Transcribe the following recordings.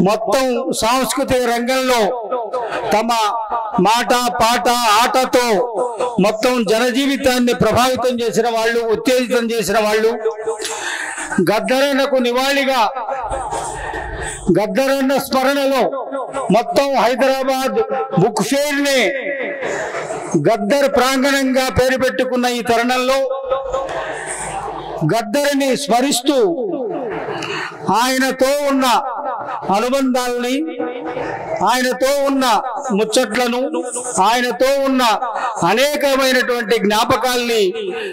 మొత్తం సాంస్కృతిక రంగంలో తమ మాట పాట ఆటతో మొత్తం జనజీవితాన్ని ప్రభావితం చేసిన వాళ్ళు ఉత్తేజితం చేసిన వాళ్ళు గద్దరన్నకు నివాళిగా గద్దరన్న స్మరణలో మొత్తం హైదరాబాద్ బుక్ ఫేర్ ని గద్దర్ ప్రాంగణంగా పేరు పెట్టుకున్న ఈ తరుణంలో గద్దరిని స్మరిస్తూ ఆయనతో ఉన్న అనుబంధాలని ఆయనతో ఉన్న ముచ్చట్లను ఆయనతో ఉన్న అనేకమైనటువంటి జ్ఞాపకాల్ని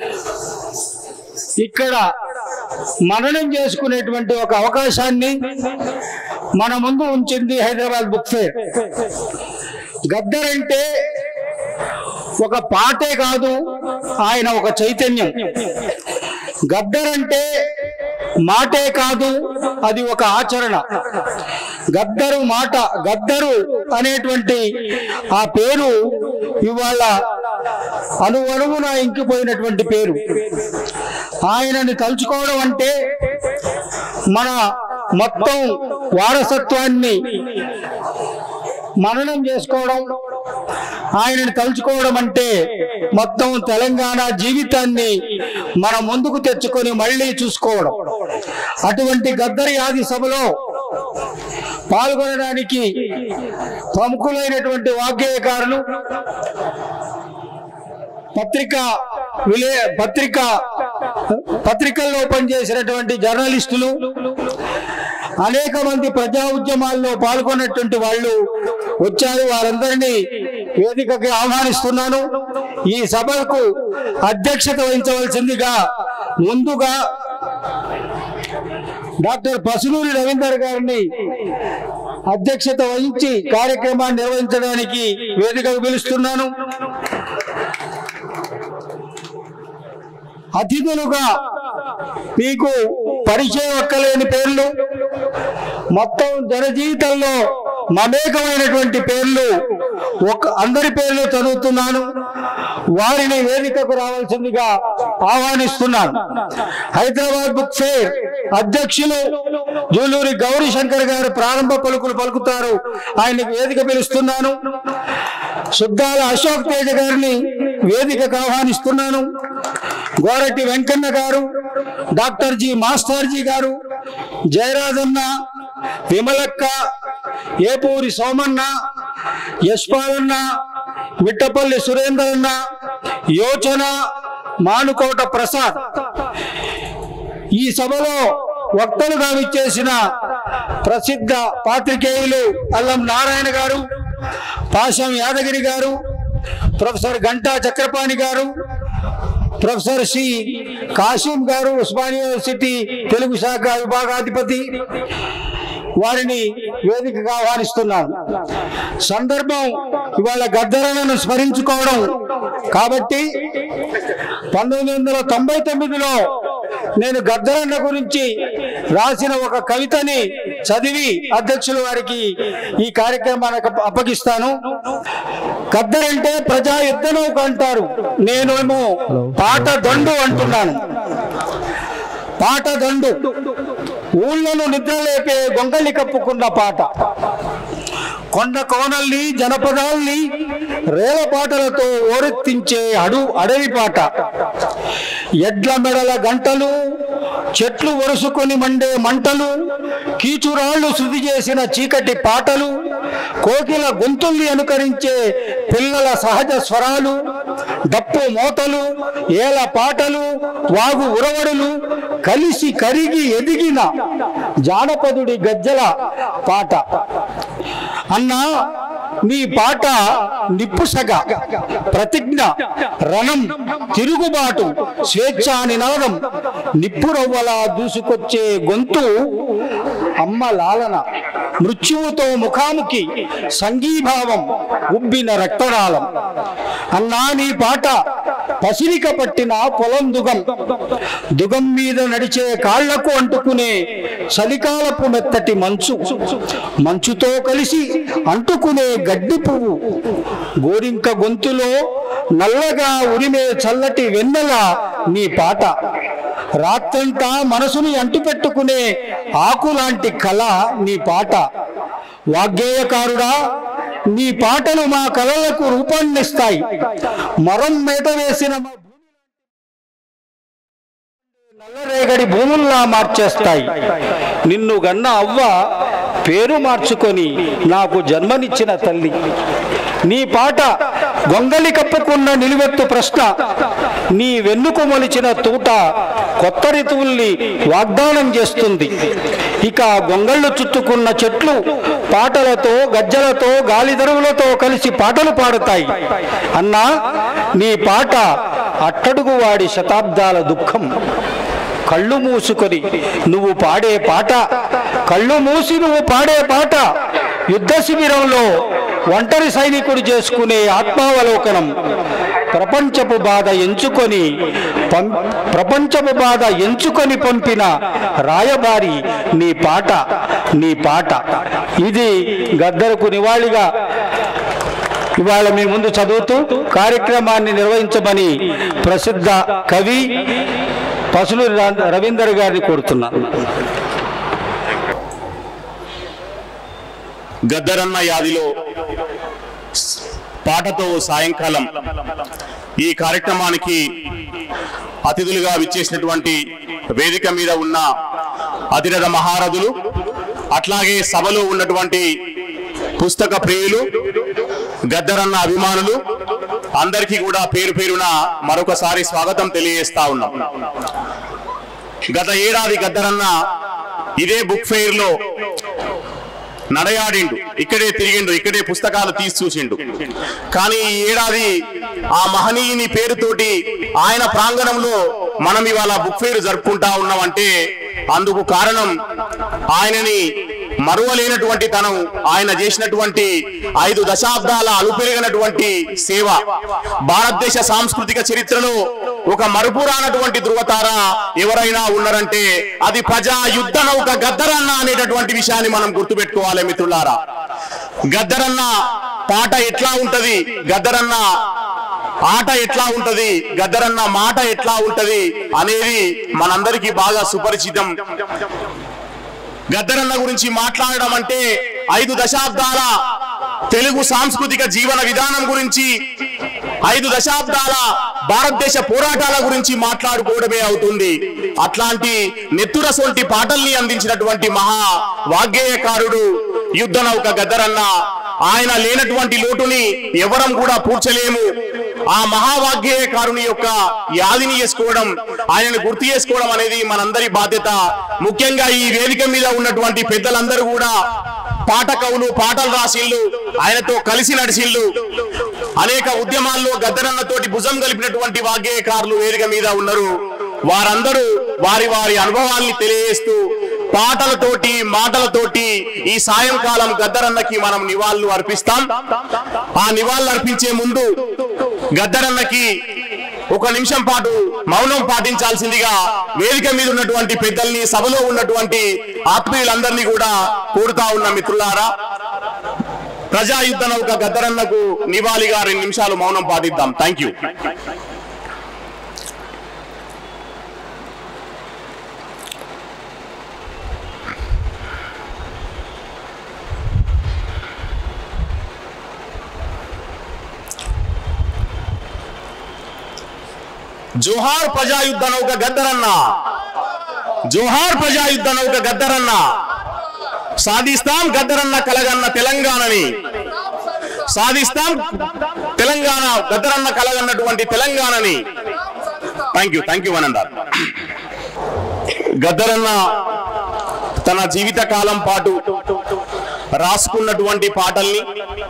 ఇక్కడ మననం చేసుకునేటువంటి ఒక అవకాశాన్ని మన ముందు ఉంచింది హైదరాబాద్ బుక్ ఫేర్ గద్దర్ అంటే ఒక పాటే కాదు ఆయన ఒక చైతన్యం గద్దర్ అంటే మాటే కాదు అది ఒక ఆచరణ గద్దరు మాట గద్దరు అనేటువంటి ఆ పేరు ఇవాళ అణువణువున ఇంకిపోయినటువంటి పేరు ఆయనని తలుచుకోవడం అంటే మన మొత్తం వారసత్వాన్ని మననం చేసుకోవడం ఆయనని తలుచుకోవడం అంటే మొత్తం తెలంగాణ జీవితాన్ని మన ముందుకు తెచ్చుకొని మళ్ళీ చూసుకోవడం అటువంటి గద్దరి ఆది సభలో పాల్గొనడానికి ప్రముఖులైనటువంటి వాగ్గేయకారులు పత్రిక విలే పత్రిక పత్రికల్లో పనిచేసినటువంటి జర్నలిస్టులు అనేక మంది ప్రజా ఉద్యమాల్లో పాల్గొన్నటువంటి వాళ్ళు వచ్చారు వారందరినీ వేదికకి ఆహ్వానిస్తున్నాను ఈ సభకు అధ్యక్షత వహించవలసిందిగా ముందుగా డాక్టర్ పసునూరి రవీందర్ గారిని అధ్యక్షత వహించి కార్యక్రమాన్ని నిర్వహించడానికి వేదికకు పిలుస్తున్నాను అతిథులుగా మీకు పరిచయం ఒక్కలేని పేర్లు మొత్తం జనజీవితంలో మమేకమైనటువంటి పేర్లు ఒక అందరి పేర్లు చదువుతున్నాను వారిని వేదికకు రావాల్సిందిగా ఆహ్వానిస్తున్నాను హైదరాబాద్ బుక్ ఫేర్ అధ్యక్షులు జూలూరి గౌరీ శంకర్ గారు ప్రారంభ పలుకులు పలుకుతారు ఆయనకు వేదిక పిలుస్తున్నాను సుద్దాల అశోక్ తేజ గారిని వేదికకు ఆహ్వానిస్తున్నాను గోరటి వెంకన్న గారు డాక్టర్ జి మాస్టర్ జీ గారు జయరాజన్న విమలక్క ఏపూరి సోమన్న యశ్పాలన్న మిట్టపల్లి సురేందరన్న యోచన మానుకోట ప్రసాద్ ఈ సభలో వక్తలుగా విచ్చేసిన ప్రసిద్ధ పాత్రికేయులు అల్లం నారాయణ గారు పాశం యాదగిరి గారు ప్రొఫెసర్ గంటా చక్రపాణి గారు ప్రొఫెసర్ సి కాసిం గారు ఉస్మానియా యూనివర్సిటీ తెలుగు శాఖ విభాగాధిపతి వారిని వేదికగా ఆహ్వానిస్తున్నాను సందర్భం ఇవాళ గద్దరలను స్మరించుకోవడం కాబట్టి పంతొమ్మిది వందల తొంభై తొమ్మిదిలో నేను గద్దరన్న గురించి రాసిన ఒక కవితని చదివి అధ్యక్షుల వారికి ఈ కార్యక్రమానికి అప్ప- అప్పగిస్తాను గద్దరంటే ప్రజా యుద్ధ నౌక అంటారు నేనేమో పాట దండు అంటున్నాను పాట దండు ఊళ్ళను నిద్రలేపే గొంగళి కప్పుకున్న పాట కొండ కోనల్ని జనపదాల్ని రేల పాటలతో ఓరెత్తించే అడు అడవి పాట ఎడ్ల మెడల గంటలు చెట్లు వరుసుకొని మండే మంటలు కీచురాళ్లు శృతి చేసిన చీకటి పాటలు కోకిల గొంతుల్ని అనుకరించే పిల్లల సహజ స్వరాలు డప్పు మోతలు ఏల పాటలు వాగు ఉరవడులు కలిసి కరిగి ఎదిగిన జానపదుడి గజ్జల పాట అన్నా నీ పాట నిప్పుసగ ప్రతిజ్ఞ రణం తిరుగుబాటు స్వేచ్ఛా నినాదం నిప్పురవ్వలా దూసుకొచ్చే గొంతు అమ్మ లాలన మృత్యువుతో ముఖాముఖి సంఘీభావం ఉబ్బిన రక్తనాళం అన్నా నీ పాట పసిరిక పట్టిన పొలం దుగం దుగం మీద నడిచే కాళ్లకు అంటుకునే చలికాలపు మెత్తటి మంచు మంచుతో కలిసి అంటుకునే గడ్డి పువ్వు గోరింక గొంతులో నల్లగా ఉరిమే చల్లటి వెన్నెల నీ పాట రాత్రంతా మనసుని అంటుపెట్టుకునే ఆకులాంటి కళ నీ పాట వాగ్గేయకారుడా నీ పాటలు మా కళలకు రూపాన్నిస్తాయి మరం మీద వేసిన మా నల్లరేగడి భూముల్లా మార్చేస్తాయి నిన్ను గన్న అవ్వ పేరు మార్చుకొని నాకు జన్మనిచ్చిన తల్లి నీ పాట గొంగలి కప్పుకున్న నిలువెత్తు ప్రశ్న నీ వెన్నుకు మొలిచిన తూట కొత్త ఋతువుల్ని వాగ్దానం చేస్తుంది ఇక గొంగళ్ళు చుట్టుకున్న చెట్లు పాటలతో గజ్జలతో గాలిదరువులతో కలిసి పాటలు పాడుతాయి అన్నా నీ పాట అట్టడుగు వాడి శతాబ్దాల దుఃఖం కళ్ళు మూసుకొని నువ్వు పాడే పాట కళ్ళు మూసి నువ్వు పాడే పాట యుద్ధ శిబిరంలో ఒంటరి సైనికుడు చేసుకునే ఆత్మావలోకనం ప్రపంచపు బాధ ఎంచుకొని పం- ప్రపంచపు బాధ ఎంచుకొని పంపిన రాయబారి నీ పాట నీ పాట ఇది గద్దరకు నివాళిగా ఇవాళ మీ ముందు చదువుతూ కార్యక్రమాన్ని నిర్వహించమని ప్రసిద్ధ కవి పసులూరి రా- రవీందర్ గారిని కోరుతున్నాను గద్దరన్న యాదిలో పాటతో సాయంకాలం ఈ కార్యక్రమానికి అతిథులుగా విచ్చేసినటువంటి వేదిక మీద ఉన్న అతిరథ మహారథులు అట్లాగే సభలో ఉన్నటువంటి పుస్తక ప్రియులు గద్దరన్న అభిమానులు అందరికీ కూడా పేరు పేరున మరొకసారి స్వాగతం తెలియజేస్తా ఉన్నాం గత ఏడాది గద్దరన్న ఇదే బుక్ ఫెయిర్ లో నడయాడిండు ఇక్కడే తిరిగిండు ఇక్కడే పుస్తకాలు తీసి చూసిండు కానీ ఈ ఏడాది ఆ మహనీయుని పేరుతోటి ఆయన ప్రాంగణంలో మనం ఇవాళ బుక్ ఫెయిర్ జరుపుకుంటా ఉన్నామంటే అందుకు కారణం ఆయనని మరువలేనటువంటి తనం ఆయన చేసినటువంటి ఐదు దశాబ్దాల అలుపెరిగినటువంటి సేవ భారతదేశ సాంస్కృతిక చరిత్రలో ఒక మరుపురానటువంటి ధృవతార ఎవరైనా ఉన్నారంటే అది ప్రజా యుద్ధ నౌక గద్దరన్న అనేటటువంటి విషయాన్ని మనం గుర్తుపెట్టుకోవాలి మిత్రులారా గద్దరన్న పాట ఎట్లా ఉంటది గద్దరన్న ఆట ఎట్లా ఉంటది గద్దరన్న మాట ఎట్లా ఉంటది అనేది మనందరికీ బాగా సుపరిచితం గద్దరన్న గురించి మాట్లాడడం అంటే ఐదు దశాబ్దాల తెలుగు సాంస్కృతిక జీవన విధానం గురించి ఐదు దశాబ్దాల భారతదేశ పోరాటాల గురించి మాట్లాడుకోవడమే అవుతుంది అట్లాంటి నెత్తుర సొంటి పాటల్ని అందించినటువంటి మహా వాగ్గేయకారుడు యుద్ధ నౌక గద్దరన్న ఆయన లేనటువంటి లోటుని ఎవరం కూడా పూడ్చలేము ఆ మహావాగ్యేయకారుని యొక్క యాదిని చేసుకోవడం ఆయనను గుర్తు చేసుకోవడం అనేది మనందరి బాధ్యత ముఖ్యంగా ఈ వేదిక మీద ఉన్నటువంటి పెద్దలందరూ కూడా పాట కవులు పాటలు రాసిళ్ళు ఆయనతో కలిసి నడిచిళ్ళు అనేక ఉద్యమాల్లో గద్దరన్నతోటి భుజం కలిపినటువంటి వాగ్గేయకారులు వేదిక మీద ఉన్నారు వారందరూ వారి వారి అనుభవాల్ని తెలియజేస్తూ పాటలతోటి మాటలతోటి ఈ సాయంకాలం గద్దరన్నకి మనం నివాళులు అర్పిస్తాం ఆ నివాళులు అర్పించే ముందు గద్దరన్నకి ఒక నిమిషం పాటు మౌనం పాటించాల్సిందిగా వేదిక మీద ఉన్నటువంటి పెద్దల్ని సభలో ఉన్నటువంటి ఆత్మీయులందరినీ కూడా కోరుతా ఉన్న మిత్రులారా ప్రజాయుద్ధ నౌక గద్దరన్నకు నివాళిగా రెండు నిమిషాలు మౌనం పాటిద్దాం థ్యాంక్ యూ జోహార్ ప్రజాయుద్ధ నౌక గద్దరన్న జోహార్ ప్రజాయుద్ధ నౌక గద్దరన్న సాధిస్తాం గద్దరన్న కలగన్న తెలంగాణని సాధిస్తాం తెలంగాణ గద్దరన్న కలగన్నటువంటి తెలంగాణని థ్యాంక్ యూ థ్యాంక్ యూ అనందార్ గద్దరన్న తన జీవిత కాలం పాటు రాసుకున్నటువంటి పాటల్ని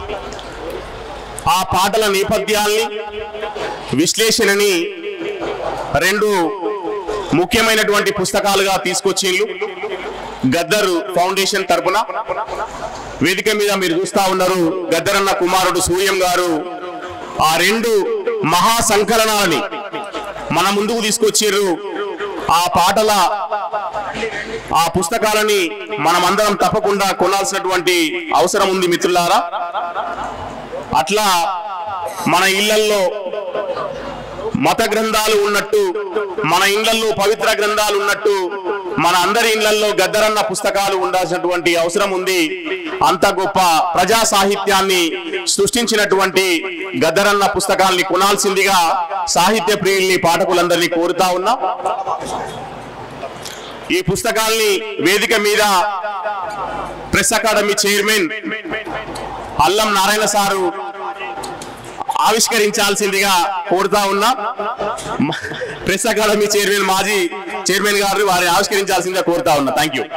ఆ పాటల నేపథ్యాల్ని విశ్లేషణని రెండు ముఖ్యమైనటువంటి పుస్తకాలుగా తీసుకొచ్చిండ్లు గద్దర్ ఫౌండేషన్ తరపున వేదిక మీద మీరు చూస్తా ఉన్నారు గద్దరన్న కుమారుడు సూర్యం గారు ఆ రెండు మహా సంకలనాలని మన ముందుకు తీసుకొచ్చారు ఆ పాటల ఆ పుస్తకాలని మనమందరం తప్పకుండా కొనాల్సినటువంటి అవసరం ఉంది మిత్రులారా అట్లా మన ఇళ్లల్లో మత గ్రంథాలు ఉన్నట్టు మన ఇండ్లలో పవిత్ర గ్రంథాలు ఉన్నట్టు మన అందరి ఇళ్లలో గద్దరన్న పుస్తకాలు ఉండాల్సినటువంటి అవసరం ఉంది అంత గొప్ప ప్రజా సాహిత్యాన్ని సృష్టించినటువంటి గద్దరన్న పుస్తకాల్ని కొనాల్సిందిగా సాహిత్య ప్రియుల్ని పాఠకులందరినీ కోరుతా ఉన్నా ఈ పుస్తకాల్ని వేదిక మీద ప్రెస్ అకాడమీ చైర్మన్ అల్లం నారాయణ సారు ఆవిష్కరించాల్సిందిగా కోరుతా ఉన్నా మ- ప్రెస్ అకాడమీ చైర్మన్ మాజీ చైర్మన్ గారు వారిని ఆవిష్కరించాల్సిందిగా కోరుతా ఉన్నా థ్యాంక్ యూ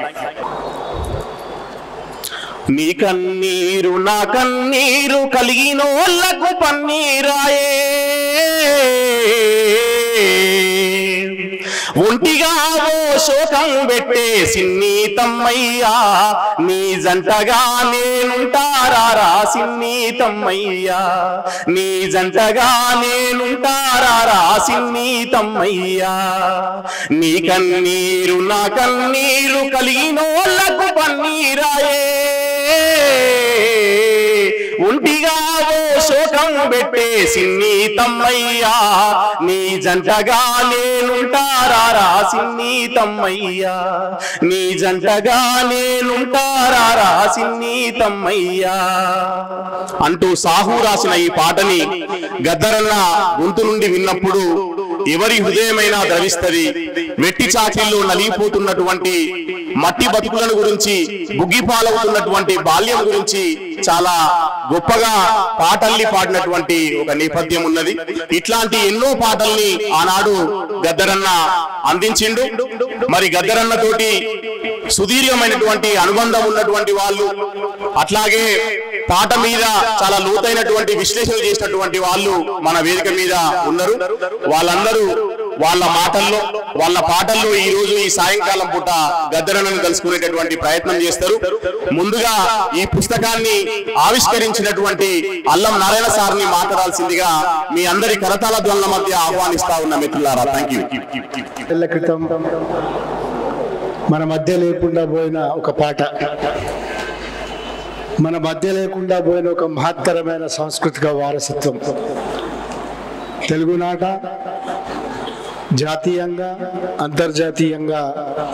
నీ కన్నీరు నా కన్నీరు కలిగినోళ్ళకు పన్నీరాయే ఒంటిగా ఓ శోకం పెట్టే సిన్ని తమ్మయ్యా నీ జంటగా నేనుంటారా సిన్ని తమ్మయ్యా నీ జంటగా నేనుంటారా సిన్ని తమ్మయ్యా నీ కన్నీరు నా కన్నీరు కలిగినోళ్ళకు పన్నీరాయే ఒంటిగా ఓ శోకం పెట్టే సిన్ని తమ్మయ్యా నీ జంటగా నేనుంటారా సిన్ని తమ్మయ్యా నీ జంటగా నేనుంటారా సిన్ని తమ్మయ్యా అంటూ సాహు రాసిన ఈ పాటని గద్దరన్న గొంతు నుండి విన్నప్పుడు ఎవరి హృదయమైనా ద్రవిస్తది వెట్టి చాకిళ్ళు నలిగిపోతున్నటువంటి మట్టి బతుకులను గురించి బుగ్గిపాలవుతున్నటువంటి బాల్యం గురించి చాలా గొప్పగా పాటల్ని పాడినటువంటి ఒక నేపథ్యం ఉన్నది ఇట్లాంటి ఎన్నో పాటల్ని ఆనాడు గద్దరన్న అందించిండు మరి గద్దరన్న తోటి సుదీర్ఘమైనటువంటి అనుబంధం ఉన్నటువంటి వాళ్ళు అట్లాగే పాట మీద చాలా లోతైనటువంటి విశ్లేషణ చేసినటువంటి వాళ్ళు మన వేదిక మీద ఉన్నారు వాళ్ళందరూ వాళ్ళ మాటల్లో వాళ్ళ పాటల్లో ఈ రోజు ఈ సాయంకాలం పూట గద్దరన్నను కలుసుకునేటటువంటి ప్రయత్నం చేస్తారు ముందుగా ఈ పుస్తకాన్ని ఆవిష్కరించినటువంటి అల్లం నారాయణ సార్ని మాట్లాడాల్సిందిగా మీ అందరి కరతాల ధ్వనుల మధ్య ఆహ్వానిస్తా ఉన్న మిత్రులారా థ్యాంక్ యూ ఏళ్ల క్రితం మన మధ్య లేకుండా పోయిన ఒక పాట మన మధ్య లేకుండా పోయిన ఒక మహత్తరమైన సాంస్కృతిక వారసత్వం తెలుగునాట జాతీయంగా అంతర్జాతీయంగా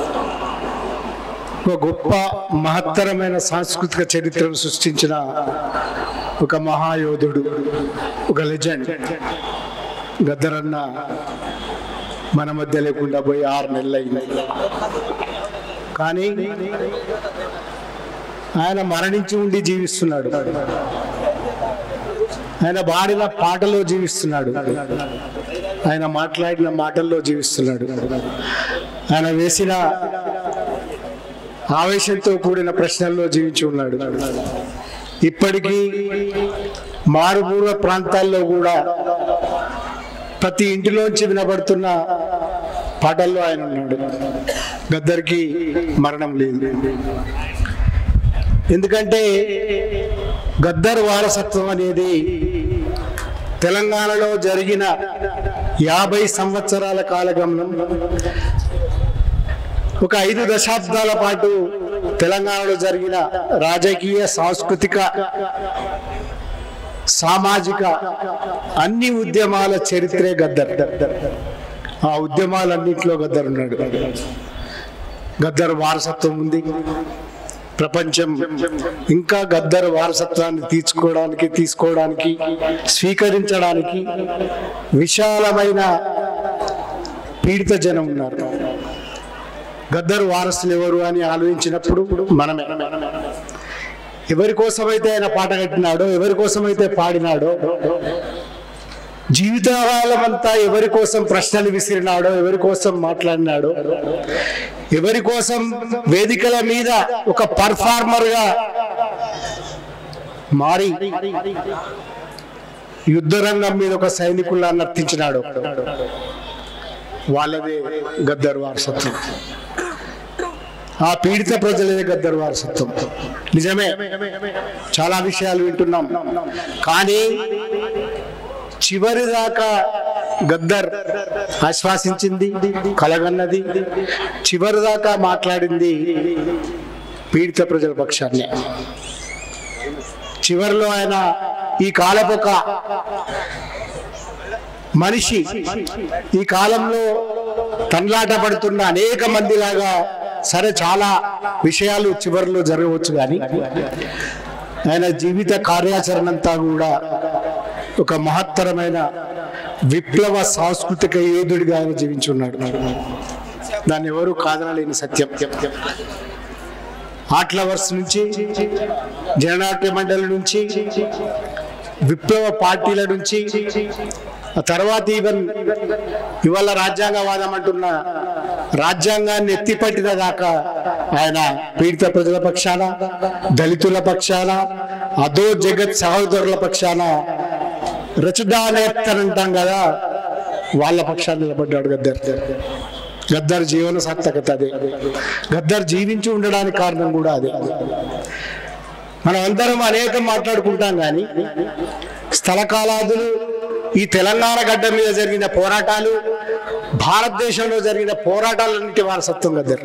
ఒక గొప్ప మహత్తరమైన సాంస్కృతిక చరిత్రను సృష్టించిన ఒక మహాయోధుడు ఒక లెజెండ్ గద్దరన్న మన మధ్య లేకుండా పోయి ఆరు నెలలు అయింది కానీ ఆయన మరణించి ఉండి జీవిస్తున్నాడు ఆయన పాడిన పాటలో జీవిస్తున్నాడు ఆయన మాట్లాడిన మాటల్లో జీవిస్తున్నాడు ఆయన వేసిన ఆవేశంతో కూడిన ప్రశ్నల్లో జీవించి ఉన్నాడు ఇప్పటికీ మారుమూల ప్రాంతాల్లో కూడా ప్రతి ఇంటిలోంచి వినబడుతున్న పాటల్లో ఆయన ఉన్నాడు గద్దరికి మరణం లేదు ఎందుకంటే గద్దర్ వారసత్వం అనేది తెలంగాణలో జరిగిన యాభై సంవత్సరాల కాలగమనం ఒక ఐదు దశాబ్దాల పాటు తెలంగాణలో జరిగిన రాజకీయ సాంస్కృతిక సామాజిక అన్ని ఉద్యమాల చరిత్రే గద్దర్ ఆ ఉద్యమాలన్నింటిలో గద్దర్ ఉన్నాడు గద్దర్ వారసత్వం ఉంది ప్రపంచం ఇంకా గద్దర్ వారసత్వాన్ని తీర్చుకోవడానికి తీసుకోవడానికి స్వీకరించడానికి విశాలమైన పీడిత జనం ఉన్నారు గద్దర్ వారసులు ఎవరు అని ఆలోచించినప్పుడు మనమే ఎవరి కోసమైతే ఆయన పాట కట్టినాడో ఎవరి కోసమైతే పాడినాడో జీవితకాలమంతా ఎవరి కోసం ప్రశ్నలు విసిరినాడో ఎవరి కోసం మాట్లాడినాడో ఎవరి కోసం వేదికల మీద ఒక పర్ఫార్మర్ గా మారి యుద్ధ రంగం మీద ఒక సైనికుల్లా నర్తించినాడు వాళ్ళదే గద్దర్ వారసత్వం ఆ పీడిత ప్రజలదే గద్దర్ వారసత్వం నిజమే చాలా విషయాలు వింటున్నాం కానీ చివరి దాకా గద్దర్ ఆశ్వాసించింది కలగన్నది చివరి దాకా మాట్లాడింది పీడిత ప్రజల పక్షాన్ని చివరిలో ఆయన ఈ కాలపు ఒక మనిషి ఈ కాలంలో తన్లాట పడుతున్న అనేక మంది లాగా సరే చాలా విషయాలు చివరిలో జరగవచ్చు కానీ ఆయన జీవిత కార్యాచరణ అంతా కూడా ఒక మహత్తరమైన విప్లవ సాంస్కృతిక యోధుడిగా ఆయన జీవించున్నాడు దాన్ని ఎవరు కాదనలేని సత్యం ఆర్ట్ లవర్స్ నుంచి జననాట్య మండలి నుంచి విప్లవ పార్టీల నుంచి ఆ తర్వాత ఈవెన్ ఇవాళ రాజ్యాంగవాదం అంటున్న రాజ్యాంగాన్ని ఎత్తిపట్టిన దాకా ఆయన పీడిత ప్రజల పక్షాన దళితుల పక్షాన అదో జగత్ సహోదరుల పక్షాన రచడానేత్తనంటాం కదా వాళ్ళ పక్షాన్ని నిలబడ్డాడు గద్దర్ గద్దర్ జీవన సార్థకత అదే గద్దర్ జీవించి ఉండడానికి కారణం కూడా అదే మనం అందరం అనేకం మాట్లాడుకుంటాం కానీ స్థల కాలాదులు ఈ తెలంగాణ గడ్డ మీద జరిగిన పోరాటాలు భారతదేశంలో జరిగిన పోరాటాలన్నింటి వారసత్వం గద్దర్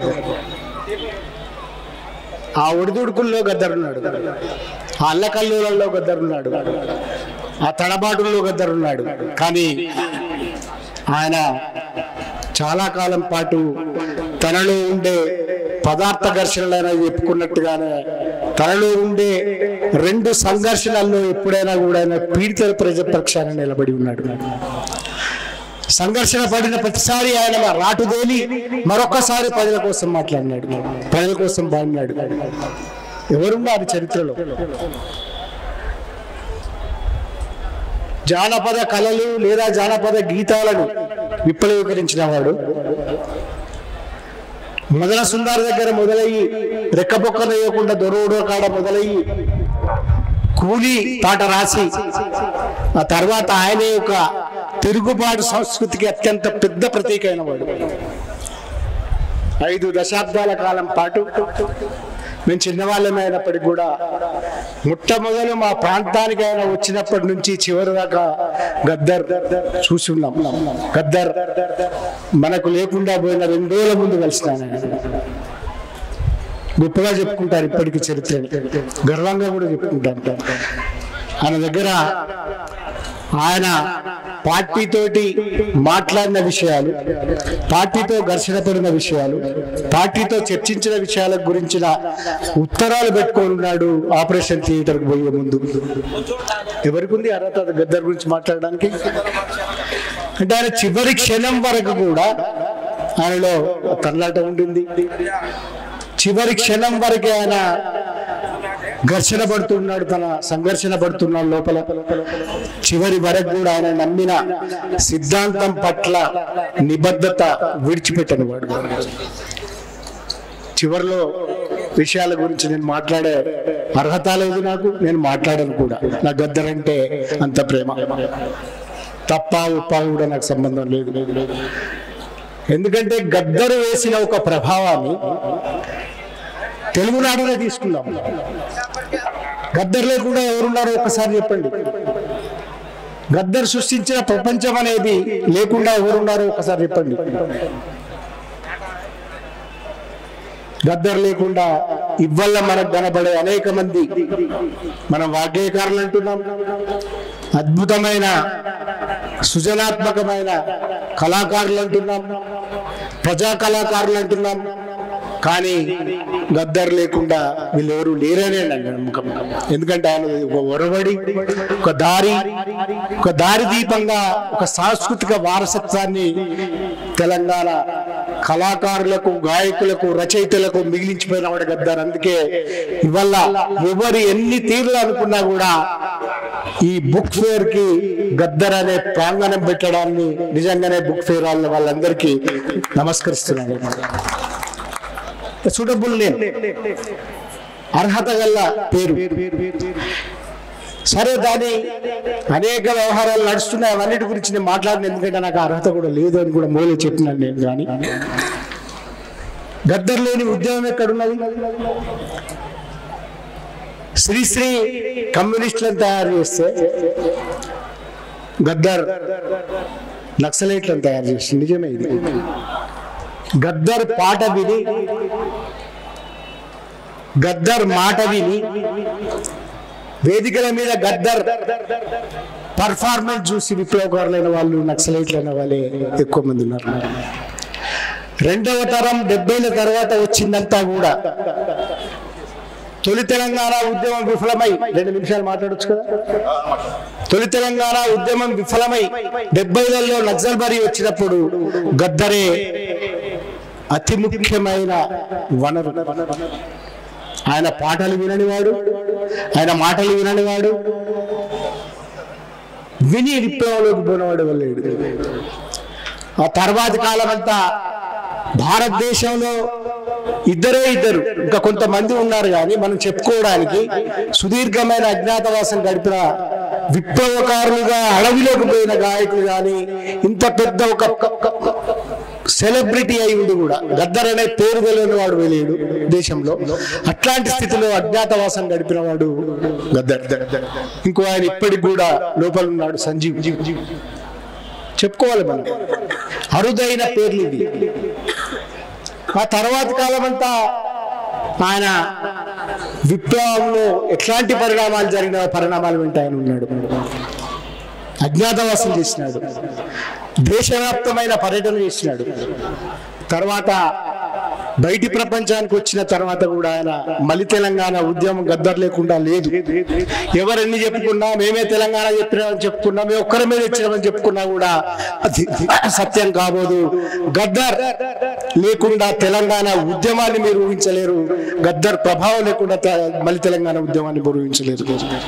ఆ ఒడిదుడుకుల్లో గద్దరున్నాడు ఆ అల్లకల్లోలలో గద్దరున్నాడు ఆ తడబాటుల్లో గద్దరున్నాడు కానీ ఆయన చాలా కాలం పాటు తనలో ఉండే పదార్థ ఘర్షణలైనా చెప్పుకున్నట్టుగానే తనలో ఉండే రెండు సంఘర్షణల్లో ఎప్పుడైనా కూడా ఆయన పీడిత ప్రజ పక్షాన నిలబడి ఉన్నాడు సంఘర్షణ పడిన ప్రతిసారి ఆయన రాటుదేలి మరొకసారి ప్రజల కోసం మాట్లాడినాడు ప్రజల కోసం బాడినాడు ఎవరున్నారు చరిత్రలో జానపద కళలు లేదా జానపద గీతాలను విప్లవీకరించిన వాడు మొదల సుందార్ దగ్గర మొదలయ్యి రెక్కపొక్క వేయకుండా దొరవడో కాడ మొదలయ్యి కూలి పాట రాసి ఆ తర్వాత ఆయనే ఒక తిరుగుబాటు సంస్కృతికి అత్యంత పెద్ద ప్రతీక అయిన వాడు ఐదు దశాబ్దాల కాలం పాటు మేము చిన్నవాళ్ళమే అయినప్పటికీ కూడా మొట్టమొదలు మా ప్రాంతానికి ఆయన వచ్చినప్పటి నుంచి చివరి దాకా గద్దర్ చూసి ఉన్నాం గద్దర్ మనకు లేకుండా పోయిన రెండు రోజుల ముందు కలిసినాను ఆయన. గొప్పగా చెప్పుకుంటారు ఇప్పటికీ చరిత్రని గర్వంగా కూడా చెప్పుకుంటారు ఆయన దగ్గర ఆయన పార్టీతోటి మాట్లాడిన విషయాలు పార్టీతో ఘర్షణ పడిన విషయాలు పార్టీతో చర్చించిన విషయాల గురించిన ఉత్తరాలు పెట్టుకొని ఉన్నాడు ఆపరేషన్ థియేటర్కి పోయే ముందు ఎవరికి ఉంది అర్హత గద్దర్ గురించి మాట్లాడడానికి అంటే ఆయన చివరి క్షణం వరకు కూడా ఆయనలో తల్లాట ఉండింది చివరి క్షణం వరకు ఆయన ఘర్షణ పడుతున్నాడు తన సంఘర్షణ పడుతున్నాడు లోపల చివరి వరకు కూడా ఆయన నమ్మిన సిద్ధాంతం పట్ల నిబద్ధత విడిచిపెట్టని వాడు చివరిలో విషయాల గురించి నేను మాట్లాడే అర్హత లేదు నాకు నేను మాట్లాడను కూడా నా గద్దరంటే అంత ప్రేమ తప్ప ఉప్ప కూడా నాకు సంబంధం లేదు ఎందుకంటే గద్దరు వేసిన ఒక ప్రభావాన్ని తెలుగునాడునే తీసుకున్నాం గద్దర్ లేకుండా ఎవరున్నారో ఒకసారి చెప్పండి గద్దర్ సృష్టించిన ప్రపంచం అనేది లేకుండా ఎవరున్నారో ఒకసారి చెప్పండి గద్దర్ లేకుండా ఇవ్వల్ల మనకు కనబడే అనేక మంది మనం వాగ్గేయకారులు అంటున్నాం అద్భుతమైన సృజనాత్మకమైన కళాకారులు అంటున్నాం ప్రజా కళాకారులు అంటున్నాం కానీ గద్దర్ లేకుండా వీళ్ళెవరు లేరనే నా నమ్మకం ఎందుకంటే ఆయన ఒక ఒరవడి ఒక దారి ఒక దారి దీపంగా ఒక సాంస్కృతిక వారసత్వాన్ని తెలంగాణ కళాకారులకు గాయకులకు రచయితలకు మిగిలించిపోయిన వాడు గద్దర్ అందుకే ఇవల్ల ఎవరు ఎన్ని తీర్లు అనుకున్నా కూడా ఈ బుక్ ఫేర్ కి గద్దర్ అనే ప్రాంగణం పెట్టడాన్ని నిజంగానే బుక్ ఫేర్ వాళ్ళ వాళ్ళందరికీ నమస్కరిస్తున్నాను సూటబుల్ నేమ్ అర్హత గల్ల పేరు సరే దాని అనేక వ్యవహారాలు నడుస్తున్నాయి అవన్నిటి గురించి నేను మాట్లాడిన ఎందుకంటే నాకు అర్హత కూడా లేదు అని కూడా మూలే చెప్పినాను నేను కానీ గద్దర్ లేని ఉద్యమం ఎక్కడున్నది శ్రీశ్రీ కమ్యూనిస్టులను తయారు చేస్తే గద్దర్ నక్సలైట్లను తయారు చేసి నిజమే ఇది గద్దర్ పాట విని గద్దర్ మాట విని వేదికల మీద గద్దర్ పర్ఫార్మెన్స్ చూసి విప్లవకారులైన వాళ్ళు నక్సలైట్లైన వాళ్ళే ఎక్కువ మంది ఉన్నారు రెండవ తరం డెబ్బైల తర్వాత వచ్చిందంతా కూడా తొలి తెలంగాణ ఉద్యమం విఫలమై రెండు నిమిషాలు మాట్లాడొచ్చు కదా తొలి తెలంగాణ ఉద్యమం విఫలమై డెబ్బైలలో నక్సల్బరీ వచ్చినప్పుడు గద్దరే అతి ముఖ్యమైన వనరు ఆయన పాటలు విననివాడు ఆయన మాటలు విననివాడు విని విప్లవంలోకి పోయినవాడు వెళ్ళాడు ఆ తర్వాతి కాలం అంతా భారతదేశంలో ఇద్దరే ఇద్దరు ఇంకా కొంతమంది ఉన్నారు కానీ మనం చెప్పుకోవడానికి సుదీర్ఘమైన అజ్ఞాతవాసం గడిపిన విప్లవకారులుగా అడవిలోకి పోయిన గాయకులు కానీ ఇంత పెద్ద ఒక సెలబ్రిటీ అయి ఉండి కూడా గద్దర్ అనే పేరు తెలియని వాడు వెళ్ళాడు దేశంలో అట్లాంటి స్థితిలో అజ్ఞాతవాసం గడిపిన వాడు గద్దర్ ఇంకో ఆయన ఇప్పటికి కూడా లోపల ఉన్నాడు సంజీవ్ చెప్పుకోవాలి మనం అరుదైన పేర్లు ఇవి ఆ తర్వాత కాలం అంతా ఆయన విప్లవంలో ఎట్లాంటి పరిణామాలు జరిగిన పరిణామాలు వెంట ఆయన ఉన్నాడు అజ్ఞాతవాసం చేసినాడు దేశవ్యాప్తమైన పర్యటన చేసినాడు తర్వాత బయటి ప్రపంచానికి వచ్చిన తర్వాత కూడా ఆయన మలి తెలంగాణ ఉద్యమం గద్దర్ లేకుండా లేదు ఎవరెన్ని చెప్పుకున్నా మేమే తెలంగాణ చెప్పినామని చెప్పుకున్నా మేము ఒక్కరి మీద ఇచ్చినామని చెప్పుకున్నా కూడా అది సత్యం కాబోదు గద్దర్ లేకుండా తెలంగాణ ఉద్యమాన్ని మీరు ఊహించలేరు గద్దర్ ప్రభావం లేకుండా తె- మలి తెలంగాణ ఉద్యమాన్ని మీరు ఊహించలేరు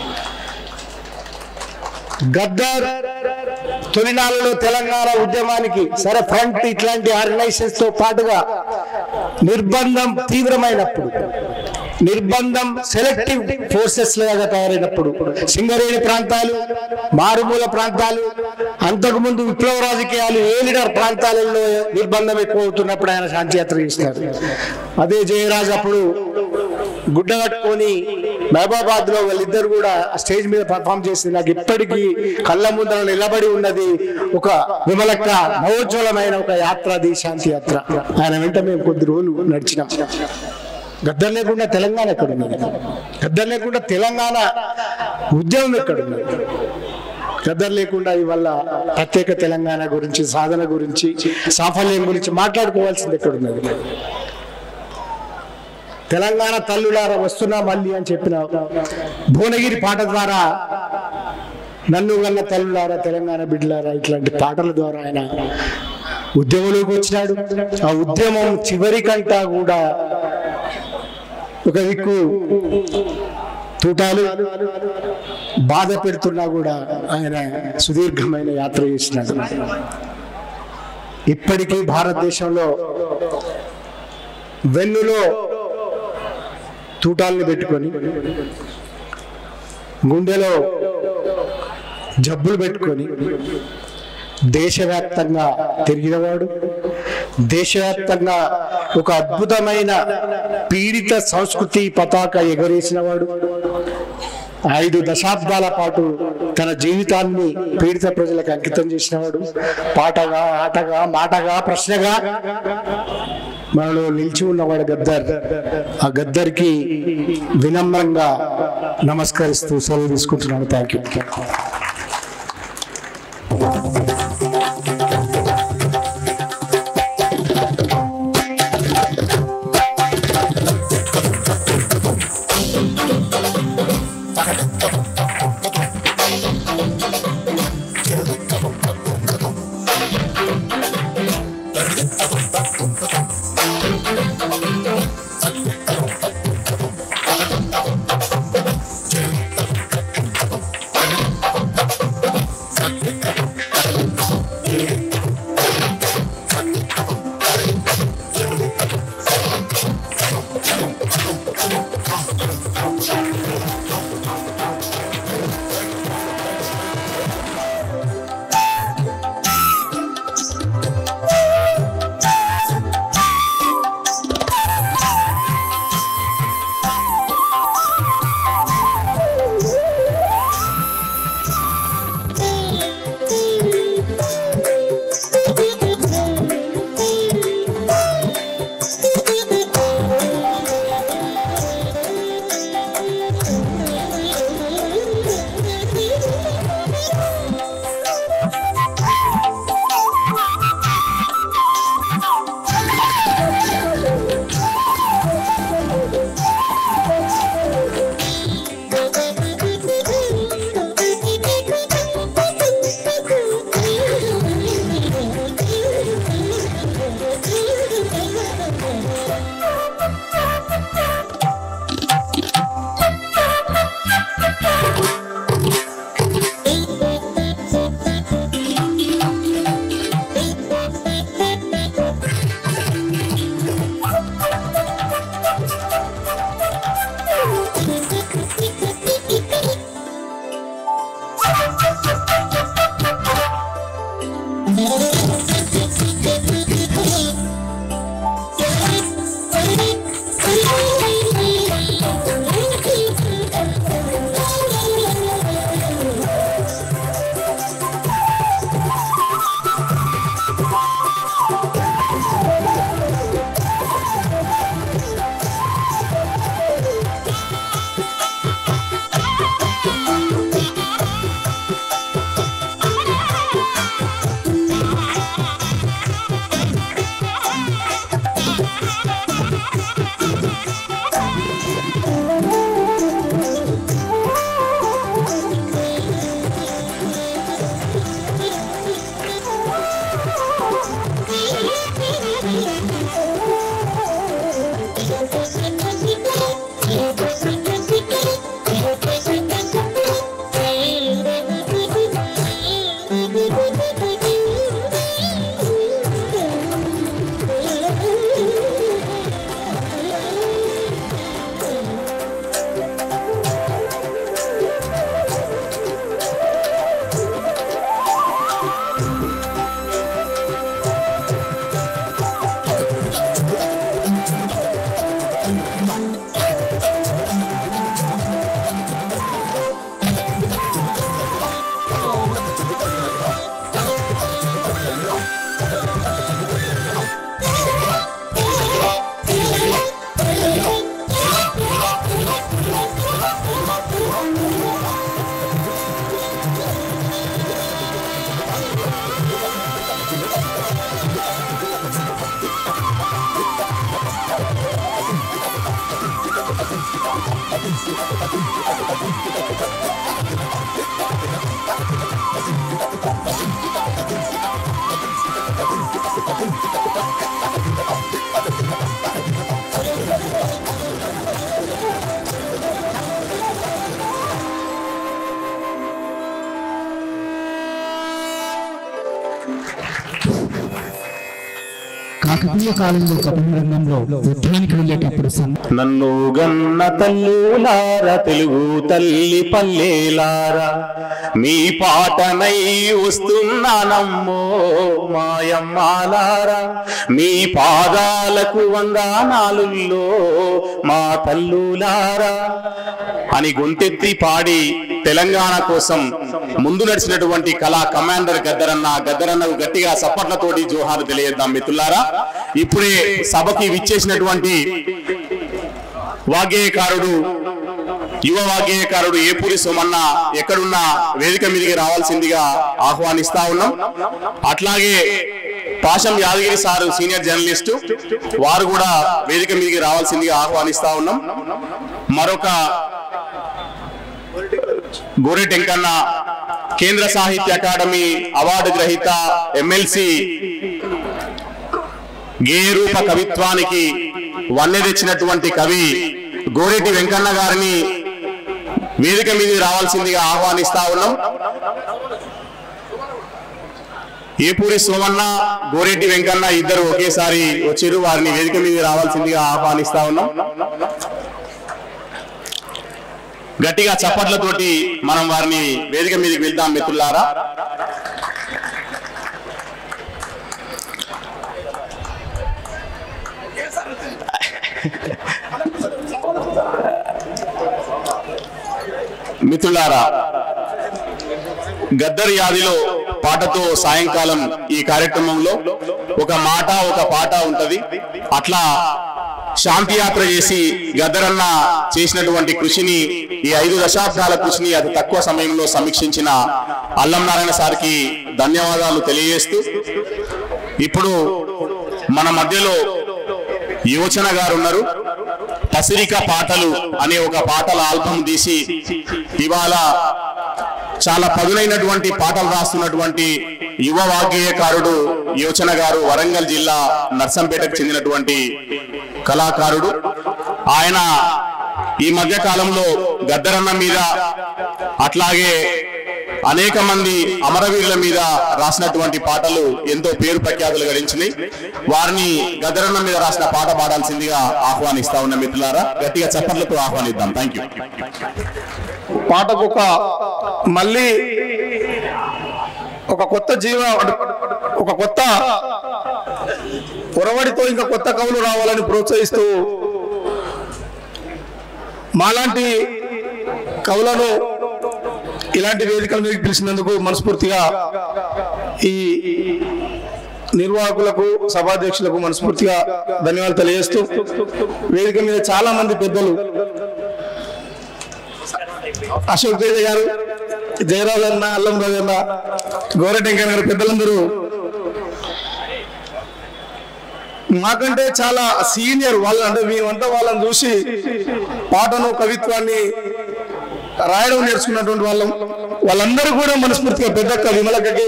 గద్దర్ తొలినాళ్ళలో తెలంగాణ ఉద్యమానికి సరే ఫ్రంట్ ఇట్లాంటి ఆర్గనైజేషన్స్ తో పాటుగా నిర్బంధం తీవ్రమైనప్పుడు నిర్బంధం సెలెక్టివ్ ఫోర్సెస్ లాగా తయారైనప్పుడు సింగరేణి ప్రాంతాలు మారుమూల ప్రాంతాలు అంతకుముందు విప్లవ రాజకీయాలు ఏలిడర్ ప్రాంతాలలో నిర్బంధం ఎక్కువ అవుతున్నప్పుడు ఆయన శాంతియాత్ర చేసినారు అదే జయరాజ్ అప్పుడు గుడ్డ కట్టుకొని మహబాబాద్ లో వాళ్ళిద్దరు కూడా ఆ స్టేజ్ మీద పర్ఫామ్ చేసింది నాకు ఇప్పటికీ కళ్ళ ముందర నిలబడి ఉన్నది ఒక విమలక్క నవోజ్వలమైన ఒక యాత్ర అది శాంతి యాత్ర ఆయన వెంట మేము కొద్ది రోజులు నడిచినాం గద్దర్ లేకుండా తెలంగాణ ఎక్కడున్నది గద్దర్ లేకుండా తెలంగాణ ఉద్యమం ఎక్కడున్నది గద్దర్ లేకుండా ఇవల్ల ప్రత్యేక తెలంగాణ గురించి సాధన గురించి సాఫల్యం గురించి మాట్లాడుకోవాల్సింది ఎక్కడున్నది తెలంగాణ తల్లులారా వస్తున్నా మళ్ళీ అని చెప్పిన భువనగిరి పాట ద్వారా నన్ను గన్న తల్లులారా తెలంగాణ బిడ్డలారా ఇట్లాంటి పాటల ద్వారా ఆయన ఉద్యమంలోకి వచ్చినాడు ఆ ఉద్యమం చివరికంటా కూడా ఒక దిక్కు తూటాలు బాధ పెడుతున్నా కూడా ఆయన సుదీర్ఘమైన యాత్ర చేసినాడు ఇప్పటికీ భారతదేశంలో వెన్నులో తూటాల్ని పెట్టుకొని గుండెలో జబ్బులు పెట్టుకొని దేశవ్యాప్తంగా తిరిగినవాడు దేశవ్యాప్తంగా ఒక అద్భుతమైన పీడిత సంస్కృతి పతాక ఎగరేసినవాడు ఐదు దశాబ్దాల పాటు తన జీవితాన్ని పీడిత ప్రజలకు అంకితం చేసినవాడు పాటగా ఆటగా మాటగా ప్రశ్నగా మనలో నిలిచి ఉన్నవాడు గద్దర్ ఆ గద్దర్కి వినమ్రంగా నమస్కరిస్తూ సెలవు తీసుకుంటున్నాను థ్యాంక్ యూ కాకతీయ కాలంలో కథన రంగంలో యుద్ధానికి వెళ్ళేటప్పుడు సం- నన్ను గన్న తల్లులార తెలుగు తల్లి పల్లెలారా మీ పాటనై వస్తున్నానమ్మో మాయమ్మాలారా మీ పాదాలకు వందనాలుల్లో మా తల్లులారా అని గొంతెత్తి పాడి తెలంగాణ కోసం ముందు నడిచినటువంటి కళా కమాండర్ గద్దరన్న గద్దరన్నకు గట్టిగా సప్పట్లతోటి జోహారు తెలియద్దాం మిత్రులారా ఇప్పుడే సభకి విచ్చేసినటువంటి వాగ్గేయకారుడు యువ వాగ్గేయకారుడు ఏపూరి సోమన్న ఎక్కడున్నా వేదిక మీదకి రావాల్సిందిగా ఆహ్వానిస్తా ఉన్నాం అట్లాగే పాశం యాదగిరి సారు సీనియర్ జర్నలిస్టు వారు కూడా వేదిక మీదకి రావాల్సిందిగా ఆహ్వానిస్తా ఉన్నాం మరొక గోరె టెంకన్న కేంద్ర సాహిత్య అకాడమీ అవార్డు గ్రహీత ఎమ్మెల్సీ గేయరూప కవిత్వానికి వన్నె తెచ్చినటువంటి కవి గోరెటి వెంకన్న గారిని వేదిక మీద రావాల్సిందిగా ఆహ్వానిస్తా ఉన్నాం ఏపూరి సోమన్న గోరెటి వెంకన్న ఇద్దరు ఒకేసారి వచ్చారు వారిని వేదిక మీద రావాల్సిందిగా ఆహ్వానిస్తా ఉన్నాం గట్టిగా చప్పట్లతోటి మనం వారిని వేదిక మీదకి వెళ్దాం మిత్రులారా మిత్రులారా గద్దర్ యాదిలో పాటతో సాయంకాలం ఈ కార్యక్రమంలో ఒక మాట ఒక పాట ఉంటది అట్లా శాంతి యాత్ర చేసి గద్దరన్న చేసినటువంటి కృషిని ఈ ఐదు దశాబ్దాల కృషిని అతి తక్కువ సమయంలో సమీక్షించిన అల్లం నారాయణ సార్కి ధన్యవాదాలు తెలియజేస్తూ ఇప్పుడు మన మధ్యలో యోచన గారు ఉన్నారు పసిరిక పాటలు అనే ఒక పాటల ఆల్బం తీసి ఇవాళ చాలా పదునైనటువంటి పాటలు రాస్తున్నటువంటి యువ వాగ్గేయకారుడు యోచన గారు వరంగల్ జిల్లా నర్సంపేటకు చెందినటువంటి కళాకారుడు ఆయన ఈ మధ్య కాలంలో గద్దరన్న మీద అట్లాగే అనేక మంది అమరవీరుల మీద రాసినటువంటి పాటలు ఎంతో పేరు ప్రఖ్యాతులు గడించినాయి వారిని గద్దరన్న మీద రాసిన పాట పాడాల్సిందిగా ఆహ్వానిస్తా ఉన్న మిత్రులారా గట్టిగా చప్పట్లతో ఆహ్వానిద్దాం థ్యాంక్ యూ పాటకు ఒక మళ్ళీ ఒక కొత్త జీవ ఒక కొత్త ఒరవడితో ఇంకా కొత్త కవులు రావాలని ప్రోత్సహిస్తూ మాలాంటి కవులను ఇలాంటి వేదికల మీదకి పిలిచినందుకు మనస్ఫూర్తిగా ఈ నిర్వాహకులకు సభాధ్యక్షులకు మనస్ఫూర్తిగా ధన్యవాదాలు తెలియజేస్తూ వేదిక మీద చాలా మంది పెద్దలు అశోక్ తేజ గారు జయరాజ్ అన్న అల్లం రాజు అన్న గోరెటెంకర్ గారు పెద్దలందరూ మాకంటే చాలా సీనియర్ వాళ్ళు అంటే మేమంతా వాళ్ళని చూసి పాటను కవిత్వాన్ని రాయడం నేర్చుకున్నటువంటి వాళ్ళం వాళ్ళందరూ కూడా మనస్ఫూర్తిగా పెద్దక్క విమలక్కకి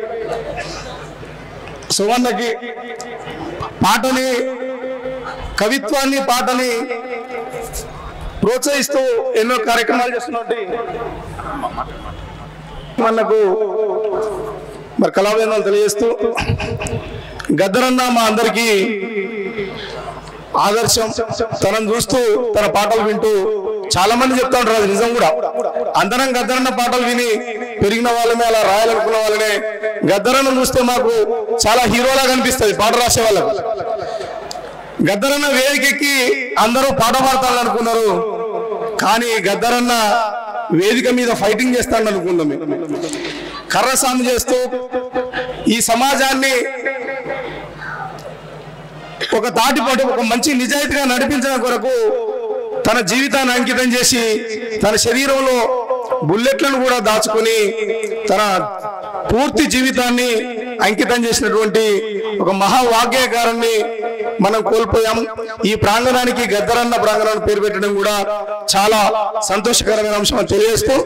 సువర్ణకి పాటని కవిత్వాన్ని పాటని ప్రోత్సహిస్తూ ఎన్నో కార్యక్రమాలు చేస్తున్నట్టు మనకు మరి కళావేదాలు తెలియజేస్తూ గద్దరన్న మా అందరికీ ఆదర్శం తనను చూస్తూ తన పాటలు వింటూ చాలా మంది చెప్తా ఉంటారు అది నిజం కూడా అందరం గద్దరన్న పాటలు విని పెరిగిన వాళ్ళమే అలా రాయాలనుకున్న వాళ్ళనే గద్దరన్న చూస్తే మాకు చాలా హీరోలా కనిపిస్తుంది పాట రాసే వాళ్ళకు గద్దరన్న వేదికెక్కి అందరూ పాట పాడతాను అనుకున్నారు కానీ గద్దరన్న వేదిక మీద ఫైటింగ్ చేస్తాను అనుకున్నాం మేము. కర్రసాము చేస్తూ ఈ సమాజాన్ని ఒక దాటిపాటు ఒక మంచి నిజాయితీగా నడిపించడం కొరకు తన జీవితాన్ని అంకితం చేసి తన శరీరంలో బుల్లెట్లను కూడా దాచుకొని తన పూర్తి జీవితాన్ని అంకితం చేసినటువంటి ఒక మహావాగ్యకారాన్ని మనం కోల్పోయాం ఈ ప్రాంగణానికి గద్దరన్న ప్రాంగణాన్ని పేరు పెట్టడం కూడా చాలా సంతోషకరమైన అంశం అని తెలియజేస్తూ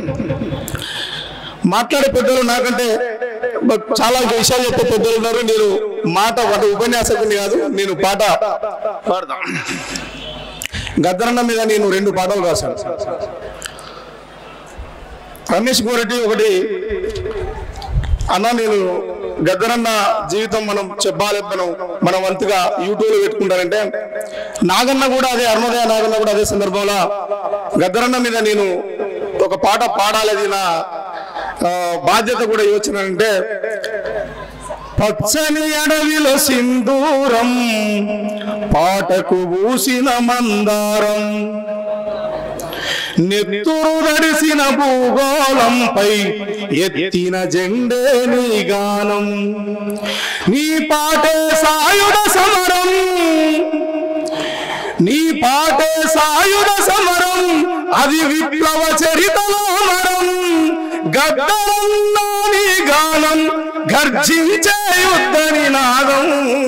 మాట్లాడే పెద్దలు నాకంటే బ- చాలా విషయాలు చెప్పే పెద్దలు ఉన్నారు నేను మాట ఒక ఉపన్యాసకుని కాదు నేను పాట పాడతా గద్దరన్న మీద నేను రెండు పాటలు రాశాను రమేష్ గోరెడ్డి ఒకటి అన్న నేను గద్దరన్న జీవితం మనం చెప్పాలి మనం మన వంతుగా యూట్యూబ్ లో పెట్టుకుంటారంటే నాగన్న కూడా అదే అరుణోదయ నాగన్న కూడా అదే సందర్భంలో గద్దరన్న మీద నేను ఒక పాట పాడాలి అది నా ఆ, బాధ్యత కూడా యోచన అంటే పచ్చని అడవిలో సింధూరం పాటకు ఊసిన మందారం నెత్తురు నడిసిన భూగోళంపై ఎత్తిన జెండే నీ గానం నీ పాటే సాయుధ సమరం నీ పాటే సాయుధ సమరం అది విప్లవ చరితలో మరం గద్దరన్నా నీ గానం గర్జించే యుద్ధ నినాదం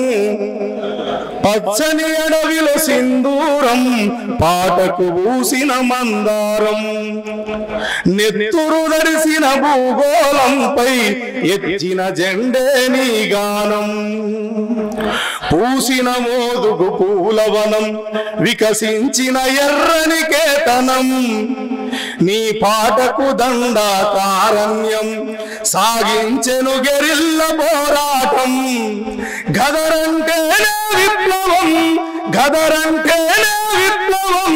పచ్చని అడవిలో సింధూరం పాటకు ఊసిన మందారం నెత్తురు నడిసిన భూగోళంపై ఎత్తిన జెండే నీ గానం పూసిన మోదుగు పూలవనం వికసించిన ఎర్రని కేతనం నీ పాటకు దండాకారణ్యం సాగించెను గెరిల్ల పోరాటం గదరంటేనే విప్లవం గదరంటేనే విప్లవం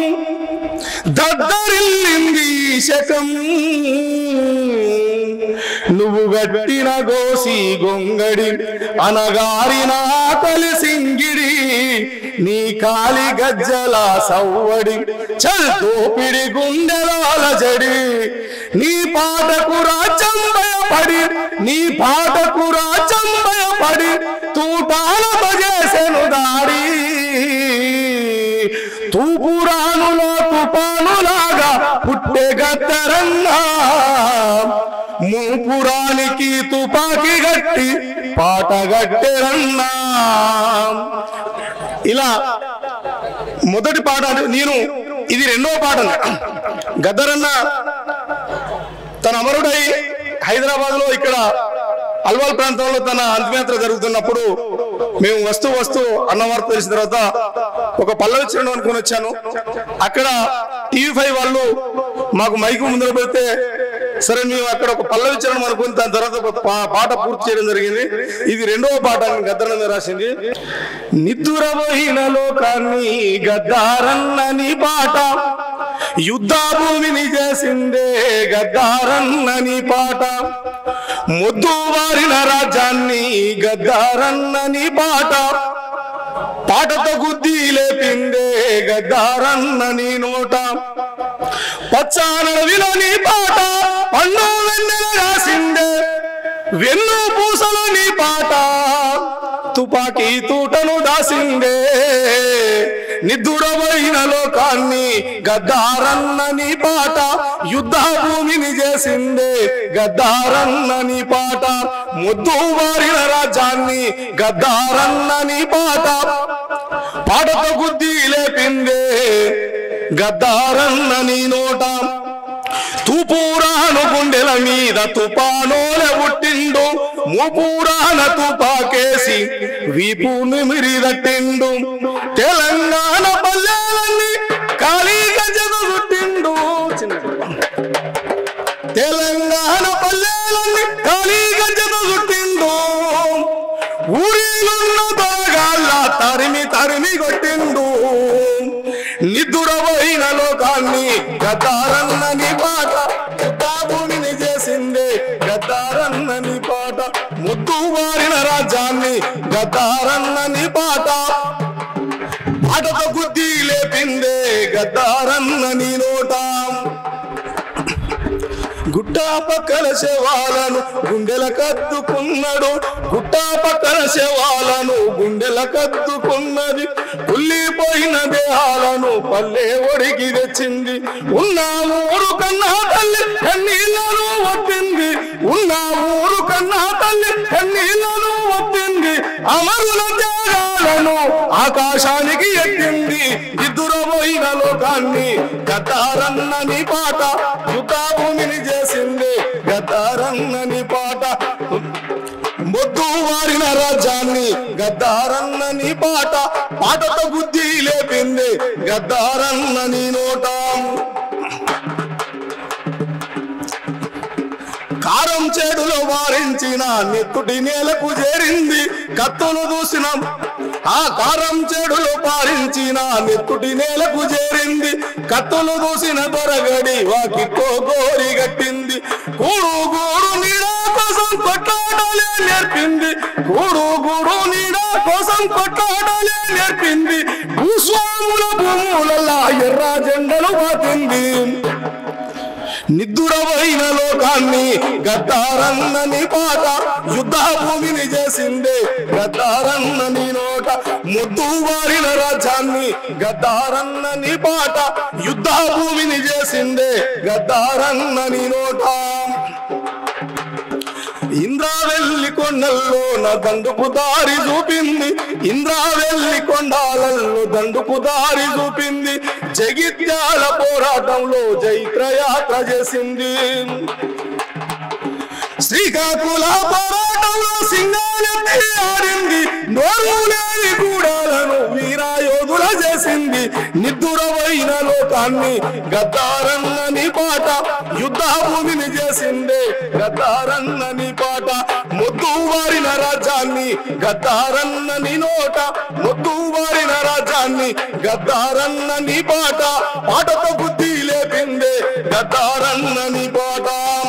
దద్దరిల్లింది ఈ శకం నువ్వు గట్టిన గోసి గొంగడి అనగారిన ఆకలి సింగిడి నీ కాలి గజ్జల సవ్వడి చల్ తోపిడి గుండెలాల జడి నీ పాటకు రాజ్యం భయపడి నీ పాటకు రాజ్యం భయపడి తూటాల బజేసెను దాడి తూపురానులో తుపానులాగా పుట్టే గద్దరన్నా మూపురానికి తుపాకి గట్టి పాట గట్టెరన్నా ఇలా మొదటి పాట అంటే నేను ఇది రెండో పాట గద్దరన్న తన అమరుడై హైదరాబాద్ లో ఇక్కడ అల్వాల్ ప్రాంతంలో తన అంతిమయాత్ర జరుగుతున్నప్పుడు మేము వస్తూ వస్తూ అన్నవార్త తెలిసిన తర్వాత ఒక పల్లవి చరణం అనుకుని వచ్చాను అక్కడ టీవీ ఫైవ్ వాళ్ళు మాకు మైకు ముందర పెడితే సరే మేము అక్కడ ఒక పల్లవి చరణం అనుకుని దాని తర్వాత ఒక పా- పాట పూర్తి చేయడం జరిగింది ఇది రెండవ పాట అని గద్దరన్న రాసింది నిద్దురపోయిన లోకాన్ని గద్దారన్న నీ పాట యుద్ధ భూమిని చేసిందే గద్దారన్న నీ పాట ముద్దు వారిన రాజ్యాన్ని గద్దారన్న నీ పాట పాటతో గుద్ది లేపిందే గద్దారన్న నీ నోట పచ్చానడవిలో నీ పాట పండు వెన్నెల రాసిందే వెన్ను పూసలు నీ పాట తుపాకీ తూటను దాసిందే నిద్దురమైన లోకాన్ని గద్దారన్న నీ పాట యుద్ధ భూమిని చేసిందే గద్దారన్న నీ పాట ముద్దు వారిన రాజ్యాన్ని గద్దారన్న నీ పాట పాటతో గుద్ది లేపిందే గద్దారన్న నీ నోట తూపూరాను గుండెల మీద తుపానోలే పుట్టిండు మూపూరాన తుపాకేసి వీపు నిమిరిదట్టిండు తెలంగాణ పల్లెలన్నీ ఖాళీగా జరుగుట్టిండు తెలంగాణ పల్లెలన్నీ ఖాళీగా జరుగుట్టిండు ఊరిలున్న దొరగాళ్ళ తరిమి తరిమి కొట్టిండు నిద్దురపోయిన లోకాన్ని గద్దారన్నని పాట యుద్ధ భూమిని చేసిందే గద్దారన్నని పాట ముద్దు వారిన రాజ్యాన్ని గద్దారన్నని పాట పాటతో గుద్ది లేపిందే గద్దారన్నని నోట గుట్ట పక్కల శవాలను గుండెల కత్తుకున్నాడు గుట్ట పక్కల శవాలను గుండెల కత్తుకున్నది కుళ్ళిపోయిన దేహాలను పల్లె ఒడికి తెచ్చింది ఉన్న ఊరు కన్నా తల్లి కన్నీళ్లను వద్దింది ఉన్న ఊరు కన్నా తల్లి కన్నీళ్లను వద్దింది అమరుల త్యాగాలను ఆకాశానికి ఎత్తింది ఇద్దరపోయిన లోకాన్ని గతారన్నని పాట యుద్ధ భూమిని చేసింది గతారన్నని పాట మొద్దు వారిన రాజ్యాన్ని గద్దారన్నని పాట పాటతో బుద్ధి లేపింది గద్దారన్నని నోట కారం చెడులో వారించిన నెత్తుటి నేలకు చేరింది కత్తులు దూసిన ఆ కారం చెడులు పారించిన నెత్తుటి నేలకు చేరింది కత్తులు దూసిన దొరగడి వాకిట్లో గోరి గట్టింది కూడు గూడు నీడ కోసం కొట్లాడాలే నేర్పింది కూడు గూడు నీడ కోసం కొట్లాడాలే నేర్పింది భూస్వాముల భూములల్లా ఎర్ర జెండలు పాతింది నిద్దురమైన లోకాన్ని గద్దారన్నని పాట యుద్ధ భూమిని చేసిందే గద్దారన్నని నోట ముద్దు వారిన రాజ్యాన్ని గద్దారన్నని పాట యుద్ధ భూమిని చేసిందే గద్దారన్నని నోట ఇంద్రావెల్లి కొండల్లో నా దండుకు దారి చూపింది ఇంద్రావెల్లి కొండాలలో దండుకు దారి చూపింది జగిత్యాల పోరాటంలో జైత్రయాత్ర చేసింది శ్రీకాకుళ పోరాటంలో సింగాలెత్తి ఆడింది నోరు లేని గూడాలను వీరాయోధుల చేసింది నిద్దురమైన లోకాన్ని గద్దారన్నని పాట యుద్ధ భూమిని చేసిందే గద్దారన్నని పాట ముద్దు వారిన రాజ్యాన్ని గద్దారన్నని నోట ముద్దు వారిన రాజ్యాన్ని గద్దారన్నని పాట పాటతో బుద్ధి లేపిందే గద్దారన్నని పాట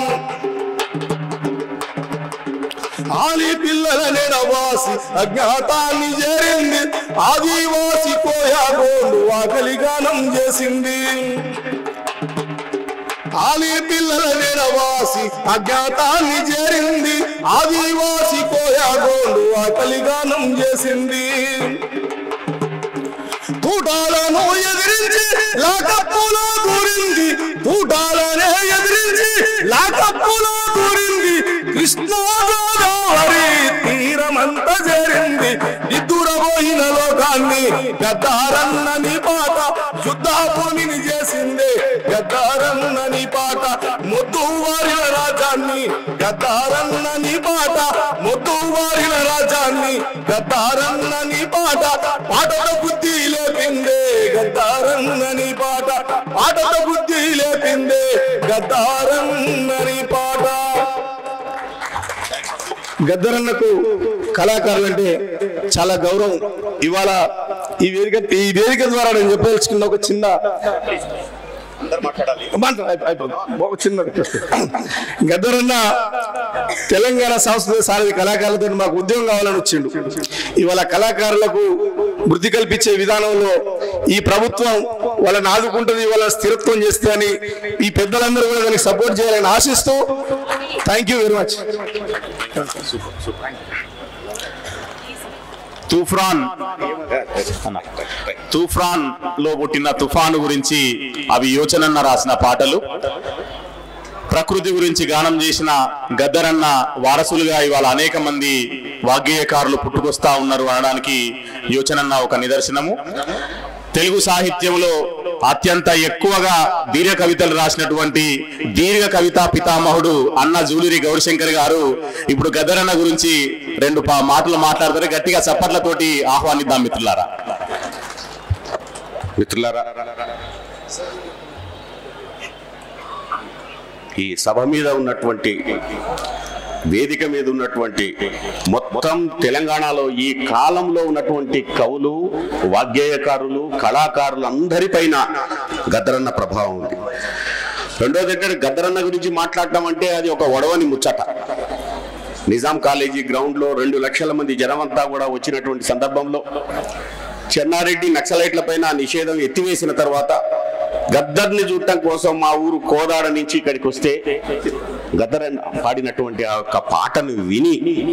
ఆలి పిల్లల నెడవాసి అజ్ఞాతాన్ని చేరింది ఆదివాసి కోయాగోండు ఆకలి గానం చేసింది ఆలి పిల్లల నెడవాసి అజ్ఞాతాన్ని చేరింది ఆదివాసి కోయాగోండు ఆకలి గానం చేసింది తూటాలను ఎదిరించి లాకప్పులో దూరింది తూటాలనే ఎదిరించి లాకప్పులో దూరింది కృష్ణా గోదావరి తీరమంత చేరింది నిద్దురపోయిన లోకాన్ని గద్దారన్నని పాట యుద్ధ భూమిని చేసింది గద్దారన్నని పాట ముద్దు వారిన రాజాన్ని గద్దారన్నని పాట ముద్దు వారిన రాజాన్ని గద్దారన్నని పాట పాటతో బుద్ధి లేపిందే గద్దారన్నని పాట పాటతో బుద్ధి లేపిందే గద్దారన్నని పాట గద్దరన్నకు కళాకారులు అంటే చాలా గౌరవం ఇవాళ ఈ వేదిక ఈ వేదిక ద్వారా నేను చెప్పదలుచుకున్న ఒక చిన్న మాట్లాడు, అయిపో- అయిపోతుంది. ఒక చిన్న రిక్వెస్ట్. గద్దరన్న తెలంగాణ సంస్కృతి సారథి కళాకారులతో మాకు ఉద్యోగం కావాలని వచ్చిండు ఇవాళ కళాకారులకు వృద్ధి కల్పించే విధానంలో ఈ ప్రభుత్వం వాళ్ళని ఆదుకుంటుంది వాళ్ళ స్థిరత్వం చేస్తే అని ఈ పెద్దలందరూ కూడా దానికి సపోర్ట్ చేయాలని ఆశిస్తూ థ్యాంక్ యూ వెరీ మచ్ తూఫాన్ అన్న. తూఫాన్ లో పుట్టిన తుఫాను గురించి అవి యోచనన్న రాసిన పాటలు ప్రకృతి గురించి గానం చేసిన గద్దరన్న వారసులుగా ఇవాళ అనేక మంది వాగ్గేయకారులు పుట్టుకొస్తా ఉన్నారు అనడానికి యోచనన్న ఒక నిదర్శనము తెలుగు సాహిత్యంలో అత్యంత ఎక్కువగా దీర్ఘ కవితలు రాసినటువంటి దీర్ఘ కవితా పితామహుడు అన్న జూలూరి గౌరశంకర్ గారు ఇప్పుడు గద్దరన్న గురించి రెండు పా- మాటలు మాట్లాడతారు గట్టిగా చప్పట్లతోటి ఆహ్వానిద్దాం మిత్రులారా మిత్రులారా ఈ సభ మీద ఉన్నటువంటి వేదిక మీద ఉన్నటువంటి మొత్తం తెలంగాణలో ఈ కాలంలో ఉన్నటువంటి కవులు వాగ్గేయకారులు కళాకారులు అందరిపైన గద్దరన్న ప్రభావం ఉంది రెండోది ఏంటంటే గద్దరన్న గురించి మాట్లాడటం అంటే అది ఒక ఒడవని ముచ్చట నిజాం కాలేజీ గ్రౌండ్ లో రెండు లక్షల మంది జనమంతా కూడా వచ్చినటువంటి సందర్భంలో చెన్నారెడ్డి నక్సలైట్ల పైన నిషేధం ఎత్తివేసిన తర్వాత గద్దర్ని చూడటం కోసం మా ఊరు కోదాడ నుంచి ఇక్కడికి వస్తే గద్దర్ పాడినటువంటి ఆ యొక్క పాటను విని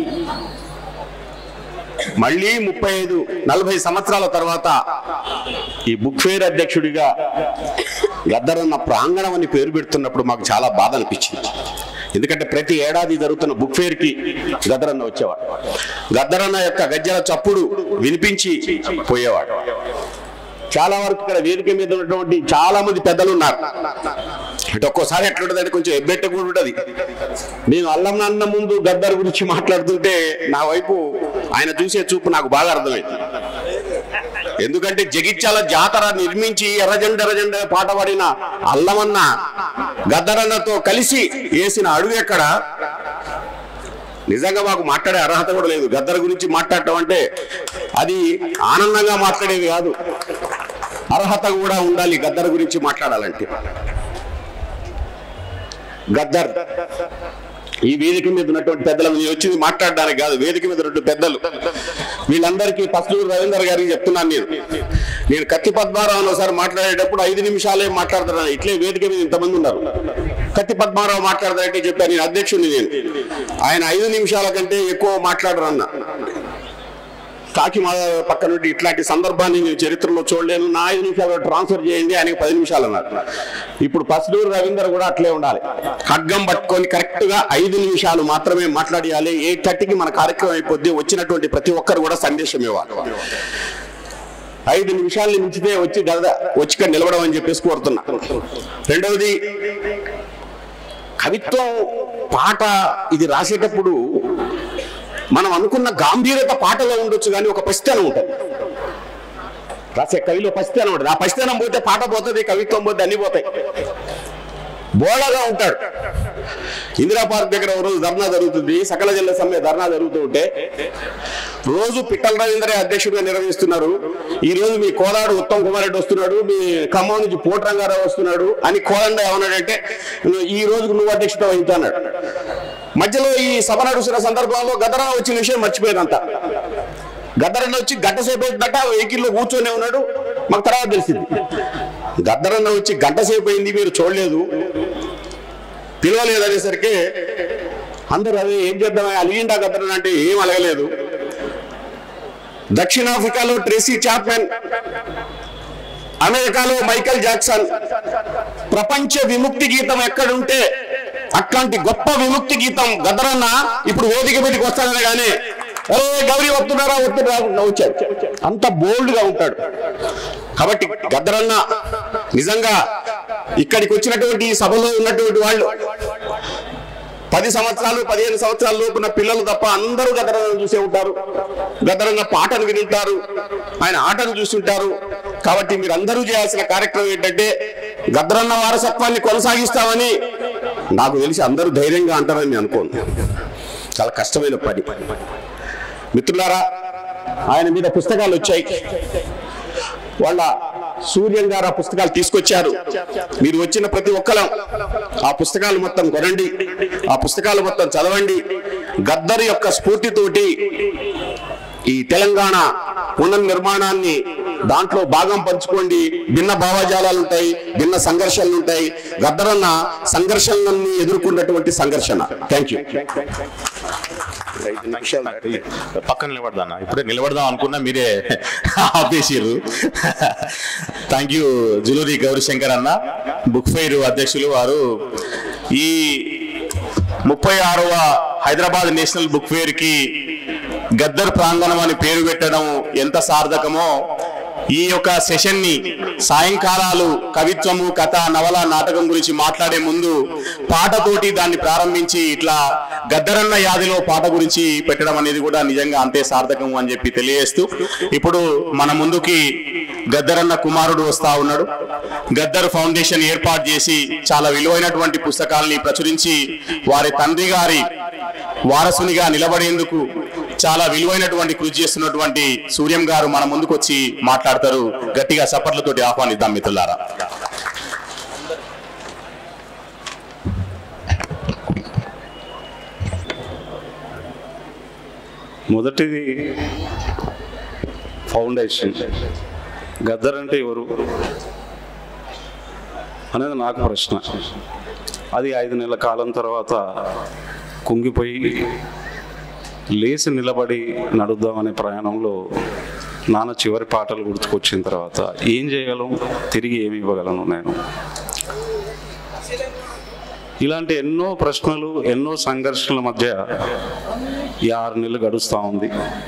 మళ్ళీ ముప్పై ఐదు నలభై సంవత్సరాల తర్వాత ఈ బుక్ ఫేర్ అధ్యక్షుడిగా గద్దరన్న ప్రాంగణం అని పేరు పెడుతున్నప్పుడు మాకు చాలా బాధ అనిపించింది ఎందుకంటే ప్రతి ఏడాది జరుగుతున్న బుక్ ఫేర్ కి గద్దరన్న వచ్చేవాడు గద్దరన్న యొక్క గజ్జల చప్పుడు వినిపించి పోయేవాడు చాలా వరకు ఇక్కడ వేదిక మీద ఉన్నటువంటి చాలా మంది పెద్దలు ఉన్నారు అంటే ఒక్కోసారి ఎట్లుంటదంటే కొంచెం ఎబ్బెట్ట కూడా ఉంటది నేను అల్లం నాన్న ముందు గద్దర్ గురించి మాట్లాడుతుంటే నా వైపు ఆయన చూసే చూపు నాకు బాగా అర్థమైంది ఎందుకంటే జగిత్యాల జాతర నిర్మించి ఎర్రజెండ ఎర్రజెండ పాట పాడిన అల్లమన్న గద్దరన్నతో కలిసి వేసిన అడుగు ఎక్కడ నిజంగా మాకు మాట్లాడే అర్హత కూడా లేదు గద్దర్ గురించి మాట్లాడటం అంటే అది ఆనందంగా మాట్లాడేది కాదు అర్హత కూడా ఉండాలి గద్దర్ గురించి మాట్లాడాలంటే గద్దర్ ఈ వేదిక మీద ఉన్నటువంటి పెద్దలు నేను వచ్చింది మాట్లాడడానికి కాదు వేదిక మీద ఉన్నటువంటి పెద్దలు వీళ్ళందరికీ పసులూరు రవీందర్ గారికి చెప్తున్నాను నేను నేను కత్తి పద్మారావు ఒకసారి మాట్లాడేటప్పుడు ఐదు నిమిషాలే మాట్లాడతాను ఇట్లే వేదిక మీద ఇంతమంది ఉన్నారు కత్తి పద్మారావు మాట్లాడతారంటే చెప్పాను నేను అధ్యక్షుడిని నేను ఆయన ఐదు నిమిషాల కంటే ఎక్కువ మాట్లాడరు అన్న కాకి మా పక్క నుండి ఇట్లాంటి సందర్భాన్ని నేను చరిత్రలో చూడలేను నా ఐదు నిమిషాలు ట్రాన్స్ఫర్ చేయండి ఆయనకి పది నిమిషాలు అన్నారు ఇప్పుడు పసులూరు రవీందర్ కూడా అట్లే ఉండాలి ఖడ్గం పట్టుకొని కరెక్ట్ గా ఐదు నిమిషాలు మాత్రమే మాట్లాడియాలి ఏ థర్టీకి మన కార్యక్రమం అయిపోద్ది వచ్చినటువంటి ప్రతి ఒక్కరు కూడా సందేశం ఇవ్వాలి ఐదు నిమిషాలు మించితే వచ్చి గద వచ్చి ఇక్కడ నిలవడం అని చెప్పేసి కోరుతున్నా రెండవది కవిత్వం పాట ఇది రాసేటప్పుడు మనం అనుకున్న గాంభీర్యత పాటలో ఉండొచ్చు కానీ ఒక పసితనం ఉంటుంది రాసే కవిలో పసితనం ఉంటుంది ఆ పసితనం పోతే పాట పోతుంది కవిత్వం పోతే అన్ని పోతాయి బోళగా ఉంటాడు ఇందిరా పార్క్ దగ్గర ఒక రోజు ధర్నా జరుగుతుంది సకల జిల్లా సమ్మె ధర్నా జరుగుతూ ఉంటే రోజు పిట్టల రవీంద్రే అధ్యక్షుడిగా నిర్వహిస్తున్నారు ఈ రోజు మీ కోదాడు ఉత్తమ్ కుమార్ రెడ్డి వస్తున్నాడు మీ ఖమ్మం నుంచి పోటు రంగారావు వస్తున్నాడు అని కోదండ ఏమన్నాడంటే "నువ్వు ఈ రోజుకు నువ్వు అధ్యక్షత వహించాడు మధ్యలో ఈ సభ నడుస్తున్న సందర్భంలో గదరా వచ్చిన విషయం మర్చిపోయారంట గద్దరన్న వచ్చి గంట సేపు అయిందట వెహికల్లో కూర్చొని ఉన్నాడు మాకు తర్వాత తెలిసింది గద్దరన్న వచ్చి గంట సేపు అయింది మీరు చూడలేదు పిలవలేదు అనేసరికి అందరూ అదే ఏం చేద్దాం అలిగిండా గద్దరన్న అంటే ఏం అలగలేదు దక్షిణాఫ్రికాలో ట్రేసీ చాప్మెన్ అమెరికాలో మైకల్ జాక్సన్ ప్రపంచ విముక్తి గీతం ఎక్కడుంటే అట్లాంటి గొప్ప విముక్తి గీతం గదరన్న ఇప్పుడు వేదిక మీదకి వస్తాడని కానీ ఏ గౌరీ వస్తున్నారా వస్తున్నారా వచ్చాడు అంత బోల్డ్ గా ఉంటాడు కాబట్టి గద్దరన్న నిజంగా ఇక్కడికి వచ్చినటువంటి ఈ సభలో ఉన్నటువంటి వాళ్ళు పది సంవత్సరాలు పదిహేను సంవత్సరాల లోపున పిల్లలు తప్ప అందరూ గద్దరన్న చూసే ఉంటారు గద్దరన్న పాటను వింటారు ఆయన ఆటను చూస్తుంటారు కాబట్టి మీరు అందరూ చేయాల్సిన కార్యక్రమం ఏంటంటే గద్దరన్న వారసత్వాన్ని కొనసాగిస్తామని నాకు తెలిసి అందరూ ధైర్యంగా అంటారని నేను అనుకోను చాలా కష్టమైన పని మిత్రులారా ఆయన మీద పుస్తకాలు వచ్చాయి వాళ్ళ సూర్యం గారు ఆ పుస్తకాలు తీసుకొచ్చారు మీరు వచ్చిన ప్రతి ఒక్కరం ఆ పుస్తకాలు మొత్తం కొనండి ఆ పుస్తకాలు మొత్తం చదవండి గద్దర్ యొక్క స్ఫూర్తితోటి ఈ తెలంగాణ పునర్నిర్మాణాన్ని దాంట్లో భాగం పంచుకోండి భిన్న భావజాలాలు ఉంటాయి భిన్న సంఘర్షణలు ఉంటాయి గద్దరన్న సంఘర్షణలన్నీ ఎదుర్కొన్నటువంటి సంఘర్షణ థ్యాంక్ యూ పక్కన నిలబడదానా ఇప్పుడే నిలబడదాం అనుకున్నా మీరే ఆపేసిర్రు థ్యాంక్ యూ జులూరి గౌరీశంకర్ అన్న బుక్ ఫెయిర్ అధ్యక్షులు వారు ఈ ముప్పై ఆరవ హైదరాబాద్ నేషనల్ బుక్ ఫెయిర్ కి గద్దర్ ప్రాంగణం అని పేరు పెట్టడం ఎంత సార్థకమో ఈ యొక్క సెషన్ ని సాయంకాలాలు కవిత్వము కథ నవల నాటకం గురించి మాట్లాడే ముందు పాటతోటి దాన్ని ప్రారంభించి ఇట్లా గద్దరన్న యాదిలో పాట గురించి పెట్టడం అనేది కూడా నిజంగా అంతే సార్థకం అని చెప్పి తెలియజేస్తూ ఇప్పుడు మన ముందుకి గద్దరన్న కుమారుడు వస్తా ఉన్నాడు గద్దర్ ఫౌండేషన్ ఏర్పాటు చేసి చాలా విలువైనటువంటి పుస్తకాలని ప్రచురించి వారి తండ్రి గారి వారసునిగా నిలబడేందుకు చాలా విలువైనటువంటి కృషి చేస్తున్నటువంటి సూర్యం గారు మన ముందుకు వచ్చి మాట్లాడతారు గట్టిగా సపర్లతోటి ఆహ్వానిద్దాం మిత్రులారా మొదటిది ఫౌండేషన్ గద్దర్ అంటే ఎవరు అనేది నాకు ప్రశ్న అది ఐదు నెలల కాలం తర్వాత కుంగిపోయి లేచి నిలబడి నడుద్దామనే ప్రయాణంలో నాన్న చివరి పాటలు గుర్తుకొచ్చిన తర్వాత ఏం చేయగలం తిరిగి ఏమి ఇవ్వగలను నేను ఇలాంటి ఎన్నో ప్రశ్నలు ఎన్నో సంఘర్షణల మధ్య ఈ ఆరు నెలలు గడుస్తూ ఉంది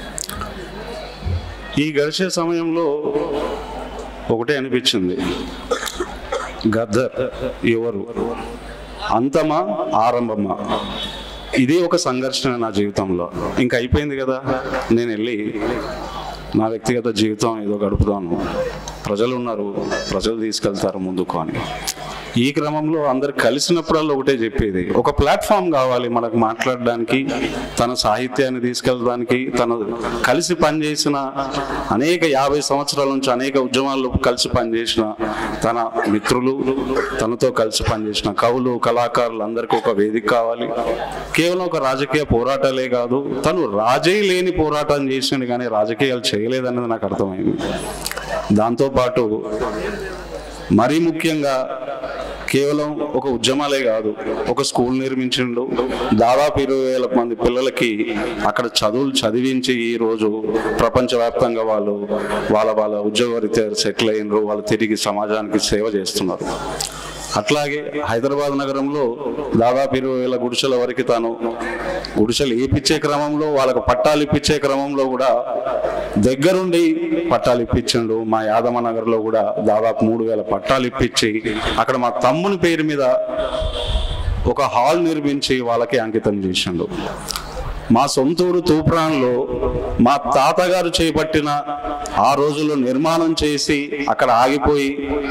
ఈ గడిచే సమయంలో ఒకటే అనిపించింది గద్దర్ ఎవరు అంతమా ఆరంభమా ఇది ఒక సంఘర్షణ నా జీవితంలో ఇంకా అయిపోయింది కదా నేను వెళ్ళి నా వ్యక్తిగత జీవితం ఏదో గడుపుతాను ప్రజలు ఉన్నారు ప్రజలు తీసుకెళ్తారు ముందుకు అని ఈ క్రమంలో అందరు కలిసినప్పుడల్లా ఒకటే చెప్పేది ఒక ప్లాట్ఫామ్ కావాలి మనకు మాట్లాడడానికి తన సాహిత్యాన్ని తీసుకెళ్ళడానికి తను కలిసి పనిచేసిన అనేక యాభై సంవత్సరాల నుంచి అనేక ఉద్యమాల్లో కలిసి పనిచేసిన తన మిత్రులు తనతో కలిసి పనిచేసిన కవులు కళాకారులు అందరికీ ఒక వేదిక కావాలి కేవలం ఒక రాజకీయ పోరాటాలే కాదు తను రాజీ లేని పోరాటం చేసిండు కానీ రాజకీయాలు చేయలేదన్నది నాకు అర్థమైంది దాంతోపాటు మరీ ముఖ్యంగా కేవలం ఒక ఉద్యమాలే కాదు ఒక స్కూల్ నిర్మించిండు దాదాపు ఇరవై వేల మంది పిల్లలకి అక్కడ చదువులు చదివించి ఈ రోజు ప్రపంచవ్యాప్తంగా వాళ్ళు వాళ్ళ వాళ్ళ ఉద్యోగరీత్యా సెటిల్ అయినరు వాళ్ళు తిరిగి సమాజానికి సేవ చేస్తున్నారు అట్లాగే హైదరాబాద్ నగరంలో దాదాపు ఇరవై వేల గుడిసెల వరకు తాను గుడిసెలు ఏపిచ్చే క్రమంలో వాళ్ళకు పట్టాలు ఇప్పించే క్రమంలో కూడా దగ్గరుండి పట్టాలు ఇప్పించిండు మా యాదమ్మ నగర్లో కూడా దాదాపు మూడు వేల పట్టాలు ఇప్పించి అక్కడ మా తమ్ముని పేరు మీద ఒక హాల్ నిర్మించి వాళ్ళకి అంకితం చేసిండు మా సొంతూరు తూప్రాన్లో మా తాతగారు చేపట్టిన ఆ రోజుల్లో నిర్మాణం చేసి అక్కడ ఆగిపోయి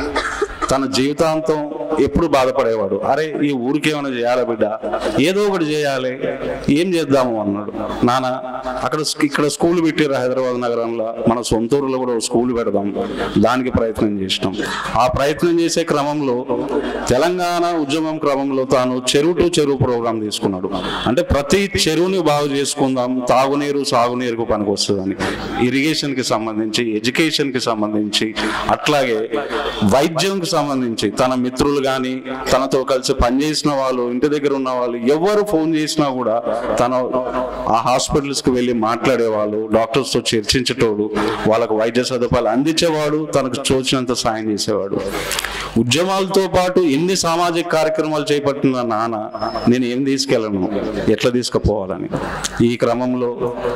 తన జీవితాంతం ఎప్పుడు బాధపడేవాడు అరే ఈ ఊరికి ఏమైనా చేయాలా బిడ్డ ఏదో ఒకటి చేయాలి ఏం చేద్దాము అన్నాడు నాన్న అక్కడ స్కూ- ఇక్కడ స్కూల్ పెట్టారు హైదరాబాద్ నగరంలో మన సొంతూరులో కూడా ఒక స్కూల్ పెడదాం దానికి ప్రయత్నం చేసినాం ఆ ప్రయత్నం చేసే క్రమంలో తెలంగాణ ఉద్యమం క్రమంలో తాను చెరువు టు చెరువు ప్రోగ్రాం తీసుకున్నాడు అంటే ప్రతి చెరువుని బాగు చేసుకుందాం తాగునీరు సాగునీరుకు పనికి వస్తుందని ఇరిగేషన్ కి సంబంధించి ఎడ్యుకేషన్ కి సంబంధించి అట్లాగే వైద్యంకి సంబంధించి తన మిత్రులు కానీ తనతో కలిసి పనిచేసిన వాళ్ళు ఇంటి దగ్గర ఉన్న వాళ్ళు ఎవరు ఫోన్ చేసినా కూడా తను ఆ హాస్పిటల్స్ కి వెళ్ళి మాట్లాడేవాళ్ళు డాక్టర్స్ తో చర్చించేటోడు వాళ్ళకు వైద్య సదుపాయాలు అందించేవాడు తనకు తోచినంత సాయం చేసేవాడు ఉద్యమాలతో పాటు ఎన్ని సామాజిక కార్యక్రమాలు చేపట్టిన నాన్న నేను ఏం తీసుకెళ్ళను ఎట్లా తీసుకుపోవాలని ఈ క్రమంలో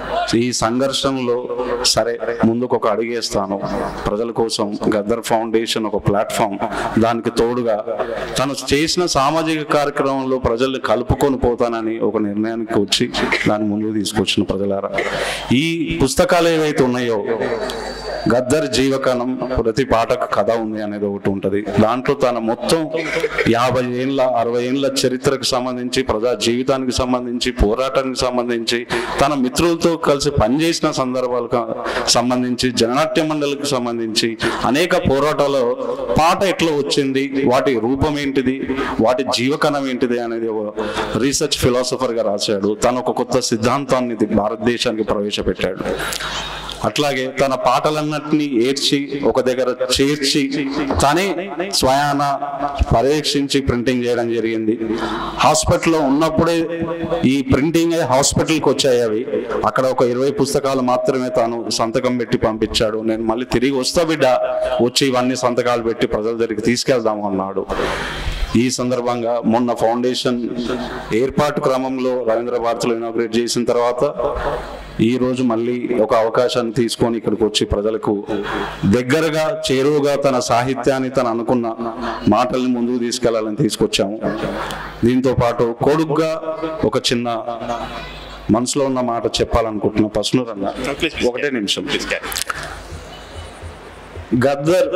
ఈ సంఘర్షణలో సరే ముందుకు ఒక అడుగేస్తాను ప్రజల కోసం గద్దర్ ఫౌండేషన్ ఒక ప్లాట్ఫామ్ దానికి తోడుగా తను చేసిన సామాజిక కార్యక్రమంలో ప్రజల్ని కలుపుకొని పోతానని ఒక నిర్ణయానికి వచ్చి దాన్ని ముందుకు తీసుకొచ్చిన ప్రజలారా ఈ పుస్తకాలు ఏవైతే ఉన్నాయో గద్దర్ జీవకణం ప్రతి పాటకు కథ ఉంది అనేది ఒకటి ఉంటది దాంట్లో తన మొత్తం యాభై ఏళ్ళ అరవై ఏళ్ళ చరిత్రకు సంబంధించి ప్రజా జీవితానికి సంబంధించి పోరాటానికి సంబంధించి తన మిత్రులతో కలిసి పనిచేసిన సందర్భాలకు సంబంధించి జననాట్య మండలికి సంబంధించి అనేక పోరాటాలు పాట ఎట్లా వచ్చింది వాటి రూపం ఏంటిది వాటి జీవకణం ఏంటిది అనేది ఒక రీసెర్చ్ ఫిలాసఫర్ గా రాశాడు తను ఒక కొత్త సిద్ధాంతాన్ని ఇది భారతదేశానికి ప్రవేశపెట్టాడు అట్లాగే తన పాటలన్నిటినీ ఏడ్చి ఒక దగ్గర చేర్చి తనే స్వయాన పర్యవేక్షించి ప్రింటింగ్ చేయడం జరిగింది హాస్పిటల్లో ఉన్నప్పుడే ఈ ప్రింటింగ్ హాస్పిటల్కి వచ్చాయి అవి అక్కడ ఒక ఇరవై పుస్తకాలు మాత్రమే తాను సంతకం పెట్టి పంపించాడు నేను మళ్ళీ తిరిగి వస్తా బిడ్డ వచ్చి ఇవన్నీ సంతకాలు పెట్టి ప్రజల దగ్గరికి తీసుకెళ్దాము అన్నాడు ఈ సందర్భంగా మొన్న ఫౌండేషన్ ఏర్పాటు క్రమంలో రవీంద్ర భారతిలో ఇనాగ్రేట్ చేసిన తర్వాత ఈ రోజు మళ్ళీ ఒక అవకాశాన్ని తీసుకొని ఇక్కడికి వచ్చి ప్రజలకు దగ్గరగా చేరువుగా తన సాహిత్యాన్ని తను అనుకున్న మాటల్ని ముందుకు తీసుకెళ్లాలని తీసుకొచ్చాము దీంతో పాటు కొడుగ్గా ఒక చిన్న మనసులో ఉన్న మాట చెప్పాలనుకుంటున్న పసునూరన్న ఒకటే నిమిషం గద్దర్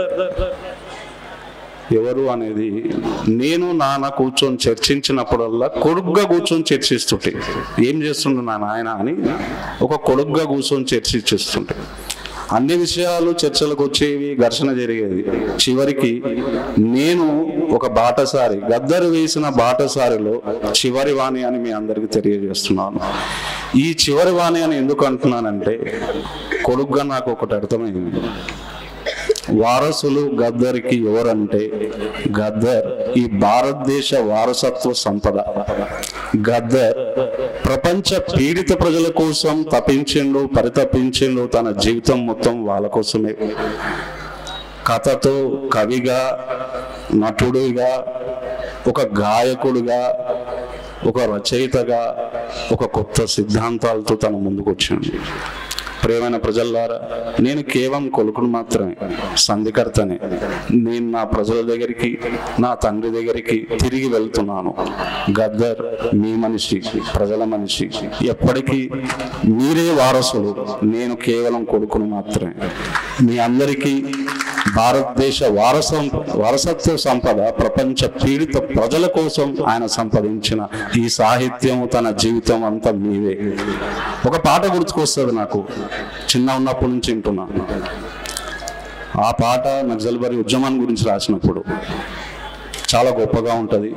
ఎవరు అనేది నేను నాన్న కూర్చొని చర్చించినప్పుడల్లా కొడుగ్గా కూర్చొని చర్చిస్తుంటే ఏం చేస్తుండు నా నాయన అని ఒక కొడుగ్గా కూర్చొని చర్చించిస్తుంటే అన్ని విషయాలు చర్చలకు వచ్చేవి ఘర్షణ జరిగేది చివరికి నేను ఒక బాటసారి గద్దరు వేసిన బాటసారిలో చివరి వాణి అని మీ అందరికీ తెలియజేస్తున్నాను ఈ చివరి వాణి అని ఎందుకు అంటున్నానంటే కొడుగ్గా నాకు ఒకటి అర్థమైంది వారసులు గద్దర్కి ఎవరంటే గద్దర్ ఈ భారతదేశ వారసత్వ సంపద గద్దర్ ప్రపంచ పీడిత ప్రజల కోసం తపించిండు పరితపించిండు తన జీవితం మొత్తం వాళ్ళ కోసమే కథతో కవిగా నటుడిగా ఒక గాయకుడిగా ఒక రచయితగా ఒక కొత్త సిద్ధాంతాలతో తన ముందుకు వచ్చిండు ప్రేమైన ప్రజల్లారా నేను కేవలం కొలుకును మాత్రమే సంధికర్తనే నేను నా ప్రజల దగ్గరికి నా తండ్రి దగ్గరికి తిరిగి వెళ్తున్నాను గద్దర్ మీ మనిషి ప్రజల మనిషి ఎప్పటికీ మీరే వారసులు నేను కేవలం కొడుకును మాత్రమే మీ అందరికీ భారతదేశ వారసం వారసత్వ సంపద ప్రపంచ పీడిత ప్రజల కోసం ఆయన సంపాదించిన ఈ సాహిత్యం తన జీవితం అంతా మీవే ఒక పాట గుర్తుకొస్తుంది నాకు చిన్న ఉన్నప్పటి నుంచి వింటున్నాను ఆ పాట నక్సల్బరి ఉద్యమం గురించి రాసినప్పుడు చాలా గొప్పగా ఉంటుంది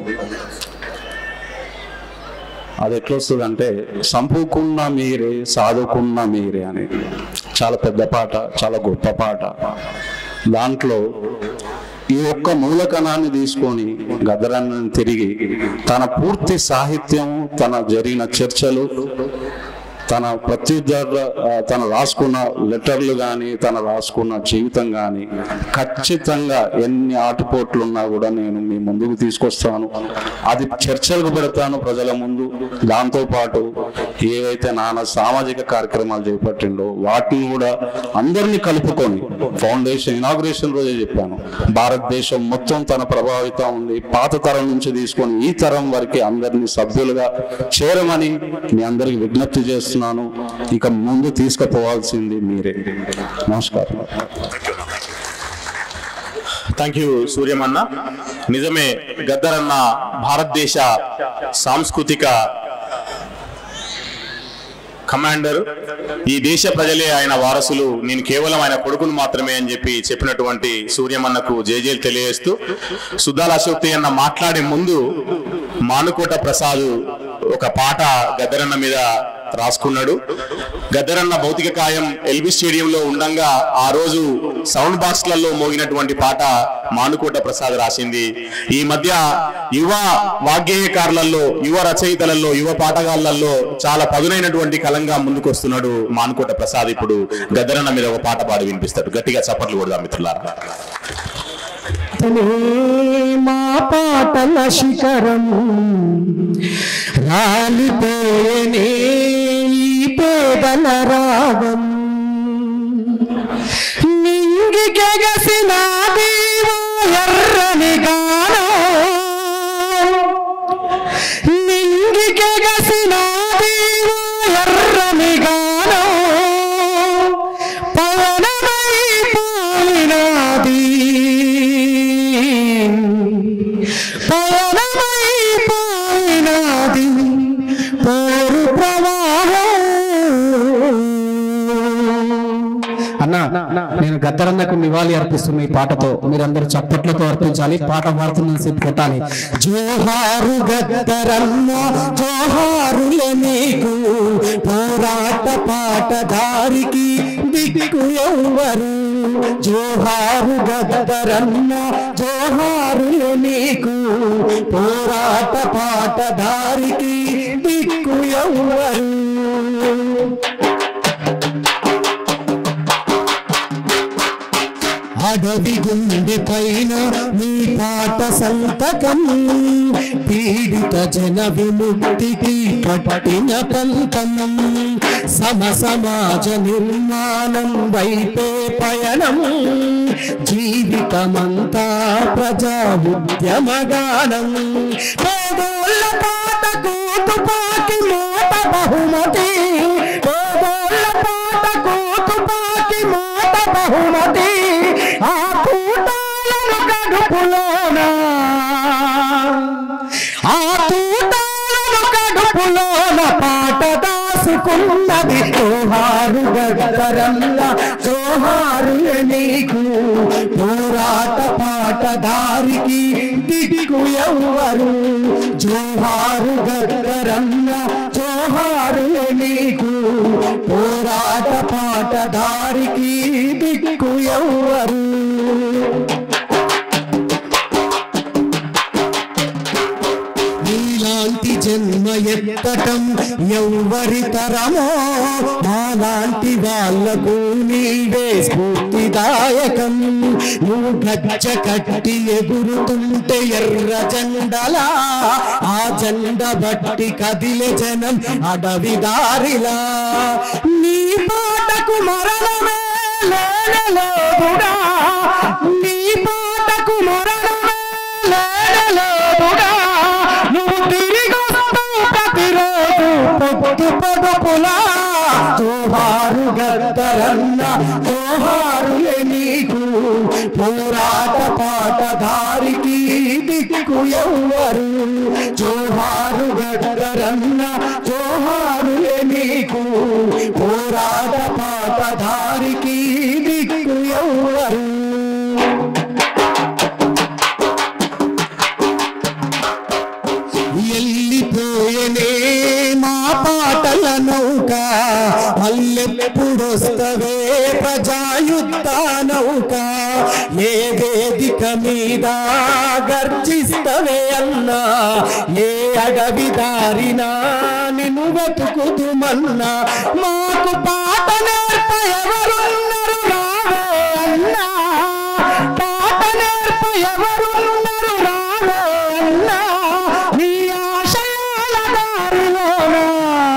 అది ఎట్లొస్తుంది అంటే సంపుకున్న మీరే సాదుకున్న మీరే అని చాలా పెద్ద పాట చాలా గొప్ప పాట దాంట్లో ఈ ఒక్క మూలకణాన్ని తీసుకొని గదరాన్ని తిరిగి తన పూర్తి సాహిత్యం తన జరిగిన చర్చలు తన ప్రత్యుత్తర ఆ, తను రాసుకున్న లెటర్లు కానీ తను రాసుకున్న జీవితం కానీ ఖచ్చితంగా ఎన్ని ఆటుపోట్లు ఉన్నా కూడా నేను మీ ముందుకు తీసుకొస్తాను అది చర్చలకు పెడతాను ప్రజల ముందు దాంతో పాటు ఏవైతే నాన్న సామాజిక కార్యక్రమాలు చేపట్టిండో వాటిని కూడా అందరినీ కలుపుకొని ఫౌండేషన్ ఇనాగ్రేషన్ రోజే చెప్పాను భారతదేశం మొత్తం తన ప్రభావితం ఉంది పాత తరం నుంచి తీసుకొని ఈ తరం వరకు అందరినీ సభ్యులుగా చేరమని మీ అందరికి విజ్ఞప్తి చేస్తున్నాను ఇక ముందు తీసుకుపోవాల్సింది మీరే నమస్కారం థ్యాంక్ యూ సూర్యమన్న నిజమే గద్దరన్న భారతదేశ సాంస్కృతిక కమాండర్ ఈ దేశ ప్రజలే ఆయన వారసులు నేను కేవలం ఆయన కొడుకును మాత్రమే అని చెప్పి చెప్పినటువంటి సూర్యమన్నకు జేజేలు తెలియజేస్తూ సుద్దాల అశోక్తి అన్న మాట్లాడే ముందు మానుకోట ప్రసాద్ ఒక పాట గద్దరన్న మీద రాసుకున్నాడు గద్దరన్న భౌతిక కాయం ఎల్బి స్టేడియంలో ఉండంగా ఆ రోజు సౌండ్ బాక్స్లలో మోగినటువంటి పాట మానుకోట ప్రసాద్ రాసింది ఈ మధ్య యువ వాగ్గేయకారులలో యువ రచయితలలో యువ పాటగాళ్లలో చాలా పదునైనటువంటి కలంగా ముందుకు వస్తున్నాడు మానుకోట ప్రసాద్ ఇప్పుడు గద్దరన్న మీద ఒక పాట పాడి వినిపిస్తాడు గట్టిగా చప్పట్లు కొడదాం మిత్రులారా తనే మా పాటల శిఖరం రాలిపోయేనే ఈ పేదల రాగం నింగి గెగసిన దేవో ఎర్రని గానం నింగి గెగసిన దేవో ఎర్రని గానం పవనమై పోయినాది పవనమై పోయినాది పోరు ప్రవాహం అన్నా నేను గద్దరన్నకు నివాళి అర్పిస్తున్న ఈ పాటతో మీరందరూ చప్పట్లతో అర్పించాలి పాట పాడుతున్న సేపు కొట్టాలి జోహారు గద్దరన్న జోహారులే నీకు పోరాట పాటదారికి దిక్కు ఎవ్వరు జోహారు గద్దరన్న జోహారులే నీకు పోరాట పాటదారికి దిక్కు ఎవ్వరు అడవి గుండె పైన నీ పాట సంతకం పీడిత జన విముక్తికి పట్టిన పంతనం సమ సమాజ నిర్మాణం వైపే పయనం జీవితమంతా ప్రజా ఉద్యమగానం పేదోళ్ళ పాటకు తుపాకి మోట బహుమతి పేదోళ్ళ పాటకు తుపాకి మోట బహుమతి ఆ కూటాలను కడుపులోన ఆ కూటాలను కడుపులోన పాట దాసుకున్నది జోహారు గద్దరల్ల జోహారు నీకు పోరాట పాటదారికి దిక్కు ఎవ్వరు జోహారు గద్దరల్ల జోహారు నీకు పోరాట పాటదారికి దిక్కు ఎవ్వరు నీలాంటి జన్మ ఎత్తటం ఎవ్వరి తరమో మాలాంటి వాళ్ళకు నీవే స్ఫూర్తిదాయకం నువ్వు గజ్జ కట్టి ఎగురుతుంటే ఎర్ర జెండలా ఆ జెండ బట్టి కదిలే జనం అడవి దారిలా నీ పాటకు మరణమే లేనలేదుగా నీ పాటకు మరణమే లేనలేదుగా నువ్వు తిరిగి వస్తావు ప్రతిరోజు పొద్దు పొదుపులా జోహారు గద్దరన్న జోహారులే నీకు పోరాట పాటధారికి దిక్కు ఎవ్వరు జోహారు గద్దరన్న జోహారులే నీకు పోరాట పాటధారికి దిక్కు ఎవ్వరు ఎల్లిపోయేనే మా పాటల నౌక మల్లెప్పుడొస్తవే ప్రజాయుద్ధ నౌక ఏ వేదిక మీద గర్జిస్తవే అన్నా ఏ అడవి దారినా నిన్ను వెతుకుతుమన్నా మాకు పాట నేర్ప ఎవరున్నారు రావే అన్నా పాట నేర్ప ఎవరున్నారు రావే అన్నా నీ ఆశయాల దారిలోనా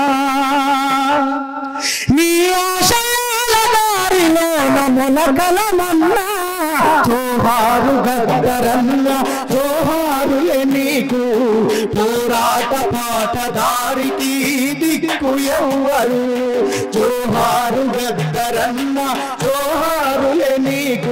నీ ఆశయాల దారిలోన మొలకలమన్నా జోహారు గద్దరన్న జోహారులే నీకు పోరాట పాటదారికి దిక్కు ఎవ్వరు జోహారు గద్దరన్న జోహారులే నీకు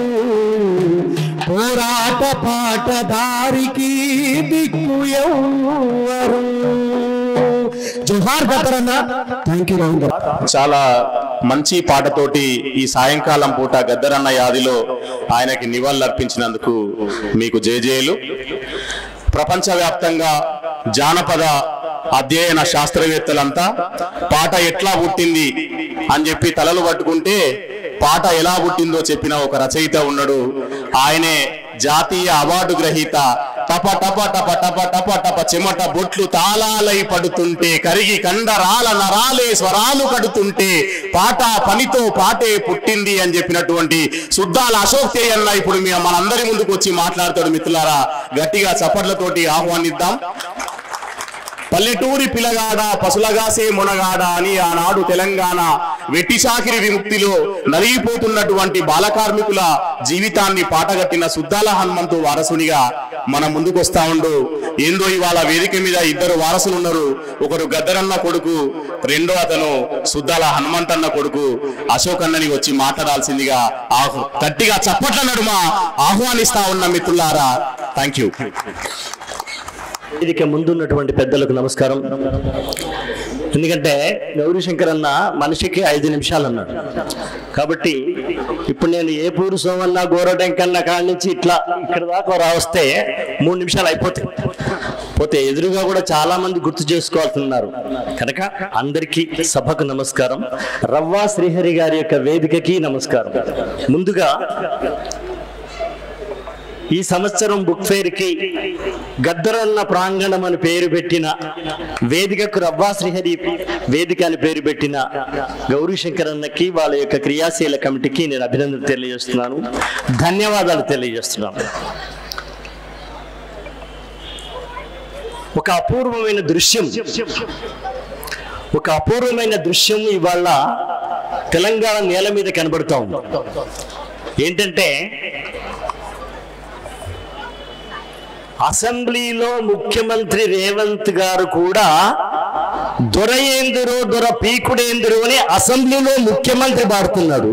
పోరాట పాటదారికి దిక్కు ఎవ్వరు జోహార్ గద్దరన్న థ్యాంక్ యూ రవీంద్ర చాలా మంచి పాటతోటి ఈ సాయంకాలం పూట గద్దరన్న యాదిలో ఆయనకి నివాళులర్పించినందుకు మీకు జేజేలు ప్రపంచవ్యాప్తంగా జానపద అధ్యయన శాస్త్రవేత్తలంతా పాట ఎట్లా పుట్టింది అని చెప్పి తలలు పట్టుకుంటే పాట ఎలా పుట్టిందో చెప్పిన ఒక రచయిత ఉన్నాడు ఆయనే జాతీయ అవార్డు గ్రహీత టప టప టప టప టప టప చెమట బొట్లు తాళాలై పడుతుంటే కరిగి కండరాల నరాలే స్వరాలు కడుతుంటే పాట పనితో పాటే పుట్టింది అని చెప్పినటువంటి సుద్దాల అశోక్ తేయన్న ఇప్పుడు మీ మనందరి ముందుకు వచ్చి మాట్లాడతాడు మిత్రులారా గట్టిగా చప్పట్లతోటి ఆహ్వానిద్దాం పల్లెటూరి పిలగాడ పసులగాసే మునగాడ అని ఆనాడు తెలంగాణ వెట్టి చాకిరి విముక్తిలో నలిగిపోతున్నటువంటి బాల కార్మికుల జీవితాన్ని పాటగట్టిన సుద్దాల హనుమంతు వారసునిగా మన ముందుకు వస్తా ఉండు ఏందో ఇవాళ వేదిక మీద ఇద్దరు వారసులు ఉన్నారు ఒకరు గద్దరన్న కొడుకు రెండో అతను సుద్దాల హనుమంతన్న కొడుకు అశోక్ అన్నని వచ్చి మాట్లాడాల్సిందిగా ఆహ్వ గట్టిగా చప్పట్ల నడుమ ఆహ్వానిస్తా ఉన్న మిత్రులారా థ్యాంక్ యూ వేదిక ముందున్నటువంటి పెద్దలకు నమస్కారం ఎందుకంటే గౌరీ శంకర్ అన్న మనిషికి ఐదు నిమిషాలు అన్నాడు కాబట్టి ఇప్పుడు నేను ఏ పూరు సోమన్న గోరటెంకన్న కాడి నుంచి ఇట్లా ఇక్కడ దాకా రావస్తే మూడు నిమిషాలు అయిపోతాయి పోతే ఎదురుగా కూడా చాలా మంది గుర్తు చేసుకోవాల్సిన్నారు కనుక అందరికీ సభకు నమస్కారం రవ్వా శ్రీహరి గారి యొక్క వేదికకి నమస్కారం ముందుగా ఈ సంవత్సరం బుక్ ఫేర్ కి గద్దరన్న ప్రాంగణం అని పేరు పెట్టిన వేదికకు రవ్వా శ్రీహరి వేదిక అని పేరు పెట్టిన గౌరీ శంకర్ అన్నకి వాళ్ళ యొక్క క్రియాశీల కమిటీకి నేను అభినందన తెలియజేస్తున్నాను ధన్యవాదాలు తెలియజేస్తున్నాను ఒక అపూర్వమైన దృశ్యం ఒక అపూర్వమైన దృశ్యం ఇవాళ తెలంగాణ నేల మీద కనబడుతూ ఉంది ఏంటంటే అసెంబ్లీలో ముఖ్యమంత్రి రేవంత్ గారు కూడా దొరయేందురో దొర పీకుడేందురు అని అసెంబ్లీలో ముఖ్యమంత్రి పాడుతున్నాడు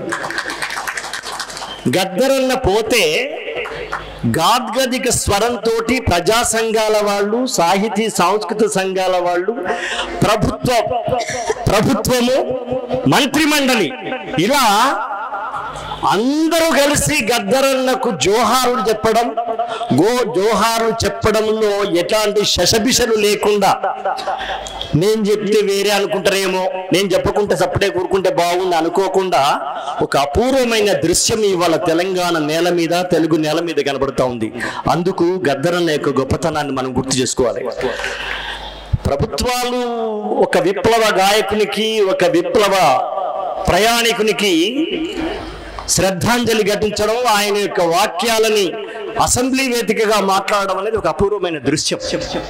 గద్దరన్న పోతే గాద్గదిక స్వరంతో ప్రజా సంఘాల వాళ్ళు సాహితీ సాంస్కృతిక సంఘాల వాళ్ళు ప్రభుత్వ ప్రభుత్వము మంత్రిమండలి ఇలా అందరూ కలిసి గద్దరన్నకు జోహారులు చెప్పడం గో జోహారులు చెప్పడంలో ఎట్లాంటి శశబిషలు లేకుండా నేను చెప్తే వేరే అనుకుంటారేమో నేను చెప్పకుంటే సప్పుడే కూరుకుంటే బాగుంది అనుకోకుండా ఒక అపూర్వమైన దృశ్యం ఇవాళ తెలంగాణ నేల మీద తెలుగు నేల మీద కనబడుతూ ఉంది అందుకు గద్దరన్న యొక్క గొప్పతనాన్ని మనం గుర్తు చేసుకోవాలి ప్రభుత్వాలు ఒక విప్లవ గాయకునికి ఒక విప్లవ ప్రయాణికునికి శ్రద్ధాంజలి ఘటించడం ఆయన యొక్క వాక్యాలని అసెంబ్లీ వేదికగా మాట్లాడడం అనేది ఒక అపూర్వమైన దృశ్యం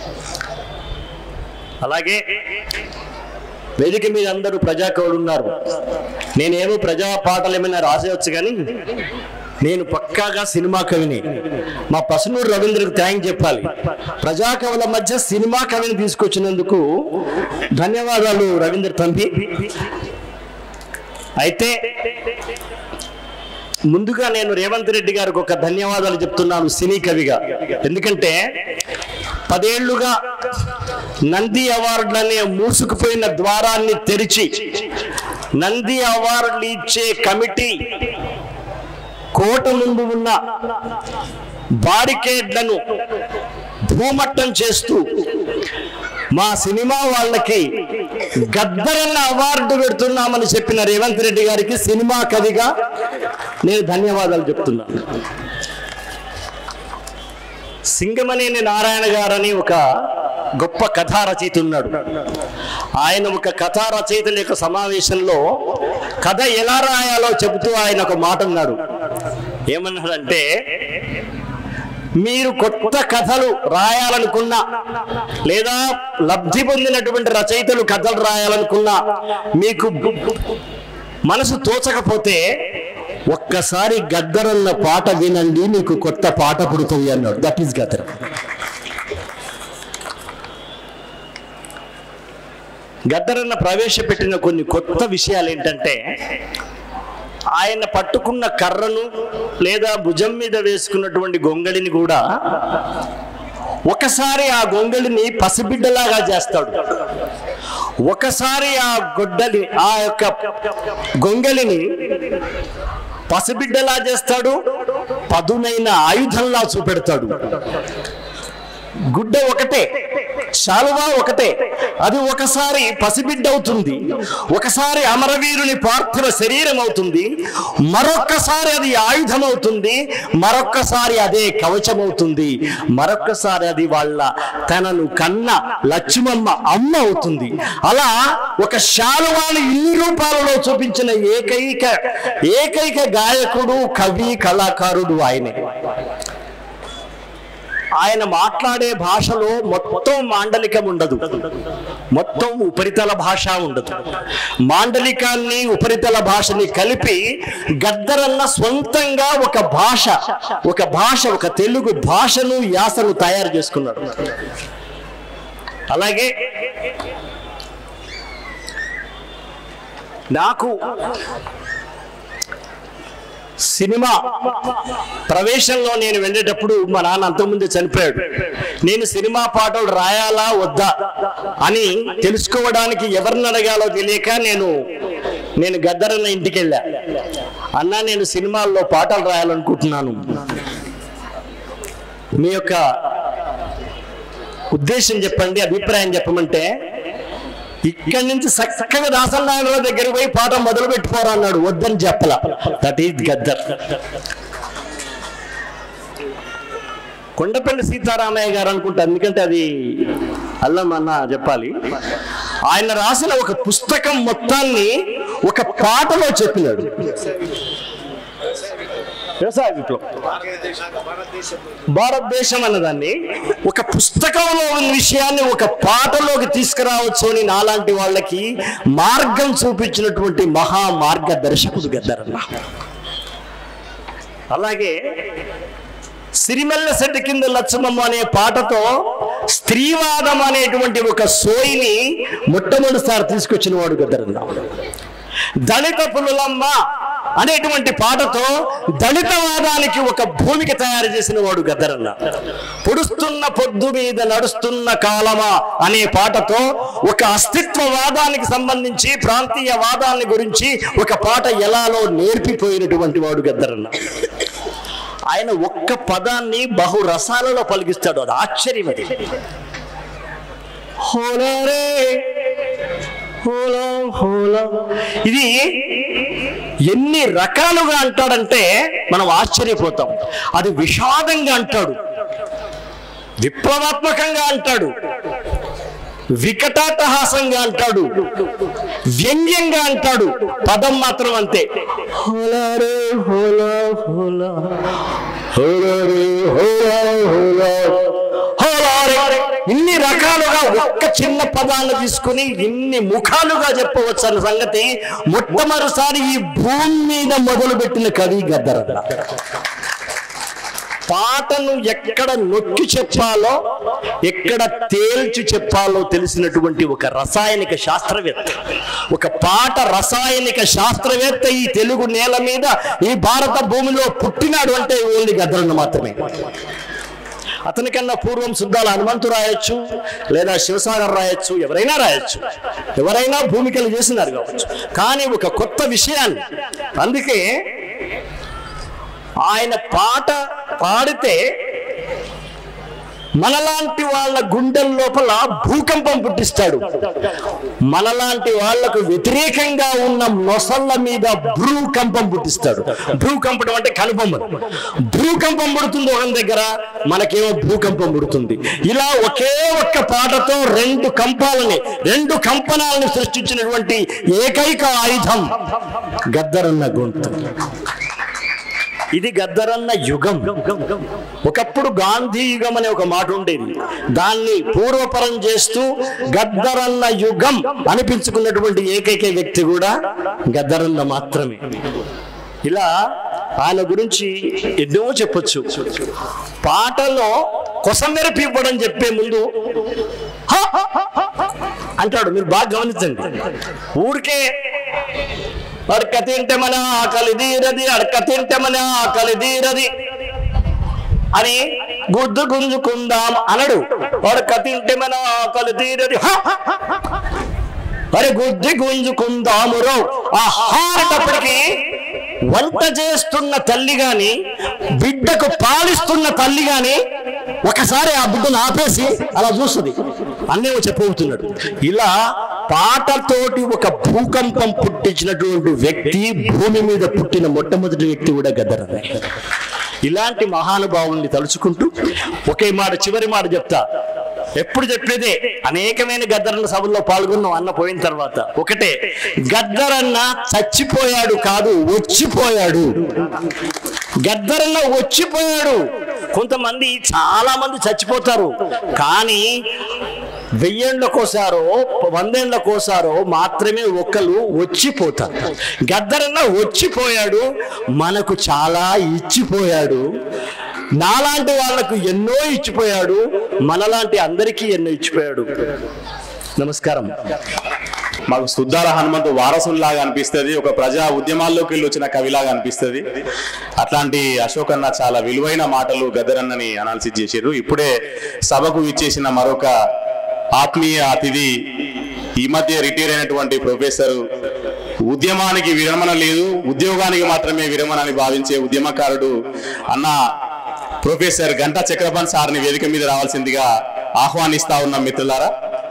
అలాగే వేదిక మీద అందరూ ప్రజాకవులు ఉన్నారు నేనేమో ప్రజా పాటలు ఏమైనా రాసేయచ్చు కానీ నేను పక్కాగా సినిమా కవిని మా పసునూరు రవీంద్రకు థ్యాంక్ చెప్పాలి ప్రజా కవుల మధ్య సినిమా కవిని తీసుకొచ్చినందుకు ధన్యవాదాలు రవీంద్ర తంబి అయితే ముందుగా నేను రేవంత్ రెడ్డి గారికి ఒక ధన్యవాదాలు చెప్తున్నాను సినీ కవిగా ఎందుకంటే పదేళ్లుగా నంది అవార్డులు అనే మూసుకుపోయిన ద్వారాన్ని తెరిచి నంది అవార్డులు ఇచ్చే కమిటీ కోట ముందు ఉన్న బారికేడ్లను భూమట్టం చేస్తూ మా సినిమా వాళ్ళకి గద్దరన్న అవార్డు పెడుతున్నామని చెప్పిన రేవంత్ రెడ్డి గారికి సినిమా కవిగా నేను ధన్యవాదాలు చెప్తున్నాను సింగమనేని నారాయణ గారని ఒక గొప్ప కథా రచయిత ఉన్నాడు ఆయన ఒక కథా రచయితల యొక్క సమావేశంలో కథ ఎలా రాయాలో చెబుతూ ఆయన ఒక మాట అన్నాడు ఏమన్నాడంటే మీరు కొత్త కథలు రాయాలనుకున్నా లేదా లబ్ధి పొందినటువంటి రచయితలు కథలు రాయాలనుకున్నా మీకు మనసు తోచకపోతే ఒక్కసారి గద్దరన్న పాట వినండి మీకు కొత్త పాట పుడుతుంది అన్నాడు దట్ ఈస్ గద్దర్ గద్దరన్న ప్రవేశపెట్టిన కొన్ని కొత్త విషయాలు ఏంటంటే ఆయన పట్టుకున్న కర్రను లేదా భుజం మీద వేసుకున్నటువంటి గొంగళిని కూడా ఒకసారి ఆ గొంగళిని పసిబిడ్డలాగా చేస్తాడు ఒకసారి ఆ గొడ్డలి ఆ యొక్క గొంగళిని పసిబిడ్డలా చేస్తాడు పదునైన ఆయుధంలా చూపెడతాడు గుడ్డ ఒకటే శాలువా ఒకటే అది ఒకసారి పసిబిడ్డ అవుతుంది ఒకసారి అమరవీరుని పార్థివ శరీరం అవుతుంది మరొక్కసారి అది ఆయుధం అవుతుంది మరొక్కసారి అదే కవచం అవుతుంది మరొక్కసారి అది వాళ్ళ తనను కన్న లక్ష్మమ్మ అమ్మ అవుతుంది అలా ఒక శాలువాని ఇన్ని రూపాలలో చూపించిన ఏకైక ఏకైక గాయకుడు కవి కళాకారుడు ఆయనే ఆయన మాట్లాడే భాషలో మొత్తం మాండలికం ఉండదు మొత్తం ఉపరితల భాష ఉండదు మాండలికాన్ని ఉపరితల భాషని కలిపి గద్దరన్న సొంతంగా ఒక భాష ఒక భాష ఒక తెలుగు భాషను యాసను తయారు చేసుకున్నాడు అలాగే నాకు సినిమా ప్రవేశంలో నేను వెళ్ళేటప్పుడు మా నాన్న అంతకుముందే చనిపోయాడు నేను సినిమా పాటలు రాయాలా వద్దా అని తెలుసుకోవడానికి ఎవరిని అడగాలో తెలియక నేను నేను గద్దరన్న ఇంటికి వెళ్ళా అన్నా నేను సినిమాల్లో పాటలు రాయాలనుకుంటున్నాను మీ యొక్క ఉద్దేశం చెప్పండి అభిప్రాయం చెప్పమంటే ఇక్కడి నుంచి చక్కగా దాసనారాయణ దగ్గర పోయి పాట మొదలు పెట్టుకోరా అన్నాడు వద్దని చెప్పల దట్ ఈజ్ గద్దర్ కొండపల్లి సీతారామయ్య గారు అనుకుంటా ఎందుకంటే అది అల్లం అన్న చెప్పాలి ఆయన రాసిన ఒక పుస్తకం మొత్తాన్ని ఒక పాటలో చెప్పినాడు వ్యవసాయ విప్లవం భారతదేశం అన్నదాన్ని ఒక పుస్తకంలో ఉన్న విషయాన్ని ఒక పాటలోకి తీసుకురావచ్చు అని నాలాంటి వాళ్ళకి మార్గం చూపించినటువంటి మహా మార్గదర్శకుడు గద్దరన్న అలాగే సిరిమెల్ల సెట్టు కింద లచ్చమమ్మ అనే పాటతో స్త్రీవాదం అనేటువంటి ఒక సోయిని మొట్టమొదటిసారి తీసుకొచ్చిన వాడు గద్దరన్న దళిత పులులమ్మ అనేటువంటి పాటతో దళితవాదానికి ఒక భూమిక తయారు చేసిన వాడు గద్దరన్న పొడుస్తున్న పొద్దు మీద నడుస్తున్న కాలమా అనే పాటతో ఒక అస్తిత్వవాదానికి సంబంధించి ప్రాంతీయ వాదాన్ని గురించి ఒక పాట ఎలాలో నేర్పిపోయినటువంటి వాడు గద్దరన్న ఆయన ఒక్క పదాన్ని బహు రసాలలో పలికిస్తాడు అది ఆశ్చర్యం అది హోలరే హోలం హోలం ఇది ఎన్ని రకాలుగా అంటాడంటే మనం ఆశ్చర్యపోతాం అది విషాదంగా అంటాడు విప్లవాత్మకంగా అంటాడు వికటాటహాసంగా అంటాడు వ్యంగ్యంగా అంటాడు పదం మాత్రం అంతే హోలారే హోలా హోలా హోలారే హోలా హోలా హోలారే ఇన్ని రకాలుగా ఒక్క చిన్న పదాన్ని తీసుకుని ఇన్ని ముఖాలుగా చెప్పవచ్చు అన్న సంగతి మొట్టమొదటిసారి ఈ భూమి మీద మొదలుపెట్టిన కవి గద్దరన్న పాటను ఎక్కడ నొక్కి చెప్పాలో ఎక్కడ తేల్చి చెప్పాలో తెలిసినటువంటి ఒక రసాయనిక శాస్త్రవేత్త ఒక పాట రసాయనిక శాస్త్రవేత్త ఈ తెలుగు నేల మీద ఈ భారత భూమిలో పుట్టినాడు అంటే ఓన్లీ గద్దరన్న మాత్రమే అతనికన్నా పూర్వం శుద్ధాల హనుమంతు రాయొచ్చు లేదా శివసాగర్ రాయొచ్చు ఎవరైనా రాయొచ్చు ఎవరైనా భూమికలు చేసినారు కావచ్చు కానీ ఒక కొత్త విషయాన్ని అందుకే ఆయన పాట పాడితే మనలాంటి వాళ్ళ గుండెల లోపల భూకంపం పుట్టిస్తాడు మనలాంటి వాళ్లకు వ్యతిరేకంగా ఉన్న నొసళ్ళ మీద భూకంపం పుట్టిస్తాడు భూకంపం అంటే కనుబొమ్మలు భూకంపం పుడుతుంది ఒక దగ్గర మనకేమో భూకంపం పుడుతుంది ఇలా ఒకే ఒక్క పాటతో రెండు కంపాలని రెండు కంపనాలను సృష్టించినటువంటి ఏకైక ఆయుధం గద్దరన్న గొంతు ఇది గద్దరన్న యుగం ఒకప్పుడు గాంధీ యుగం అనే ఒక మాట ఉండేది దాన్ని పూర్వపరం చేస్తూ గద్దరన్న యుగం అనిపించుకున్నటువంటి ఏకైక వ్యక్తి కూడా గద్దరన్న మాత్రమే ఇలా ఆయన గురించి ఎన్నో చెప్పొచ్చు పాటలో కొసమెరపి ఇవ్వడం చెప్పే ముందు "హ, హ, హ, హ" అంటాడు మీరు బాగా గమనించండి ఊరికే అడక తింటే మన ఆకలి తీరది అడక తింటే మన ఆకలి తీరది అని గుద్దు గుంజుకుందాం అనడు అడక తింటే మన ఆకలి తీరది హ! అరే గుద్ది గుంజుకుందాము రో ఆ హారటప్పటికి వంట చేస్తున్న తల్లి గాని బిడ్డకు పాలిస్తున్న తల్లి గాని ఒకసారి ఆ బిడ్డను ఆపేసి అలా చూస్తుంది అన్నేమో చెప్పబోతున్నాడు ఇలా పాటతోటి ఒక భూకంపం పుట్టించినటువంటి వ్యక్తి భూమి మీద పుట్టిన మొట్టమొదటి వ్యక్తి కూడా గద్దరనే ఇలాంటి మహానుభావుల్ని తలుచుకుంటూ ఒకే మాట చివరి మాట చెప్తా ఎప్పుడు చెప్పేదే అనేకమైన గద్దరన్న సభల్లో పాల్గొన్నాం అన్న పోయిన తర్వాత ఒకటే గద్దరన్న చచ్చిపోయాడు కాదు వచ్చిపోయాడు గద్దరన్న వచ్చిపోయాడు కొంతమంది చాలా మంది చచ్చిపోతారు కానీ వెయ్యేళ్లకోసారో వందేళ్లకోసారో మాత్రమే ఒక్కరు వచ్చిపోతారు గద్దరన్న వచ్చిపోయాడు మనకు చాలా ఇచ్చిపోయాడు నాలాంటి వాళ్లకు ఎన్నో ఇచ్చిపోయాడు మనలాంటి అందరికీ ఎన్నో ఇచ్చిపోయాడు నమస్కారం మాకు సుద్దాల హనుమంతు వారసుల్లాగా అనిపిస్తుంది ఒక ప్రజా ఉద్యమాల్లోకి వెళ్ళి వచ్చిన కవిలాగా అనిపిస్తుంది అట్లాంటి అశోక్ అన్న చాలా విలువైన మాటలు గద్దరన్నని అనాలిసిస్ చేశారు ఇప్పుడే సభకు ఇచ్చేసిన మరొక ఆత్మీయ అతిథి ఈ మధ్య రిటైర్ అయినటువంటి ప్రొఫెసర్ ఉద్యమానికి విరమణ లేదు ఉద్యోగానికి మాత్రమే విరమణ అని భావించే ఉద్యమకారుడు అన్న ప్రొఫెసర్ గంటా చక్రపాణి సార్ని వేదిక మీద రావాల్సిందిగా ఆహ్వానిస్తా ఉన్నాం మిత్రులారా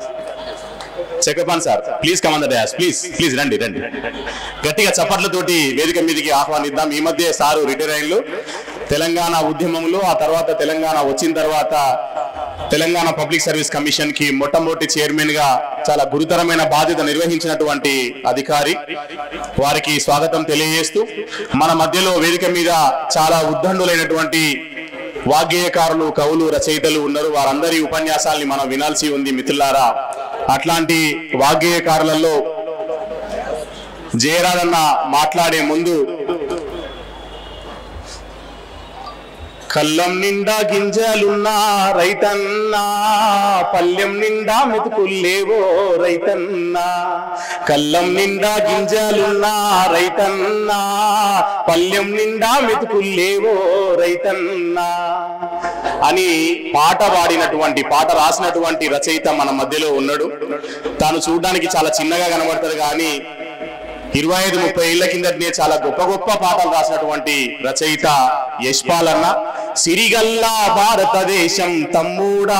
Chakrapani sir please come on the dash please please రండి రండి గట్టిగా చప్పట్లతోటి వేదిక మీదకి ఆహ్వానిద్దాం ఈ మధ్య సారు రిటైర్ అయ్యిండు తెలంగాణ ఉద్యమంలో ఆ తర్వాత తెలంగాణ వచ్చిన తర్వాత తెలంగాణ పబ్లిక్ సర్వీస్ కమిషన్ కి మొట్టమొదటి చైర్మన్ గా చాలా గురుతరమైన బాధ్యత నిర్వహించినటువంటి అధికారి వారికి స్వాగతం తెలియజేస్తూ మన మధ్యలో వేదిక మీద చాలా ఉద్దండులైనటువంటి వాగ్గేయకారులు కవులు రచయితలు ఉన్నారు వారందరి ఉపన్యాసాల్ని మనం వినాల్సి ఉంది మిత్రులారా అట్లాంటి వాగ్గేయకారులలో జయరాజన్న మాట్లాడే ముందు కల్లం నిండా గింజలున్నా రైతన్నా పల్లెం నిండా మెతుకుల్లేవో రైతన్నా కల్లం నిండా గింజలున్నా రైతన్నా పల్లెం నిండా మెతుకుల్లేవో రైతన్నా అని పాట పాడినటువంటి పాట రాసినటువంటి రచయిత మన మధ్యలో ఉన్నాడు తాను చూడడానికి చాలా చిన్నగా కనబడతాడు కానీ ఇరవై ఐదు ముప్పై ఏళ్ల కిందటనే చాలా గొప్ప గొప్ప పాటలు రాసినటువంటి రచయిత యశ్పాల్ అన్న సిరిగల్లా భారతదేశం తమ్ముడా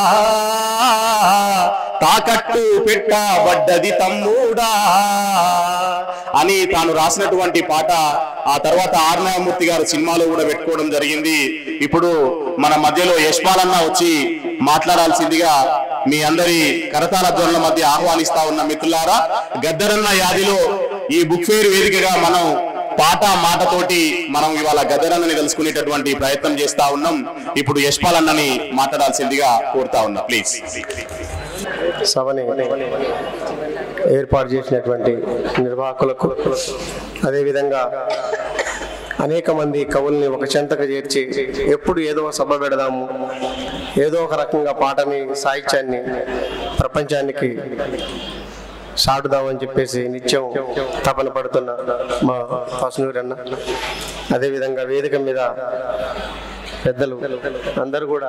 తాకట్టు పెట్టబడ్డది తమ్ముడా అని తాను రాసినటువంటి పాట ఆ తర్వాత ఆర్నామూర్తి గారు సినిమాలో కూడా పెట్టుకోవడం జరిగింది ఇప్పుడు మన మధ్యలో యశ్పాల్ అన్న వచ్చి మాట్లాడాల్సిందిగా మీ అందరి కరతాల ధ్వనుల మధ్య ఆహ్వానిస్తా ఉన్న మిత్రులారా గద్దరన్న యాదిలో ఈ బుక్ ఫేర్ వేదికగా మనం పాట మాటతోటి మనం ఇవాళ గద్దరన్నని తెలుసుకునేటటువంటి ప్రయత్నం చేస్తా ఉన్నాం ఇప్పుడు యశ్పాల్ అన్నని మాట్లాడాల్సిందిగా కోరుతా ఉన్నా ప్లీజ్ సభని ఏర్పాటు చేసినటువంటి నిర్వాహకులకు అదేవిధంగా అనేక మంది కవుల్ని ఒక చెంతకు చేర్చి ఎప్పుడు ఏదో ఒక సభ పెడదాము ఏదో ఒక రకంగా పాటని సాహిత్యాన్ని ప్రపంచానికి సాటుదామని చెప్పేసి నిత్యం తపన పడుతున్న మా పసునూరి అన్న అదేవిధంగా వేదిక మీద పెద్దలు అందరూ కూడా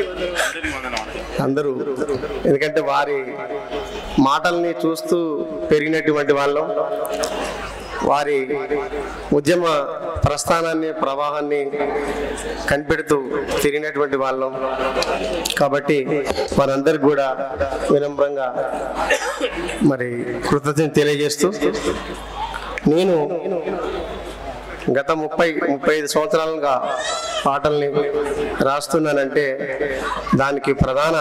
అందరూ ఎందుకంటే వారి మాటల్ని చూస్తూ పెరిగినటువంటి వాళ్ళం వారి ఉద్యమ ప్రస్థానాన్ని ప్రవాహాన్ని కనిపెడుతూ తిరిగినటువంటి వాళ్ళం కాబట్టి వారందరికి కూడా వినమ్రంగా మరి కృతజ్ఞత తెలియజేస్తూ నేను గత ముప్పై ముప్పై ఐదు సంవత్సరాలుగా పాటల్ని రాస్తున్నానంటే దానికి ప్రధాన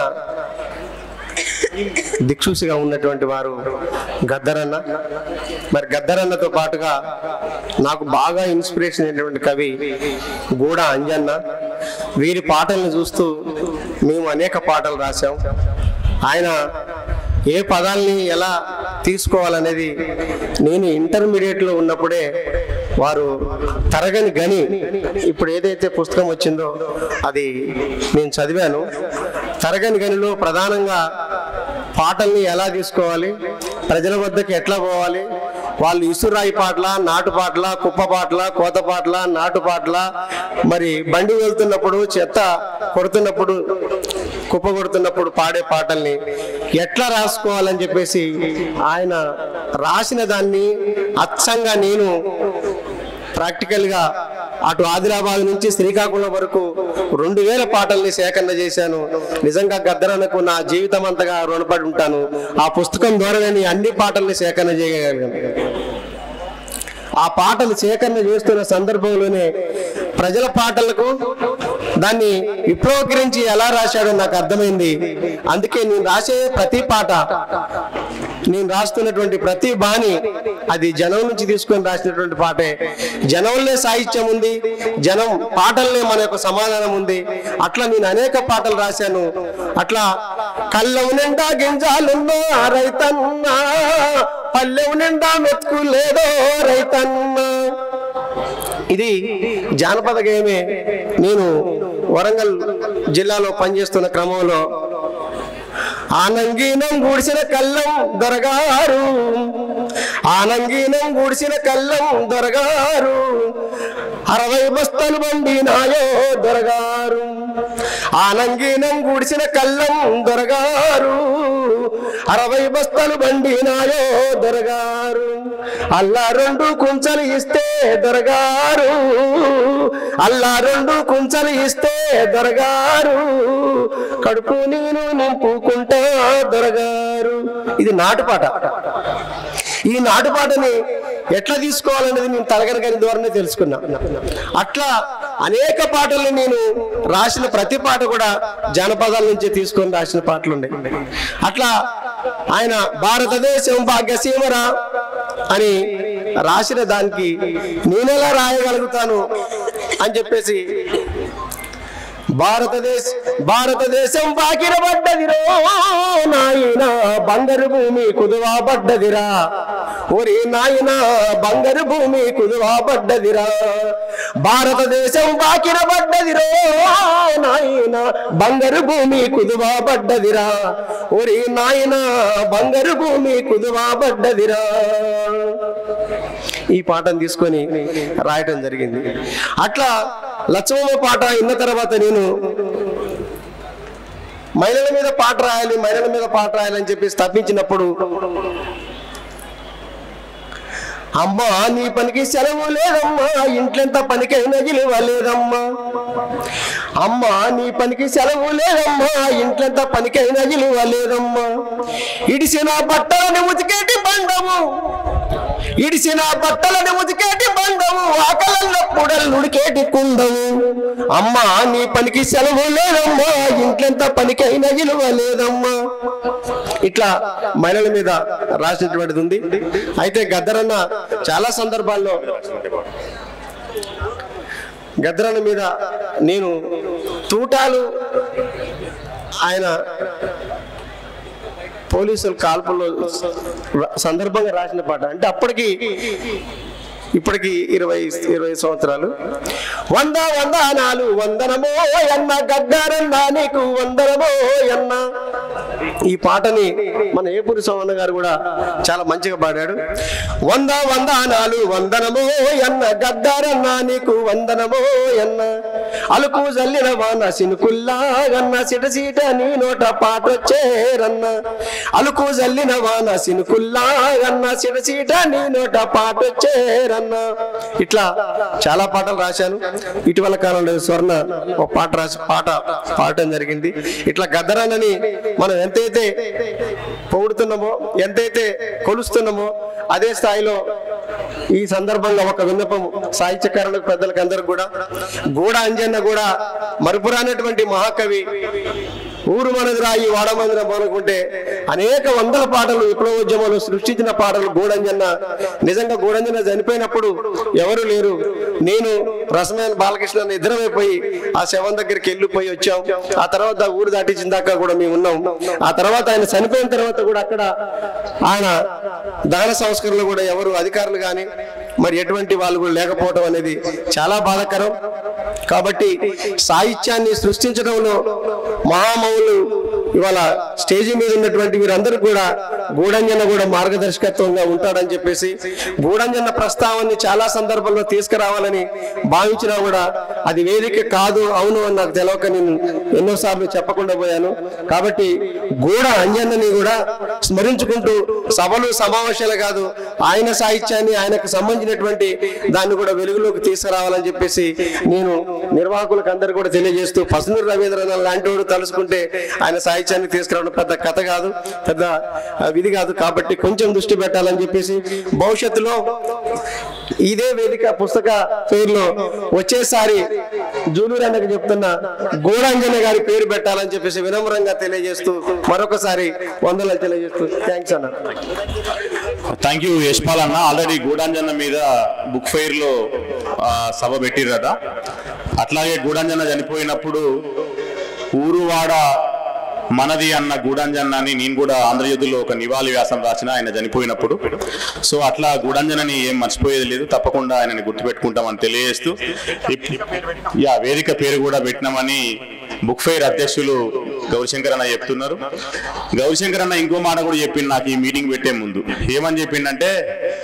దిక్సూసిగా ఉన్నటువంటి వారు గద్దరన్న మరి గద్దరన్నతో పాటుగా నాకు బాగా ఇన్స్పిరేషన్ అయినటువంటి కవి గూడ అంజన్న వీరి పాటల్ని చూస్తూ మేము అనేక పాటలు రాశాం ఆయన ఏ పదాల్ని ఎలా తీసుకోవాలనేది నేను ఇంటర్మీడియట్లో ఉన్నప్పుడే వారు తరగని గని ఇప్పుడు ఏదైతే పుస్తకం వచ్చిందో అది నేను చదివాను తరగని గనిలో ప్రధానంగా పాటల్ని ఎలా తీసుకోవాలి ప్రజల వద్దకు ఎట్లా పోవాలి వాళ్ళు ఇసురాయి పాటల నాటు పాటల కుప్ప పాటల కోత పాటల నాటు పాటల మరి బండి వెళ్తున్నప్పుడు చెత్త కొడుతున్నప్పుడు కుప్ప కొడుతున్నప్పుడు పాడే పాటల్ని ఎట్లా రాసుకోవాలని చెప్పేసి ఆయన రాసిన దాన్ని అచ్చంగా నేను ప్రాక్టికల్గా అటు ఆదిలాబాద్ నుంచి శ్రీకాకుళం వరకు రెండు వేల పాటల్ని సేకరణ చేశాను నిజంగా గద్దరనకు నా జీవితం అంతగా రుణపడి ఉంటాను ఆ పుస్తకం ద్వారా నేను అన్ని పాటల్ని సేకరణ చేయగలిగాను ఆ పాటలు సేకరణ చేస్తున్న సందర్భంలోనే ప్రజల పాటలకు దాన్ని విప్లవీకరించి ఎలా రాశాడో నాకు అర్థమైంది అందుకే నేను రాసే ప్రతి పాట నేను రాస్తున్నటువంటి ప్రతి బాణి అది జనం నుంచి తీసుకొని రాసినటువంటి పాటే జనంలో సాహిత్యం ఉంది జనం పాటల్నే మన యొక్క సమాధానం ఉంది అట్లా నేను అనేక పాటలు రాశాను అట్లా కళ్ళం నిండా గింజాలుందో రైతన్నా పల్లెం నిండా మెతుకులేదో రైతన్నా ఇది జానపద గేయమే నేను వరంగల్ జిల్లాలో పనిచేస్తున్న క్రమంలో ఆనంగీనం గుడిసిన కళ్ళం దొరగారు ఆనంగీనం గుడిసిన కళ్ళం దొరగారు అరవై బస్తలు బండి నాయో దొరగారు ఆనంగీనం గుడిసిన కళ్ళం దొరగారు అరవై బస్తలు బండి నాయో దొరగారు అల్లా రెండు కుంచలు ఇస్తే దొరగారు అల్లా రెండు కుంచలు ఇస్తే దొరగారు కడుపు నేను నింపుకుంటా దొరగారు ఇది నాటుపాట ఈ నాటుపాటని ఎట్లా తీసుకోవాలనేది నేను తరగని గని ద్వారానే తెలుసుకున్నా అట్లా అనేక పాటల్ని నేను రాసిన ప్రతి పాట కూడా జానపదాల నుంచి తీసుకొని రాసిన పాటలు ఉన్నాయి అట్లా ఆయన భారతదేశం భాగ్యసీమరా అని రాసిన దానికి నేనెలా రాయగలుగుతాను అని చెప్పేసి భారతదేశ భారతదేశం బాకిర పడ్డదిరో నాయన బంగారు భూమి కుదువా పడ్డదిరా ఒరే నాయన బంగారు భూమి కుదువా పడ్డదిరా భారతదేశం బాకిర పడ్డదిరో నాయన బంగారు భూమి కుదువా పడ్డదిరా ఒరే నాయన బంగారు భూమి కుదువా పడ్డదిరా ఈ పాటను తీసుకొని రాయటం జరిగింది అట్లా లక్ష్మమ్మ పాట విన్న తర్వాత నేను మహిళల మీద పాట రాయాలి మహిళల మీద పాట రాయాలని చెప్పి స్థాపించినప్పుడు అమ్మా నీ పనికి సెలవు లేదమ్మా ఇంట్లెంత పనికైనా విలువ లేదమ్మా అమ్మా నీ పనికి సెలవు లేదమ్మా ఇంట్లెంత పనికైనా విలువ లేదమ్మా ఇడిసిన బట్టలని ఉతికేటి బండము ఇడిసిన బట్టలను ఉతికేటి బండవు ఆకలన్నప్పుడలు నుడికేటి కుండవు అమ్మా నీ పనికి సెలవు లేదమ్మా ఇంట్లెంత పనికైనా విలువ లేదమ్మా ఇట్లా మహిళల మీద రాసినటువంటిది ఉంది అయితే గద్దరన్న చాలా సందర్భాల్లో గద్దరన్న మీద నేను తూటాలు ఆయన పోలీసులు కాల్పుల్లో సందర్భంగా రాసిన పాట అంటే అప్పటికి ఇప్పటికి ఇరవై ఇరవై సంవత్సరాలు వంద వందనాలు వందనమో అన్న గద్దారన్న నీకు వందనమో అన్న ఈ పాటని మన ఏపూరి సోమన్న గారు కూడా చాలా మంచిగా పాడాడు వంద వందనాలు వందనమో అన్న గద్దారన్న నీకు వందనమో అన్న అలుకు జల్లిన వాన సినుకుల్లాగన్న సిట సీట నీ నోట పాట వచ్చేరన్న అలుకు జల్లిన వాన సినుకుల్లాగన్న సిట సీట నీ నోట పాట వచ్చేరన్న ఇట్లా చాలా పాటలు రాశాను ఇటీవల కాలంలో స్వర్ణ ఒక పాట రాసి పాట పాడటం జరిగింది ఇట్లా గద్దరానని మనం ఎంతైతే పొగుడుతున్నామో ఎంతైతే కొలుస్తున్నామో అదే స్థాయిలో ఈ సందర్భంగా ఒక విన్నపం సాహిత్యకారులకు పెద్దలకు అందరికి కూడా గూడ అంజన్న కూడా మరుపురానటువంటి మహాకవి ఊరు మనదిరా ఈ వాడమందిరం అనుకుంటే అనేక వందల పాటలు విప్లవోద్యమాలు సృష్టించిన పాటలు గూడంజన్న నిజంగా గూడంజన్న చనిపోయినప్పుడు ఎవరు లేరు నేను రసమైన బాలకృష్ణ ఇద్దరమైపోయి ఆ శవం దగ్గరికి వెళ్ళిపోయి వచ్చాం ఆ తర్వాత ఊరు దాటించిన దాకా కూడా మేము ఉన్నాం ఆ తర్వాత ఆయన చనిపోయిన తర్వాత కూడా అక్కడ ఆయన దహన సంస్కరణలు కూడా ఎవరు అధికారులు కానీ మరి ఎటువంటి వాళ్ళు కూడా లేకపోవడం అనేది చాలా బాధాకరం కాబట్టి సాహిత్యాన్ని సృష్టించడంలో మహామౌలు ఇవాళ స్టేజీ మీద ఉన్నటువంటి వీరందరూ కూడా గూడంజన కూడా మార్గదర్శకత్వంగా ఉంటాడని చెప్పేసి గూడంజన ప్రస్తావాన్ని చాలా సందర్భాల్లో తీసుకురావాలని భావించినా కూడా అది వేదిక కాదు అవును అని నాకు తెలియక నేను ఎన్నోసార్లు చెప్పకుండా పోయాను కాబట్టి గూడ అంజన్నని కూడా స్మరించుకుంటూ సభలు సమావేశాలు కాదు ఆయన సాహిత్యాన్ని ఆయనకు సంబంధించినటువంటి దాన్ని కూడా వెలుగులోకి తీసుకురావాలని చెప్పేసి నేను నిర్వాహకులకు అందరు కూడా తెలియజేస్తూ పసునూరు రవీంద్రనాథ్ లాంటి వాడు తలుసుకుంటే ఆయన సాహిత్యాన్ని తీసుకురావడం పెద్ద కథ కాదు పెద్ద ఆ, విధి కాదు కాబట్టి కొంచెం దృష్టి పెట్టాలని చెప్పేసి భవిష్యత్తులో ఇదే వేదిక పుస్తక పేరులో వచ్చేసారి జూలూరు అన్నకు చెప్తున్న గోడాంజన గారి పేరు పెట్టాలని చెప్పేసి వినమ్రంగా తెలియజేస్తూ మరొకసారి వందలు తెలియజేస్తూ థ్యాంక్స్ అన్న థ్యాంక్ యూ యశ్పాల్ అన్న ఆల్రెడీ గూడాంజన్న మీద బుక్ ఫెయిర్ లో ఆ, సభ పెట్టిరట అట్లాగే గూడాంజన్న చనిపోయినప్పుడు ఊరువాడ మనది అన్న గూడాంజన్న అని నేను కూడా ఆంధ్రజ్యోతిలో ఒక నివాళి వ్యాసం రాసిన ఆయన చనిపోయినప్పుడు సో అట్లా గూడాంజనని ఏం మర్చిపోయేది లేదు తప్పకుండా ఆయనని గుర్తుపెట్టుకుంటామని తెలియజేస్తూ ఇప్- యా వేదిక పేరు కూడా పెట్టినామని బుక్ ఫెయిర్ అధ్యక్షులు గౌరీశంకర్ అన్న చెప్తున్నారు గౌరీశంకర్ అన్న ఇంకో మాట కూడా చెప్పిండు నాకు ఈ మీటింగ్ పెట్టే ముందు ఏమని చెప్పిండంటే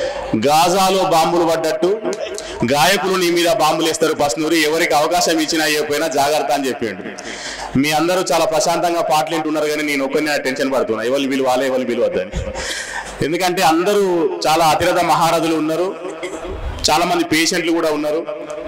గాజాలో బాంబులు పడ్డట్టు గాయకులు నీ మీద బాంబులు వేస్తారు పస్నూరి ఎవరికి అవకాశం ఇచ్చినా ఇవ్వకపోయినా జాగ్రత్త అని చెప్పిండు మీ అందరూ చాలా ప్రశాంతంగా పాటలు వింటున్నారు కానీ నేను ఒక్కరిని టెన్షన్ పడుతున్నా ఎవరు విలువాలి ఎవరు విలువద్దని ఎందుకంటే అందరూ చాలా అతిరథ మహారథులు ఉన్నారు చాలా మంది పేషెంట్లు కూడా ఉన్నారు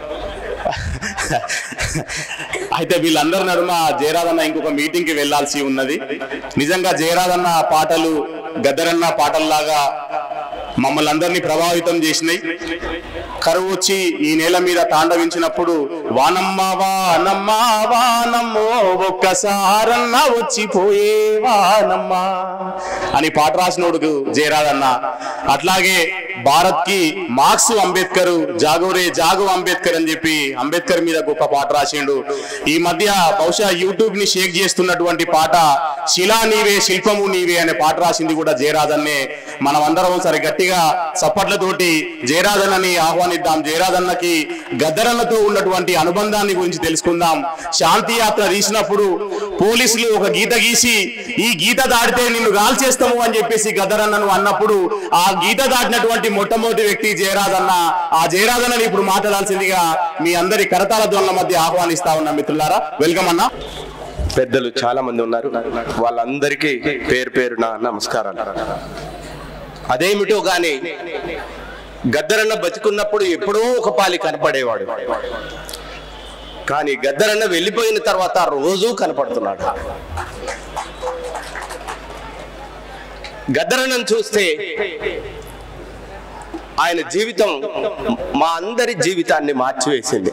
అయితే వీళ్ళందరి నడుమ జయరాదన్న ఇంకొక మీటింగ్ కి వెళ్లాల్సి ఉన్నది నిజంగా జయరాదన్న పాటలు గద్దరన్న పాటల్లాగా మమ్మల్ని అందరినీ ప్రభావితం చేసినాయి కరువు వచ్చి ఈ నేల మీద తాండవించినప్పుడు వానమ్మ వానమ్మ వానమ్మో ఒక్కసారన్న వచ్చిపోయే వానమ్మ అని పాట రాసినోడు జయరాదన్న అట్లాగే భారత్ కి మార్క్స్ అంబేద్కర్ జాగోరే జాగో అంబేద్కర్ అని చెప్పి అంబేద్కర్ మీద గొప్ప పాట రాసిండు ఈ మధ్య బహుశా యూట్యూబ్ ని షేక్ చేస్తున్నటువంటి పాట శిలా నీవే శిల్పము నీవే అనే పాట రాసింది కూడా జయరాదన్నే మనం అందరం సరి గట్టిగా చప్పట్లతోటి జయరాదన్నని ఆహ్వానిద్దాం జయరాదన్నకి గద్దరన్నతో ఉన్నటువంటి అనుబంధాన్ని గురించి తెలుసుకుందాం శాంతి యాత్ర తీసినప్పుడు పోలీసులు ఒక గీత గీసి ఈ గీత దాటితే నిన్ను గాల్చేస్తాము అని చెప్పేసి గద్దరన్నను అన్నప్పుడు ఆ గీత దాటినటువంటి మొట్టమొదటి వ్యక్తి జయరాదన్న ఆ జయరాదన్నని ఇప్పుడు మాట్లాడాల్సిందిగా మీ అందరి కరతాల ధ్వనుల మధ్య ఆహ్వానిస్తా ఉన్న మిత్రులారా వెల్కమ్ అన్న పెద్దలు చాలా మంది ఉన్నారు వాళ్ళందరికీ పేరు పేరున నమస్కారాలు అదేమిటో గాని గద్దరన్న బతికున్నప్పుడు ఎప్పుడో ఒక పాలి కనపడేవాడు కానీ గద్దరన్న వెళ్ళిపోయిన తర్వాత రోజూ కనపడుతున్నాడు గద్దరన్నను చూస్తే ఆయన జీవితం మా అందరి జీవితాన్ని మార్చివేసింది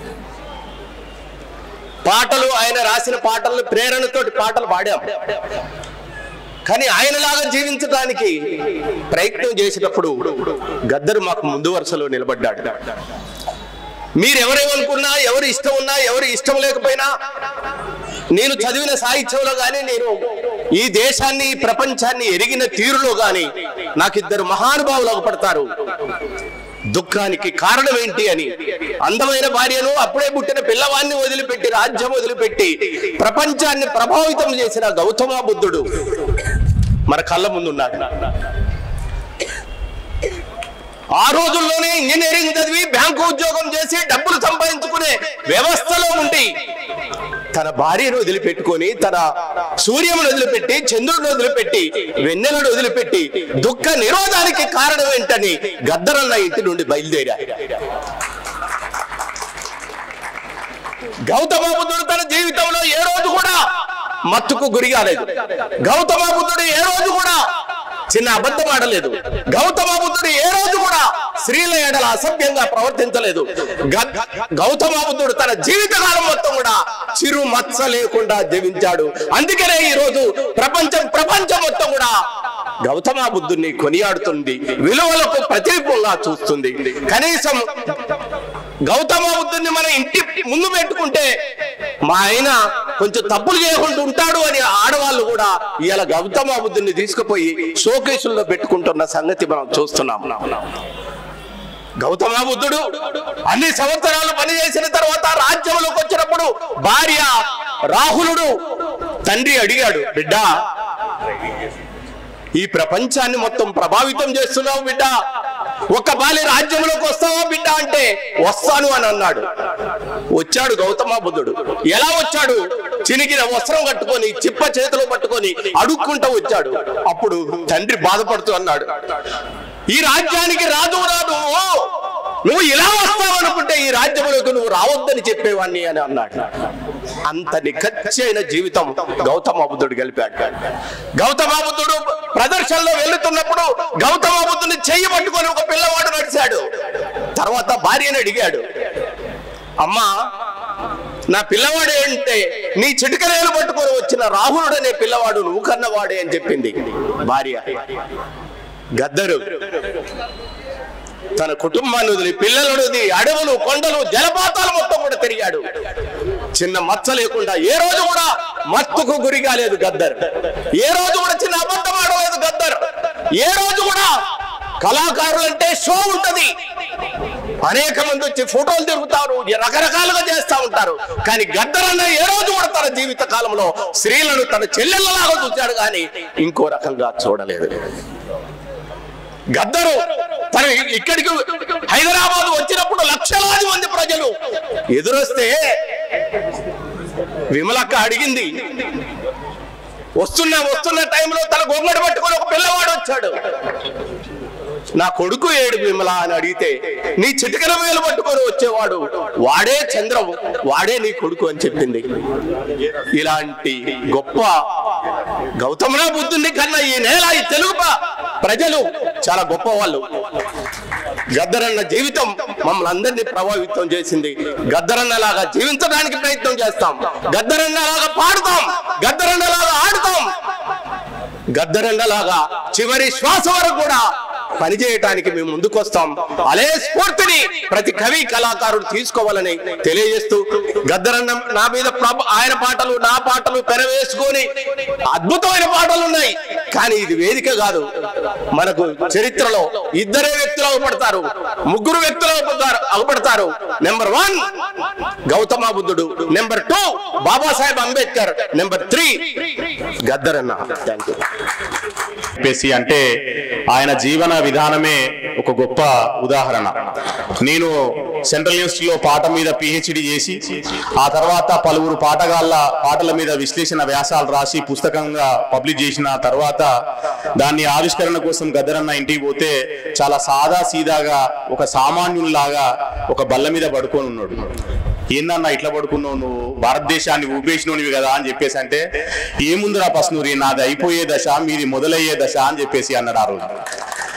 పాటలు ఆయన రాసిన పాటలు ప్రేరణతోటి పాటలు పాడాం కానీ ఆయనలాగా జీవించడానికి ప్రయత్నం చేసేటప్పుడు గద్దరు మాకు ముందు వరుసలో నిలబడ్డాడు మీరు ఎవరేమనుకున్నా ఎవరు ఇష్టం ఉన్నా ఎవరు ఇష్టం లేకపోయినా నేను చదివిన సాహిత్యంలో కానీ నేను ఈ దేశాన్ని ఈ ప్రపంచాన్ని ఎరిగిన తీరులో కానీ నాకు ఇద్దరు మహానుభావులు అగపడతారు దుఃఖానికి కారణం ఏంటి అని అందమైన భార్యను అప్పుడే పుట్టిన పిల్లవాడిని వదిలిపెట్టి రాజ్యం వదిలిపెట్టి ప్రపంచాన్ని ప్రభావితం చేసిన గౌతమ బుద్ధుడు మన కళ్ళ ముందున్నాడు ఆ రోజుల్లోనే ఇంజనీరింగ్ చదివి బ్యాంకు ఉద్యోగం చేసి డబ్బులు సంపాదించుకునే వ్యవస్థలో ఉండి తన భార్యను వదిలిపెట్టుకొని తన సూర్యమును వదిలిపెట్టి చంద్రుడిని వదిలిపెట్టి వెన్నెలను వదిలిపెట్టి దుఃఖ నిరోధానికి కారణం ఏంటని గద్దరన్న ఇంటి నుండి బయలుదేరా గౌతమ బుద్ధుడు తన జీవితంలో ఏ రోజు కూడా మత్తుకు గురి కాలేదు గౌతమ బుద్ధుడు ఏ రోజు కూడా చిన్న అబద్ధం ఆడలేదు గౌతమ బుద్ధుడు ఏ రోజు కూడా స్త్రీల ఎడల అసభ్యంగా ప్రవర్తించలేదు గ- గౌతమ బుద్ధుడు తన జీవితకాలం మొత్తం కూడా చిరు మత్స లేకుండా జీవించాడు అందుకనే ఈ రోజు ప్రపంచం ప్రపంచం మొత్తం కూడా గౌతమ బుద్ధుడిని కొనియాడుతుంది విలువలకు ప్రతిరూపంగా చూస్తుంది కనీసం గౌతమ బుద్ధుడిని మన ఇంటి ముందు పెట్టుకుంటే మా ఆయన కొంచెం తప్పులు చేయకుండా ఉంటాడు అని ఆడవాళ్ళు కూడా ఇవాళ గౌతమ బుద్ధుడిని తీసుకుపోయి షోకేసుల్లో పెట్టుకుంటున్న సంగతి మనం చూస్తున్నాం గౌతమ బుద్ధుడు అన్ని సంవత్సరాలు పనిచేసిన తర్వాత రాజ్యంలోకి వచ్చినప్పుడు భార్య రాహులుడు తండ్రి అడిగాడు బిడ్డ ఈ ప్రపంచాన్ని మొత్తం ప్రభావితం చేస్తున్నావు బిడ్డ ఒక బాలి రాజ్యంలోకి వస్తావా బిడ్డ అంటే వస్తాను అని అన్నాడు వచ్చాడు గౌతమ బుద్ధుడు ఎలా వచ్చాడు చినిగిన వస్త్రం కట్టుకొని చిప్ప చేతిలో పట్టుకొని అడుక్కుంటూ వచ్చాడు అప్పుడు తండ్రి బాధపడుతూ అన్నాడు ఈ రాజ్యానికి రాదు రాదు నువ్వు ఇలా వస్తావు అనుకుంటే ఈ రాజ్యంలోకి నువ్వు రావద్దని చెప్పేవాడిని అని అన్నాడు అంత నిఖచ్చి అయిన జీవితం గౌతమ బుద్ధుడు గెలిపాడు గౌతమ బుద్ధుడు ప్రదర్శనలో వెళ్తున్నప్పుడు గౌతమ బుద్ధుని చెయ్యి పట్టుకొని ఒక పిల్లవాడు నడిచాడు తర్వాత భార్యని అడిగాడు అమ్మా నా పిల్లవాడే అంటే నీ చిటికనేలు పట్టుకొని వచ్చిన రాహులుడు అనే పిల్లవాడు నువ్వు కన్నవాడే అని చెప్పింది భార్య గద్దరు తన కుటుంబాన్ని వదిలి పిల్లలను వదిలి అడవులు కొండలు జలపాతాలు మొత్తం కూడా తిరిగాడు చిన్న మచ్చ లేకుండా ఏ రోజు కూడా మత్తుకు గురి కాలేదు గద్దర్ ఏ రోజు కూడా చిన్న అబద్ధం ఆడలేదు గద్దర్ ఏ రోజు కూడా కళాకారులు అంటే షో ఉంటది అనేక మంది వచ్చి ఫోటోలు తిరుగుతారు రకరకాలుగా చేస్తా ఉంటారు కానీ గద్దర్ అన్న ఏ రోజు కూడా తన జీవిత కాలంలో స్త్రీలను తన చెల్లెళ్ళలాగా చూశాడు కానీ ఇంకో రకంగా చూడలేదు గద్దరు తను ఇక్కడికి హైదరాబాద్ వచ్చినప్పుడు లక్షలాది మంది ప్రజలు ఎదురొస్తే విమలక్క అడిగింది వస్తున్న వస్తున్న టైంలో తన గొంగడి పట్టుకొని ఒక పిల్లవాడు వచ్చాడు నా కొడుకు ఏడు విమల అని అడిగితే నీ చిటికల వేలు పట్టుకొని వచ్చేవాడు వాడే చంద్రం వాడే నీ కొడుకు అని చెప్పింది ఇలాంటి గొప్ప గౌతమ బుద్ధుని కన్నా ఈ నేల ఈ తెలుగు ప- ప్రజలు చాలా గొప్ప వాళ్ళు గద్దరన్న జీవితం మమ్మల్ని అందరినీ ప్రభావితం చేసింది గద్దరన్న లాగా జీవించడానికి ప్రయత్నం చేస్తాం గద్దరన్న లాగా పాడుతాం గద్దరన్న లాగా ఆడుతాం గద్దరన్న లాగా చివరి శ్వాస వరకు కూడా పనిచేయటానికి మేము ముందుకు వస్తాం అలే స్ఫూర్తిని ప్రతి కవి కళాకారుడు తీసుకోవాలని తెలియజేస్తూ గద్దరన్న నా మీద ప్రభ- ఆయన పాటలు నా పాటలు పెరవేసుకొని అద్భుతమైన పాటలు ఉన్నాయి కానీ ఇది వేదిక కాదు మనకు చరిత్రలో ఇద్దరే వ్యక్తులు అవపడతారు ముగ్గురు వ్యక్తులు అవపడతారు అవపడతారు నెంబర్ వన్ గౌతమ బుద్ధుడు number two Babasaheb Ambedkar number three గద్దరన్న థ్యాంక్ యూ చెప్పేసి అంటే ఆయన జీవన విధానమే ఒక గొప్ప ఉదాహరణ నేను సెంట్రల్ యూనివర్సిటీలో పాట మీద పిహెచ్డి చేసి ఆ తర్వాత పలువురు పాటగాళ్ళ పాటల మీద విశ్లేషణ వ్యాసాలు రాసి పుస్తకంగా పబ్లిష్ చేసిన తర్వాత దాన్ని ఆవిష్కరణ కోసం గద్దరన్న ఇంటికి పోతే చాలా సాదా సీదాగా ఒక సామాన్యుల్లాగా ఒక బల్ల మీద పడుకొని ఉన్నాడు ఏందన్నా ఇట్లా పడుకున్నావు నువ్వు భారతదేశాన్ని ఊపేసినోనివి కదా అని చెప్పేసి అంటే ఏముందిరా పస్నూరి నాది అయిపోయే దశ మీది మొదలయ్యే దశ అని చెప్పేసి అన్నాడు ఆ రోజు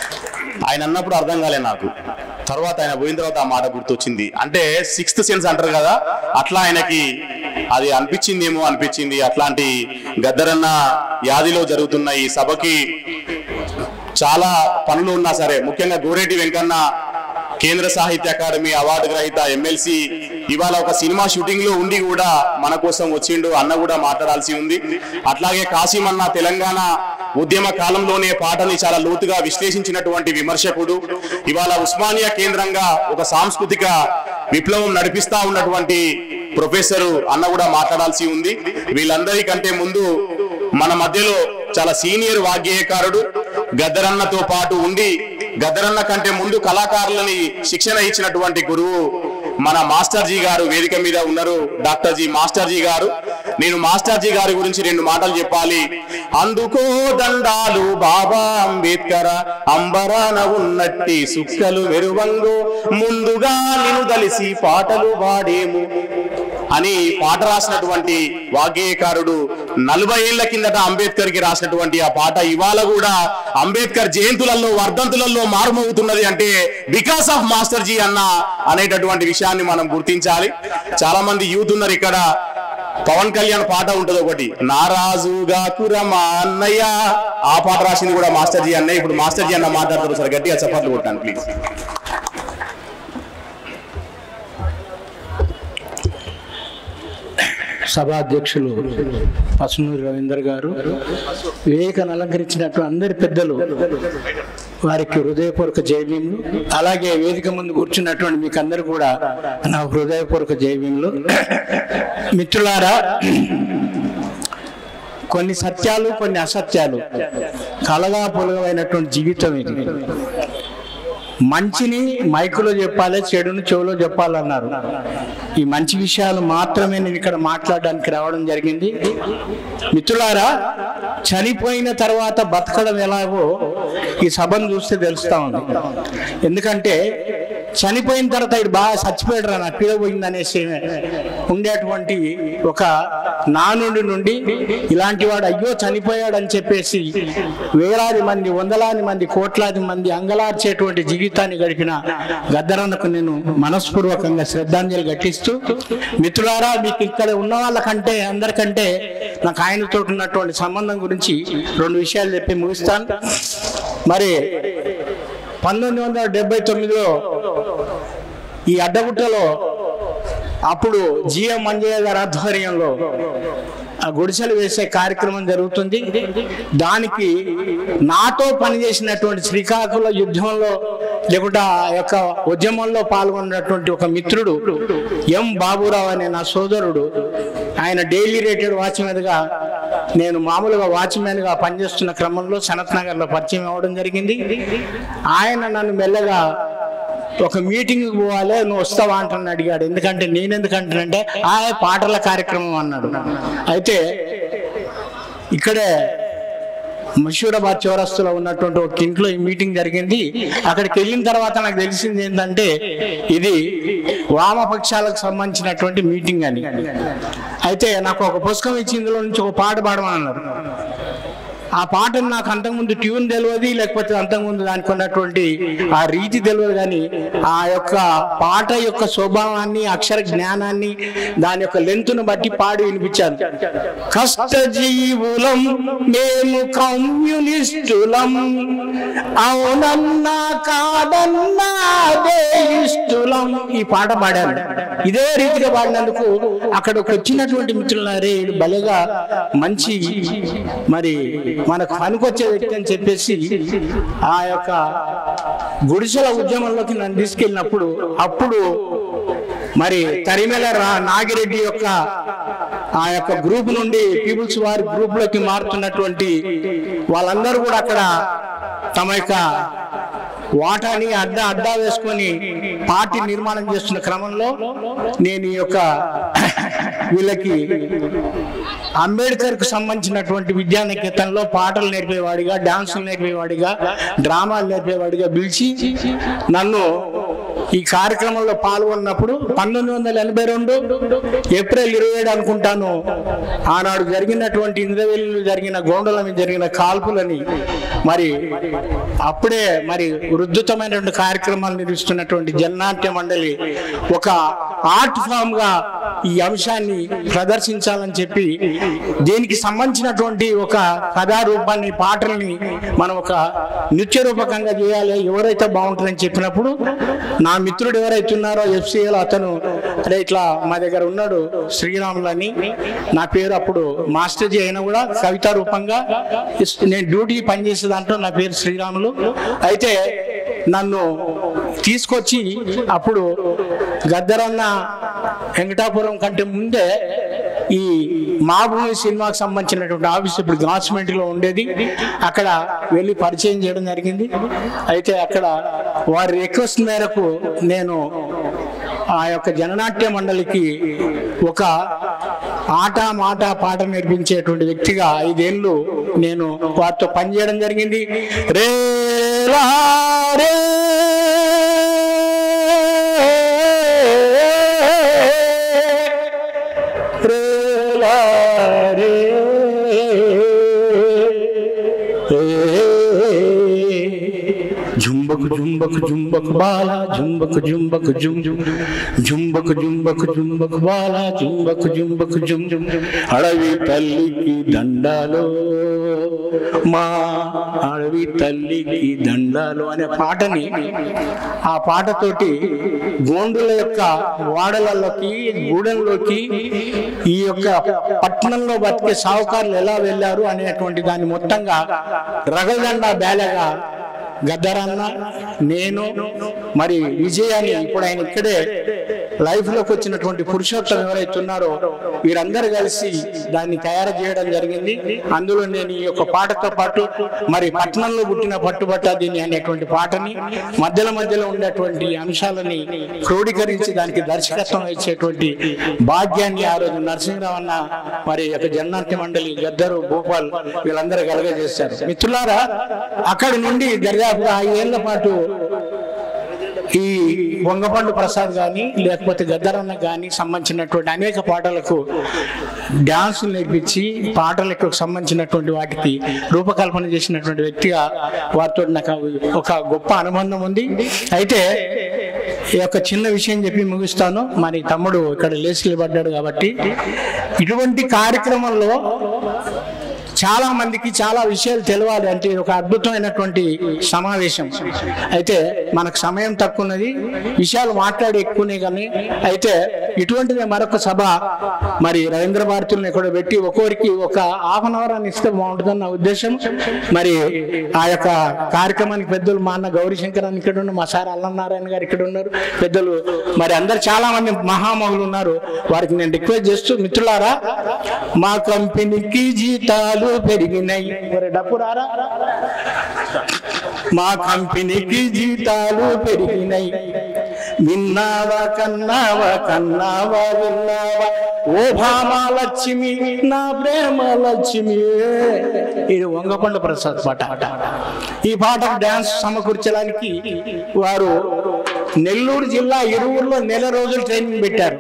ఆయన అన్నప్పుడు అర్థం కాలే నాకు తర్వాత ఆయన పోయిన తర్వాత ఆ మాట గుర్తొచ్చింది అంటే సిక్స్త్ సెన్స్ అంటారు కదా అట్లా ఆయనకి అది అనిపించిందేమో అనిపించింది అట్లాంటి గద్దరన్న యాదిలో జరుగుతున్న ఈ సభకి చాలా పనులు ఉన్నా సరే ముఖ్యంగా గోరేటి వెంకన్న కేంద్ర సాహిత్య అకాడమీ అవార్డు గ్రహీత ఎమ్మెల్సీ ఇవాళ ఒక సినిమా షూటింగ్ లో ఉండి కూడా మన కోసం వచ్చిండు అన్న కూడా మాట్లాడాల్సి ఉంది అట్లాగే కాసిం అన్న తెలంగాణ ఉద్యమ కాలంలోనే పాటని చాలా లోతుగా విశ్లేషించినటువంటి విమర్శకుడు ఇవాళ ఉస్మానియా కేంద్రంగా ఒక సాంస్కృతిక విప్లవం నడిపిస్తా ఉన్నటువంటి ప్రొఫెసర్ అన్న కూడా మాట్లాడాల్సి ఉంది వీళ్ళందరికంటే ముందు మన మధ్యలో చాలా సీనియర్ వాగ్గేయకారుడు గద్దరన్నతో పాటు ఉండి గద్దరన్న కంటే ముందు కళాకారులని శిక్షణ ఇచ్చినటువంటి గురువు మన మాస్టర్ జీ గారు వేదిక మీద ఉన్నారు డాక్టర్ జీ మాస్టర్ జీ గారు నేను మాస్టర్ జీ గారి గురించి రెండు మాటలు చెప్పాలి అందుకో దండాలు బాబా అంబేద్కర్ అంబరాన ఉన్నట్టి సుక్కలు మెరువంగు ముందుగా నిన్ను దలిసి పాటలు పాడేము అని పాట రాసినటువంటి వాగ్గేయకారుడు నలభై ఏళ్ల కిందట అంబేద్కర్ కి రాసినటువంటి ఆ పాట ఇవాళ కూడా అంబేద్కర్ జయంతులలో వర్ధంతులలో మారుమవుతున్నది అంటే బికాస్ ఆఫ్ మాస్టర్ జీ అన్న అనేటటువంటి విషయాన్ని మనం గుర్తించాలి చాలా మంది యూత్ ఉన్నారు ఇక్కడ పవన్ కళ్యాణ్ పాట ఉంటది ఒకటి నారాజుగా కురమా అన్నయ్య ఆ పాట రాసింది కూడా మాస్టర్ జీ అన్నయ్య ఇప్పుడు మాస్టర్ జీ అన్న మాట్లాడుతారు సార్ గట్టిగా చప్పట్లు కొట్టాను ప్లీజ్ సభాధ్యక్షులు పసునూరి రవీందర్ గారు వివేకను అలంకరించినట్టు అందరి పెద్దలు వారికి హృదయపూర్వక జైవ్యములు అలాగే వేదిక ముందు కూర్చున్నటువంటి మీకు అందరు కూడా నా హృదయపూర్వక జైవ్యములు మిత్రులారా కొన్ని సత్యాలు కొన్ని అసత్యాలు కలగా పొలగమైనటువంటి జీవితం ఇది మంచిని మైకులో చెప్పాలి చెడుని చెవులో చెప్పాలన్నారు ఈ మంచి విషయాలు మాత్రమే నేను ఇక్కడ మాట్లాడడానికి రావడం జరిగింది మిత్రులారా చనిపోయిన తర్వాత బతకడం ఎలాగో ఈ సభను చూస్తే తెలుస్తా ఉంది ఎందుకంటే చనిపోయిన తర్వాత ఇటు బాగా చచ్చిపోయాడు రా నాకు పోయింది అనేసి ఉండేటువంటి ఒక నానుడి నుండి ఇలాంటి వాడు అయ్యో చనిపోయాడు అని చెప్పేసి వేలాది మంది వందలాది మంది కోట్లాది మంది అంగలార్చేటువంటి జీవితాన్ని గడిపిన గద్దరన్నకు నేను మనస్పూర్వకంగా శ్రద్ధాంజలి ఘటిస్తూ మిత్రులారా మీకు ఇక్కడ ఉన్న వాళ్ళకంటే అందరికంటే నాకు ఆయనతో ఉన్నటువంటి సంబంధం గురించి రెండు విషయాలు చెప్పి ముగిస్తాను మరి పంతొమ్మిది వందల డెబ్బై తొమ్మిదిలో ఈ అడ్డగుట్టలో అప్పుడు జిఎం మంజయ్య గారి ఆధ్వర్యంలో ఆ గుడిసెలు వేసే కార్యక్రమం జరుగుతుంది దానికి నాతో పనిచేసినటువంటి శ్రీకాకుళ యుద్ధంలో లేకుంటే ఆ యొక్క ఉద్యమంలో పాల్గొన్నటువంటి ఒక మిత్రుడు ఎం బాబురావు అనే నా సోదరుడు ఆయన డైలీ రేటెడ్ వాచ్మెన్గా నేను మామూలుగా వాచ్మెన్గా పనిచేస్తున్న క్రమంలో సనత్ నగర్లో పరిచయం అవ్వడం జరిగింది ఆయన నన్ను మెల్లగా ఒక మీటింగ్ పోవాలి నువ్వు వస్తావా అంటున్నాడు అడిగాడు ఎందుకంటే నేను ఎందుకంటానంటే ఆ పాటల కార్యక్రమం అన్నాడు అయితే ఇక్కడే మషూరాబాద్ చౌరస్తులో ఉన్నటువంటి ఒక ఇంట్లో ఈ మీటింగ్ జరిగింది అక్కడికి వెళ్ళిన తర్వాత నాకు తెలిసింది ఏంటంటే ఇది వామపక్షాలకు సంబంధించినటువంటి మీటింగ్ అని అయితే నాకు ఒక పుస్తకం ఇచ్చి ఇందులో నుంచి ఒక పాట పాడమన్నారు ఆ పాటను నాకు అంతకుముందు ట్యూన్ తెలియదు లేకపోతే అంతకుముందు దానికి ఉన్నటువంటి ఆ రీతి తెలియదు కానీ ఆ యొక్క పాట యొక్క స్వభావాన్ని అక్షర జ్ఞానాన్ని దాని యొక్క లెంతును బట్టి పాడి వినిపించాను కష్ట జీవులం మేము కమ్యూనిస్టులం అవునన్నా కాదన్నా అదే ఇష్టులం ఈ పాట పాడాను ఇదే రీతిగా పాడినందుకు అక్కడికి వచ్చినటువంటి మిత్రులారే వీడు భలేగా మంచి మరి మనకు పనికొచ్చే వ్యక్తి అని చెప్పేసి ఆ యొక్క గుడిసెల ఉద్యమంలోకి నన్ను తీసుకెళ్ళినప్పుడు అప్పుడు మరి తరిమెల రా- నాగిరెడ్డి యొక్క ఆ యొక్క గ్రూప్ నుండి పీపుల్స్ వారి గ్రూప్ లోకి మారుతున్నటువంటి వాళ్ళందరూ కూడా అక్కడ తమ యొక్క వాటాని అడ్డా అడ్డా వేసుకొని పార్టీ నిర్మాణం చేస్తున్న క్రమంలో నేను ఈ యొక్క వీళ్ళకి అంబేద్కర్ కు సంబంధించినటువంటి విద్యా నికేతన్లో పాటలు నేర్పేవాడిగా డాన్సులు నేర్పేవాడిగా డ్రామాలు నేర్పేవాడిగా పిలిచి నన్ను ఈ కార్యక్రమంలో పాల్గొన్నప్పుడు పంతొమ్మిది వందల ఎనభై రెండు ఏప్రిల్ ఇరవై ఏడు అనుకుంటాను ఆనాడు జరిగినటువంటి ఇంద్రవెల్లిలో జరిగిన గోండల మీద జరిగిన కాల్పులని మరి అప్పుడే మరి ఉద్ధృతమైనటువంటి కార్యక్రమాలు నిర్వహిస్తున్నటువంటి జన్నాట్య మండలి ఒక ఆర్ట్ ఫామ్ గా ఈ అంశాన్ని ప్రదర్శించాలని చెప్పి దీనికి సంబంధించినటువంటి ఒక కథారూపాన్ని పాటల్ని మనం ఒక నృత్య రూపకంగా చేయాలి ఎవరైతే బాగుంటుందని చెప్పినప్పుడు నా మిత్రుడు ఎవరైతే ఉన్నారో ఎఫ్సిఎల్ అతను అరే ఇట్లా మా దగ్గర ఉన్నాడు శ్రీరాములు అని నా పేరు అప్పుడు మాస్టర్ జీ అయినా కూడా కవితా రూపంగా ఇస్- నేను డ్యూటీ పనిచేసే దాంట్లో నా పేరు శ్రీరాములు అయితే నన్ను తీసుకొచ్చి అప్పుడు గద్దరన్న వెంకటాపురం కంటే ముందే ఈ మా భూమి సినిమాకి సంబంధించినటువంటి ఆఫీస్ ఇప్పుడు గాస్మెంట్ లో ఉండేది అక్కడ వెళ్ళి పరిచయం చేయడం జరిగింది అయితే అక్కడ వారి రిక్వెస్ట్ మేరకు నేను ఆ యొక్క జననాట్య మండలికి ఒక ఆట మాట పాట నేర్పించేటువంటి వ్యక్తిగా ఐదేళ్ళు నేను వారితో పనిచేయడం జరిగింది రే లా రే రే లా రే జుంబకు జుంబకు జుంబకు బాల జుంబకు జుంబకు జుం జుం జుంబకు జుంబకు జుంబకు బాల జుంబకు జుంబకు జుం జుం అడవి తల్లికి దండాలు మా అడవి తల్లికి దండాలు అనే పాటని ఆ పాటతోటి గోండుల యొక్క వాడలలోకి గూడెంలోకి ఈ యొక్క పట్టణంలో బతికే సావుకారులు ఎలా వెళ్ళారు అనేటువంటి దాన్ని మొత్తంగా రగదండ బేలగా గద్దరన్న నేను మరి విజయాన్ని ఇప్పుడు ఆయన ఇక్కడే లైఫ్ లోకి వచ్చినటువంటి పురుషోత్తం ఎవరైతే ఉన్నారో వీరందరూ కలిసి దాన్ని తయారు చేయడం జరిగింది అందులో నేను ఈ యొక్క పాటతో పాటు మరి పట్టణంలో పుట్టిన పట్టుబట్ట దీని అనేటువంటి పాటని మధ్యలో మధ్యలో ఉండేటువంటి అంశాలని క్రోడీకరించి దానికి దర్శకత్వం ఇచ్చేటువంటి భాగ్యాన్ని ఆ రోజు నరసింహరావు అన్న మరి ఈ యొక్క జన్నాట్య మండలి గద్దరు భూపాల్ వీళ్ళందరూ కలగజేశారు మిత్రులారా అక్కడి నుండి దర్యాపుగా ఐదేళ్ల పాటు ఈ వంగపండు ప్రసాద్ గాని లేకపోతే గద్దరన్న గాని సంబంధించినటువంటి అనేక పాటలకు డ్యాన్సులు నేర్పించి పాటలకు సంబంధించినటువంటి వాటికి రూపకల్పన చేసినటువంటి వ్యక్తిగా వారితో నాకు ఒక గొప్ప అనుబంధం ఉంది అయితే ఈ యొక్క చిన్న విషయం చెప్పి ముగిస్తాను మరి తమ్ముడు ఇక్కడ లేచి పడ్డాడు కాబట్టి ఇటువంటి కార్యక్రమంలో చాలా మందికి చాలా విషయాలు తెలియాలి అంటే ఇది ఒక అద్భుతమైనటువంటి సమావేశం అయితే మనకు సమయం తక్కువ ఉన్నది విషయాలు మాట్లాడి ఎక్కువనే కానీ అయితే ఇటువంటిది మరొక సభ మరి రవీంద్ర భారతుల్ని ఇక్కడ పెట్టి ఒక్కొరికి ఒక హాఫ్ అన్ అవర్ అని ఇస్తే బాగుంటుందని నా ఉద్దేశం మరి ఆ యొక్క కార్యక్రమానికి పెద్దలు మా అన్న గౌరీశంకర్ అని ఇక్కడ ఉన్నారు మా సార్ అల్లనారాయణ గారు ఇక్కడ ఉన్నారు పెద్దలు మరి అందరు చాలా మంది మహామహులు ఉన్నారు వారికి నేను రిక్వెస్ట్ చేస్తూ మిత్రులారా మా కంపెనీకి జీతాలు పెరిగినాయి మరి డబ్బు రారా మా కంపెనీకి జీతాలు పెరిగినాయి విన్నావా కన్నావా కన్నావా విన్నావా ఓ భామా లక్ష్మి నా ప్రేమ లక్ష్మి ఇది వంగకొండ ప్రసాద్ పాట ఈ పాటకు డాన్స్ సమకూర్చడానికి వారు నెల్లూరు జిల్లా ఇరువురులో నెల రోజులు ట్రైనింగ్ పెట్టారు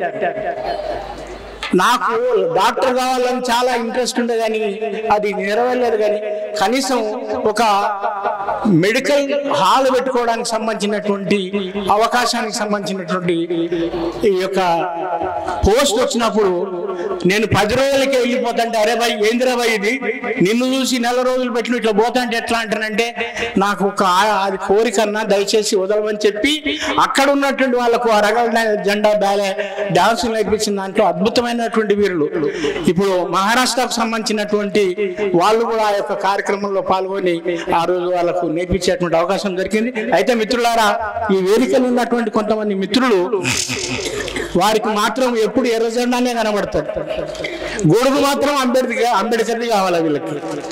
నాకు డాక్టర్ కావాలని చాలా ఇంట్రెస్ట్ ఉండే కానీ అది నెరవేరలేదు కానీ కనీసం ఒక మెడికల్ హాల్ పెట్టుకోవడానికి సంబంధించినటువంటి అవకాశానికి సంబంధించినటువంటి ఈ యొక్క పోస్ట్ వచ్చినప్పుడు నేను పది రోజులకే వెళ్ళిపోతాంటే అరే భాయ్ ఏందిరా భాయ్ ఇది నిన్ను చూసి నెల రోజులు పెట్టిన ఇట్లా పోతాంటే ఎట్లా అంటానంటే నాకు ఒక ఆ- అది కోరికన్నా దయచేసి వదలమని చెప్పి అక్కడ ఉన్నటువంటి వాళ్ళకు ఆ రగల జెండా బ్యాలే డాన్స్ నేర్పించిన దాంట్లో అద్భుతమైనటువంటి వీరులు ఇప్పుడు మహారాష్ట్రకు సంబంధించినటువంటి వాళ్ళు కూడా ఆ యొక్క కార్యక్రమంలో పాల్గొని ఆ రోజు వాళ్ళకు నేర్పించేటువంటి అవకాశం దొరికింది అయితే మిత్రులారా ఈ వేదికలో ఉన్నటువంటి కొంతమంది మిత్రులు వారికి మాత్రం ఎప్పుడు ఎర్ర జెండానే కనబడతారు గొడుగు మాత్రం అంబేద్కర్ అంబేద్కర్ది కావాలి వీళ్ళకి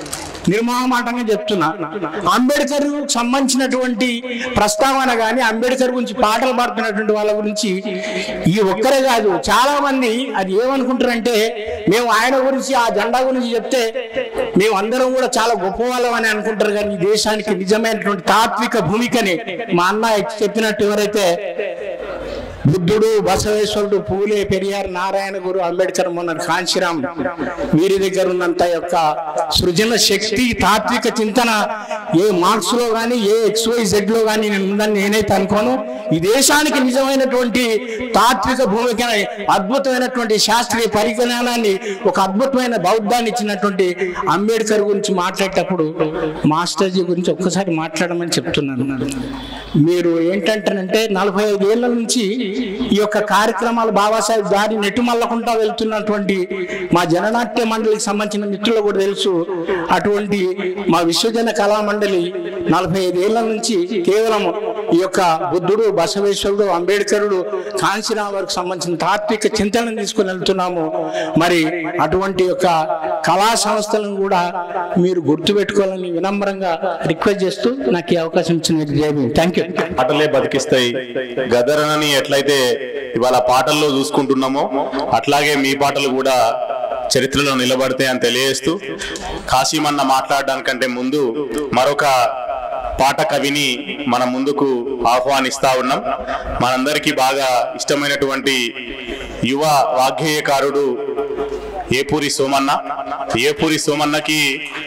నిర్మోహమాటంగా చెప్తున్నా అంబేద్కర్ సంబంధించినటువంటి ప్రస్తావన కానీ అంబేద్కర్ గురించి పాటలు పాడుతున్నటువంటి వాళ్ళ గురించి ఈ ఒక్కరే కాదు చాలా మంది అది ఏమనుకుంటారంటే మేము ఆయన గురించి ఆ జెండా గురించి చెప్తే మేము అందరం కూడా చాలా గొప్ప వాళ్ళం అని అనుకుంటారు కానీ ఈ దేశానికి నిజమైనటువంటి తాత్విక భూమికని మా అన్న చెప్పినట్టు ఎవరైతే బుద్ధుడు బసవేశ్వరుడు పూలే పెరియార్ నారాయణ గురు అంబేద్కర్ మొన్న కాంశీరామ్ వీరి దగ్గర ఉన్నంత యొక్క సృజన శక్తి తాత్విక చింతన ఏ మార్క్స్ లో గానీ ఏ ఎక్స్వై జెడ్ లో గానీ నేను ఉందని నేనైతే అనుకోను ఈ దేశానికి నిజమైనటువంటి తాత్విక భూమికని అద్భుతమైనటువంటి శాస్త్రీయ పరిజ్ఞానాన్ని ఒక అద్భుతమైన బౌద్ధాన్ని ఇచ్చినటువంటి అంబేద్కర్ గురించి మాట్లాడేటప్పుడు మాస్టర్జీ గురించి ఒక్కసారి మాట్లాడమని చెప్తున్నాను మీరు ఏంటంటారంటే నలభై ఐదు ఏళ్ల నుంచి ఈ యొక్క కార్యక్రమాలు బాబాసాహెబ్ దారి నెట్టుమల్లకుండా వెళ్తున్నటువంటి మా జననాట్య మండలికి సంబంధించిన మిత్రులు కూడా తెలుసు అటువంటి మా విశ్వజన కళా మండలి నలభై ఐదు ఏళ్ల నుంచి కేవలం ఈ యొక్క బుద్ధుడు బసవేశ్వరుడు అంబేద్కరుడు కాంచీరావు వారికి సంబంధించిన తాత్విక చింతనను తీసుకుని వెళ్తున్నాము మరి అటువంటి యొక్క కళా సంస్థలను కూడా మీరు గుర్తుపెట్టుకోవాలని వినమ్రంగా రిక్వెస్ట్ చేస్తూ నాకు ఈ అవకాశం ఇచ్చిన థ్యాంక్ యూ పాటలే బతికిస్తాయి గదరనని ఎట్లయితే ఇవాళ పాటల్లో చూసుకుంటున్నామో అట్లాగే మీ పాటలు కూడా చరిత్రలో నిలబడతాయి అని తెలియజేస్తూ కాశీమన్న మాట్లాడడానికంటే ముందు మరొక పాట కవిని మన ముందుకు ఆహ్వానిస్తా ఉన్నాం మనందరికీ బాగా ఇష్టమైనటువంటి యువ వాగ్గేయకారుడు ఏపూరి సోమన్న ఏపూరి సోమన్నకి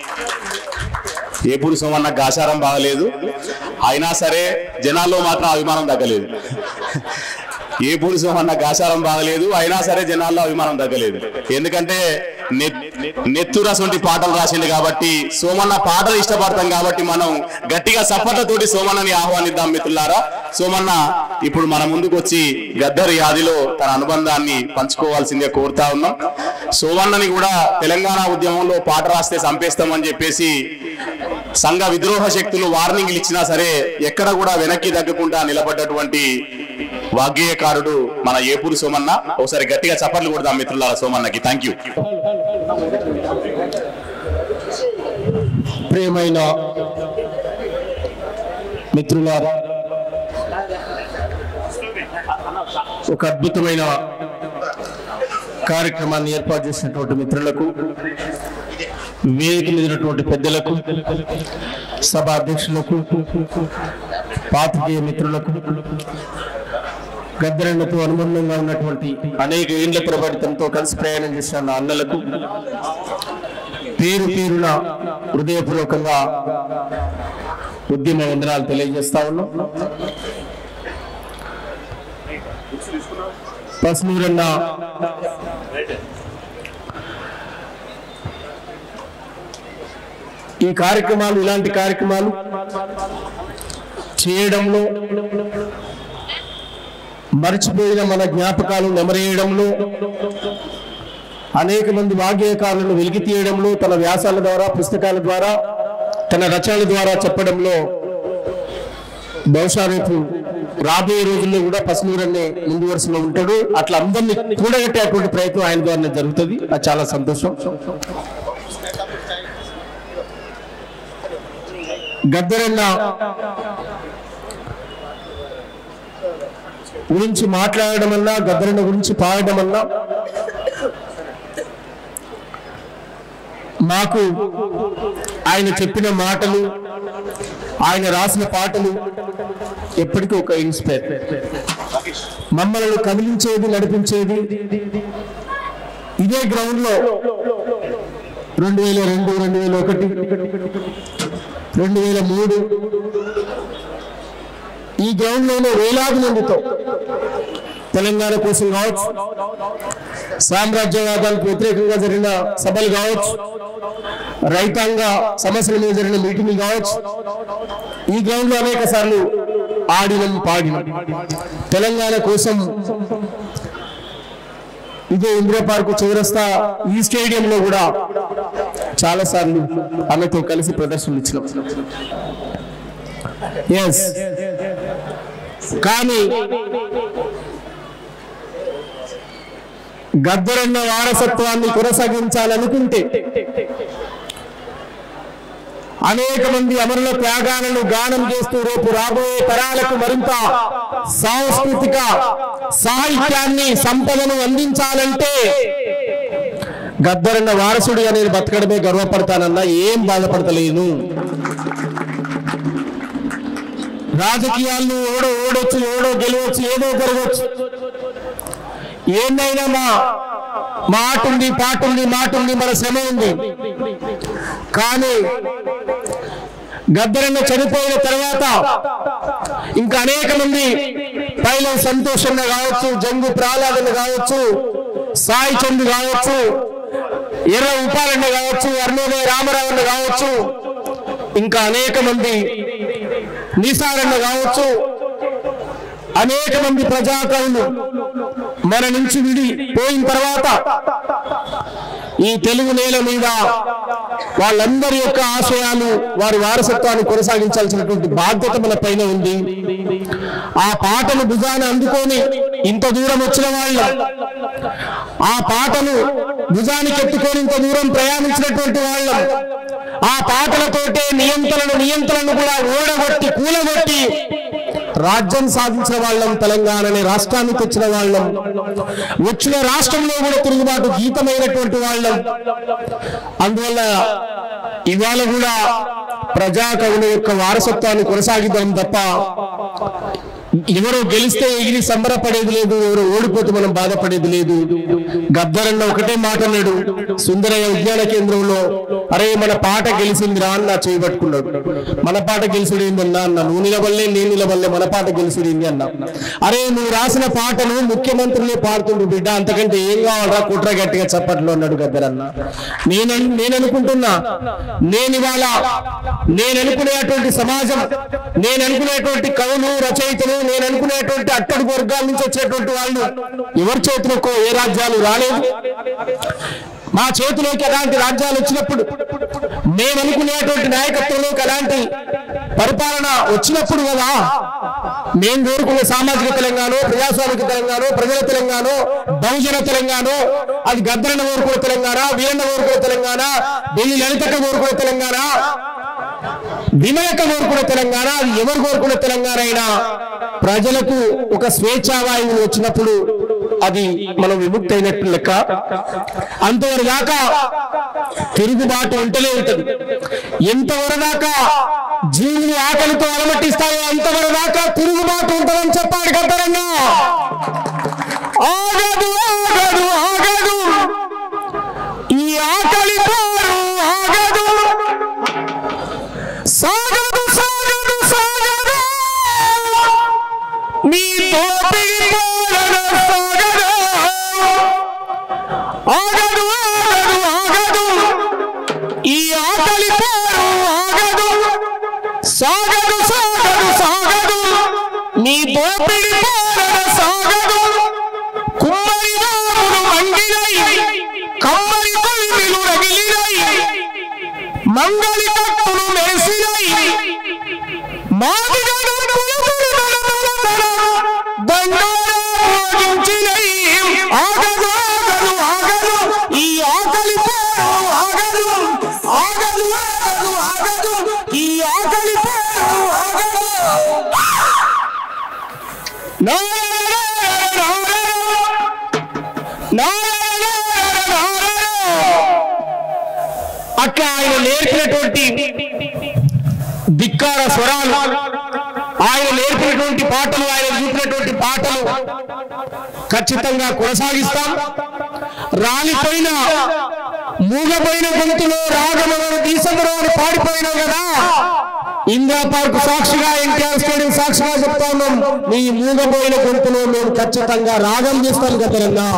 ఏపూరి సోమన్న గాచారం బాగలేదు అయినా సరే జనాల్లో మాత్రం అభిమానం తగ్గలేదు ఏ పూరి సోమన్న గాచారం బాగలేదు అయినా సరే జనాల్లో అభిమానం తగ్గలేదు ఎందుకంటే నె- నెత్తురసంటి పాటలు రాసిండు కాబట్టి సోమన్న పాటలు ఇష్టపడతాం కాబట్టి మనం గట్టిగా సప్పట్లతోటి సోమన్నని ఆహ్వానిద్దాం మిత్రులారా సోమన్న ఇప్పుడు మన ముందుకు వచ్చి గద్దర్ యాదిలో తన అనుబంధాన్ని పంచుకోవాల్సిందే కోరుతా ఉన్నాం సోమన్నని కూడా తెలంగాణ ఉద్యమంలో పాట రాస్తే చంపేస్తామని చెప్పేసి సంఘ విద్రోహ శక్తులు వార్నింగ్లు ఇచ్చినా సరే ఎక్కడ కూడా వెనక్కి తగ్గకుండా నిలబడ్డటువంటి వాగ్గేయకారుడు మన ఏపూరి సోమన్న ఒకసారి గట్టిగా చప్పట్లు కొడదాం మిత్రులారా సోమన్నకి థ్యాంక్ యూ ప్రియమైన మిత్రులారా ఒక అద్భుతమైన కార్యక్రమాన్ని ఏర్పాటు చేసినటువంటి మిత్రులకు వేదిక మీద ఉన్నటువంటి పెద్దలకు సభ అధ్యక్షులకు పాత్రికేయ మిత్రులకు గద్దరెండతో అనుబంధంగా ఉన్నటువంటి అనేక ఏండ్ల ప్రభావితంతో కలిసి ప్రయాణం చేసిన నా అన్నలకు పేరు పేరున హృదయపూర్వకంగా ఉద్యమ వందనాలు తెలియజేస్తా ఉన్నాం పసునూరన్న ఈ కార్యక్రమాలు ఇలాంటి కార్యక్రమాలు చేయడంలో మర్చిపోయిన మన జ్ఞాపకాలు నెమరేయడంలో అనేక మంది వాగ్గేయకారులను వెలికి తీయడంలో తన వ్యాసాల ద్వారా పుస్తకాల ద్వారా తన రచనల ద్వారా చెప్పడంలో బహుశా రేపు రాబోయే రోజుల్లో కూడా పసునూరన్నే ముందు వరుసలో ఉంటాడు అట్లా అందరినీ కూడగట్టేటువంటి ప్రయత్నం ఆయన ద్వారా జరుగుతుంది అది చాలా సంతోషం గద్దరన్న గురించి మాట్లాడడం అన్నా గద్దరన్న గురించి పాడడం అన్నా మాకు ఆయన చెప్పిన మాటలు ఆయన రాసిన పాటలు ఎప్పటికీ ఒక ఇన్స్పైర్ మమ్మల్ని కదిలించేది నడిపించేది ఇదే గ్రౌండ్ లో రెండు వేల రెండు రెండు వేల ఒకటి రెండు వేల మూడు ఈ గ్రౌండ్ లోనే వేలాది మందితో తెలంగాణ కోసం కావచ్చు సామ్రాజ్యవాదానికి వ్యతిరేకంగా జరిగిన సభలు కావచ్చు రైతాంగ సమస్యల మీద జరిగిన మీటింగ్లు కావచ్చు ఈ గ్రౌండ్ లో అనేక సార్లు ఆడినం పాడినం తెలంగాణ కోసం ఇదే ఇందిరా పార్కు చౌరస్తా ఈ స్టేడియంలో కూడా చాలా సార్లు ఆమెతో కలిసి ప్రదర్శనలు ఇచ్చినాం ఎస్ కానీ గద్దరన్న వారసత్వాన్ని కొనసాగించాలనుకుంటే అనేక మంది అమరుల త్యాగాలను గానం చేస్తూ రేపు రాబోయే తరాలకు మరింత సాంస్కృతిక సాహిత్యాన్ని సంపదను అందించాలంటే గద్దరన్న వారసుడి అనేది బతకడమే గర్వపడతానన్నా ఏం బాధపడతలేను రాజకీయాలను ఓడో ఓడొచ్చు ఓడో గెలవచ్చు ఏదో జరగవచ్చు ఏందైనా మా మాట ఉంది పాట ఉంది మాట ఉంది మన శ్రమ ఉంది కానీ గద్దరన్న చనిపోయిన తర్వాత ఇంకా అనేక మంది పైలం సంతోషంగా కావచ్చు జంగు ప్రహ్లాదన్న కావచ్చు సాయి చంద్ కావచ్చు ఎర్ర ఉపాలన్న కావచ్చు అరుణోదయ రామరావన్న కావచ్చు ఇంకా అనేక మంది నిసారన్న కావచ్చు అనేక మంది ప్రజాకవులు మన నుంచి విడి పోయిన తర్వాత ఈ తెలుగు నేల మీద వాళ్ళందరి యొక్క ఆశయాలు వారి వారసత్వాన్ని కొనసాగించాల్సినటువంటి బాధ్యత మన పైన ఉంది ఆ పాటను భుజాన అందుకొని ఇంత దూరం వచ్చిన వాళ్ళం ఆ పాటను భుజానికి ఎత్తుకొని ఇంత దూరం ప్రయాణించినటువంటి వాళ్ళం ఆ పాటలతోటే నియంత్రణ నియంత్రణను కూడా ఓడగొట్టి కూలగొట్టి రాజ్యం సాధించిన వాళ్ళం తెలంగాణ అనే రాష్ట్రాన్ని తెచ్చిన వాళ్ళం వచ్చిన రాష్ట్రంలో కూడా తిరుగుబాటు గీతమైనటువంటి వాళ్ళం అందువల్ల ఇవాళ కూడా ప్రజా కవుల యొక్క వారసత్వాన్ని కొనసాగిద్దాం తప్ప ఎవరో గెలిస్తే ఎగిరి సంబరపడేది లేదు ఎవరో ఓడిపోతే మనం బాధపడేది లేదు గద్దరన్న ఒకటే మాట అన్నాడు సుందరయ్య విజ్ఞాన కేంద్రంలో అరే మన పాట గెలిచిందిరా అని నా చేయబట్టుకున్నాడు మన పాట గెలిచుడేందన్నా అన్న నువ్వు నిలబడలే నేను నిలబడలే మన పాట గెలిచుడేంది అన్న అరే నువ్వు రాసిన పాటను ముఖ్యమంత్రులే పాడుతుండు బిడ్డ అంతకంటే ఏం కావాలరా కుట్ర గట్టిగా చప్పట్లో అన్నాడు గద్దరన్న నేను నేను అనుకుంటున్నా నేను ఇవాళ నేను అనుకునేటువంటి సమాజం నేను అనుకునేటువంటి కవులు రచయితలు నేను అనుకునేటువంటి అట్టడుగు వర్గాల నుంచి వచ్చేటువంటి వాళ్ళు ఎవరి చేతులకు ఏ రాజ్యాలు రాలేదు మా చేతిలోకి ఎలాంటి రాజ్యాలు వచ్చినప్పుడు మేము అనుకునేటువంటి నాయకత్వంలోకి ఎలాంటి పరిపాలన వచ్చినప్పుడు కదా మేము కోరుకునే సామాజిక తెలంగాణ ప్రజాస్వామిక తెలంగాణ ప్రజల తెలంగాణ బహుజన తెలంగాణ అది గద్దరన్న కోరుకునే తెలంగాణ వీరన్న కోరుకునే తెలంగాణ బెల్లి లలితక్క కోరుకునే తెలంగాణ వినాయక కోరుకునే తెలంగాణ అది ఎవరు కోరుకునే తెలంగాణ అయినా ప్రజలకు ఒక స్వేచ్ఛావాయువు వచ్చినప్పుడు అది మనం విముక్తి అయినట్టు లెక్క అంతవరకు దాకా తిరుగుబాటు ఉంటలే ఉంటది ఎంతవరకు దాకా జీవులు ఆకలితో అలమటిస్తాయో అంతవరకు దాకా తిరుగుబాటు ఉంటుందని చెప్పాడు గద్దరన్న ఆగదు ఆగదు ఆగదు ఈ ఆకలి పోరు ఆగదు సాగదు సాగదు సాగదు నీ తోపిడి పాలన సాగదు ఆగదు ఆగదు ఆగదు ఈ ఆకలి పోరు ఆగదు సాగదు సాగదు సాగదు నీ దోపిడి పాలన సాగదు కుమ్మరి రాముడు మంగిలై కమ్మరి కొలిమిలు రగిలినై మంగళి కట్టులు మేసినై మాదిగను పులుపులు నడనడనడ దండోరా మోగించినై ఆగదు ఆగదు ఆగదు ఈ ఆకలి పోరు ఆగదు ఆగదు ఆగదు ఆగదు ఈ ఆకలి పోరు ఆగదు నారాయణ నారాయణ నారాయణ అట్లా ఆయన నేర్పినటువంటి ధిక్కార స్వరాలు ఆయన నేర్పినటువంటి పాటలు ఆయన చూపినటువంటి పాటలు ఖచ్చితంగా కొనసాగిస్తాం రాలిపోయిన మూగపోయిన గొంతులో రాగమను తీసందరూ పాడిపోయినావు కదా ఇందిరా పార్క్ సాక్షిగా ఎన్టీఆర్ స్టేడియం సాక్షిగా చెప్తా ఉన్నాం నీ మూగపోయిన గొంతులో మేము ఖచ్చితంగా రాగం చేస్తాం కదరన్నా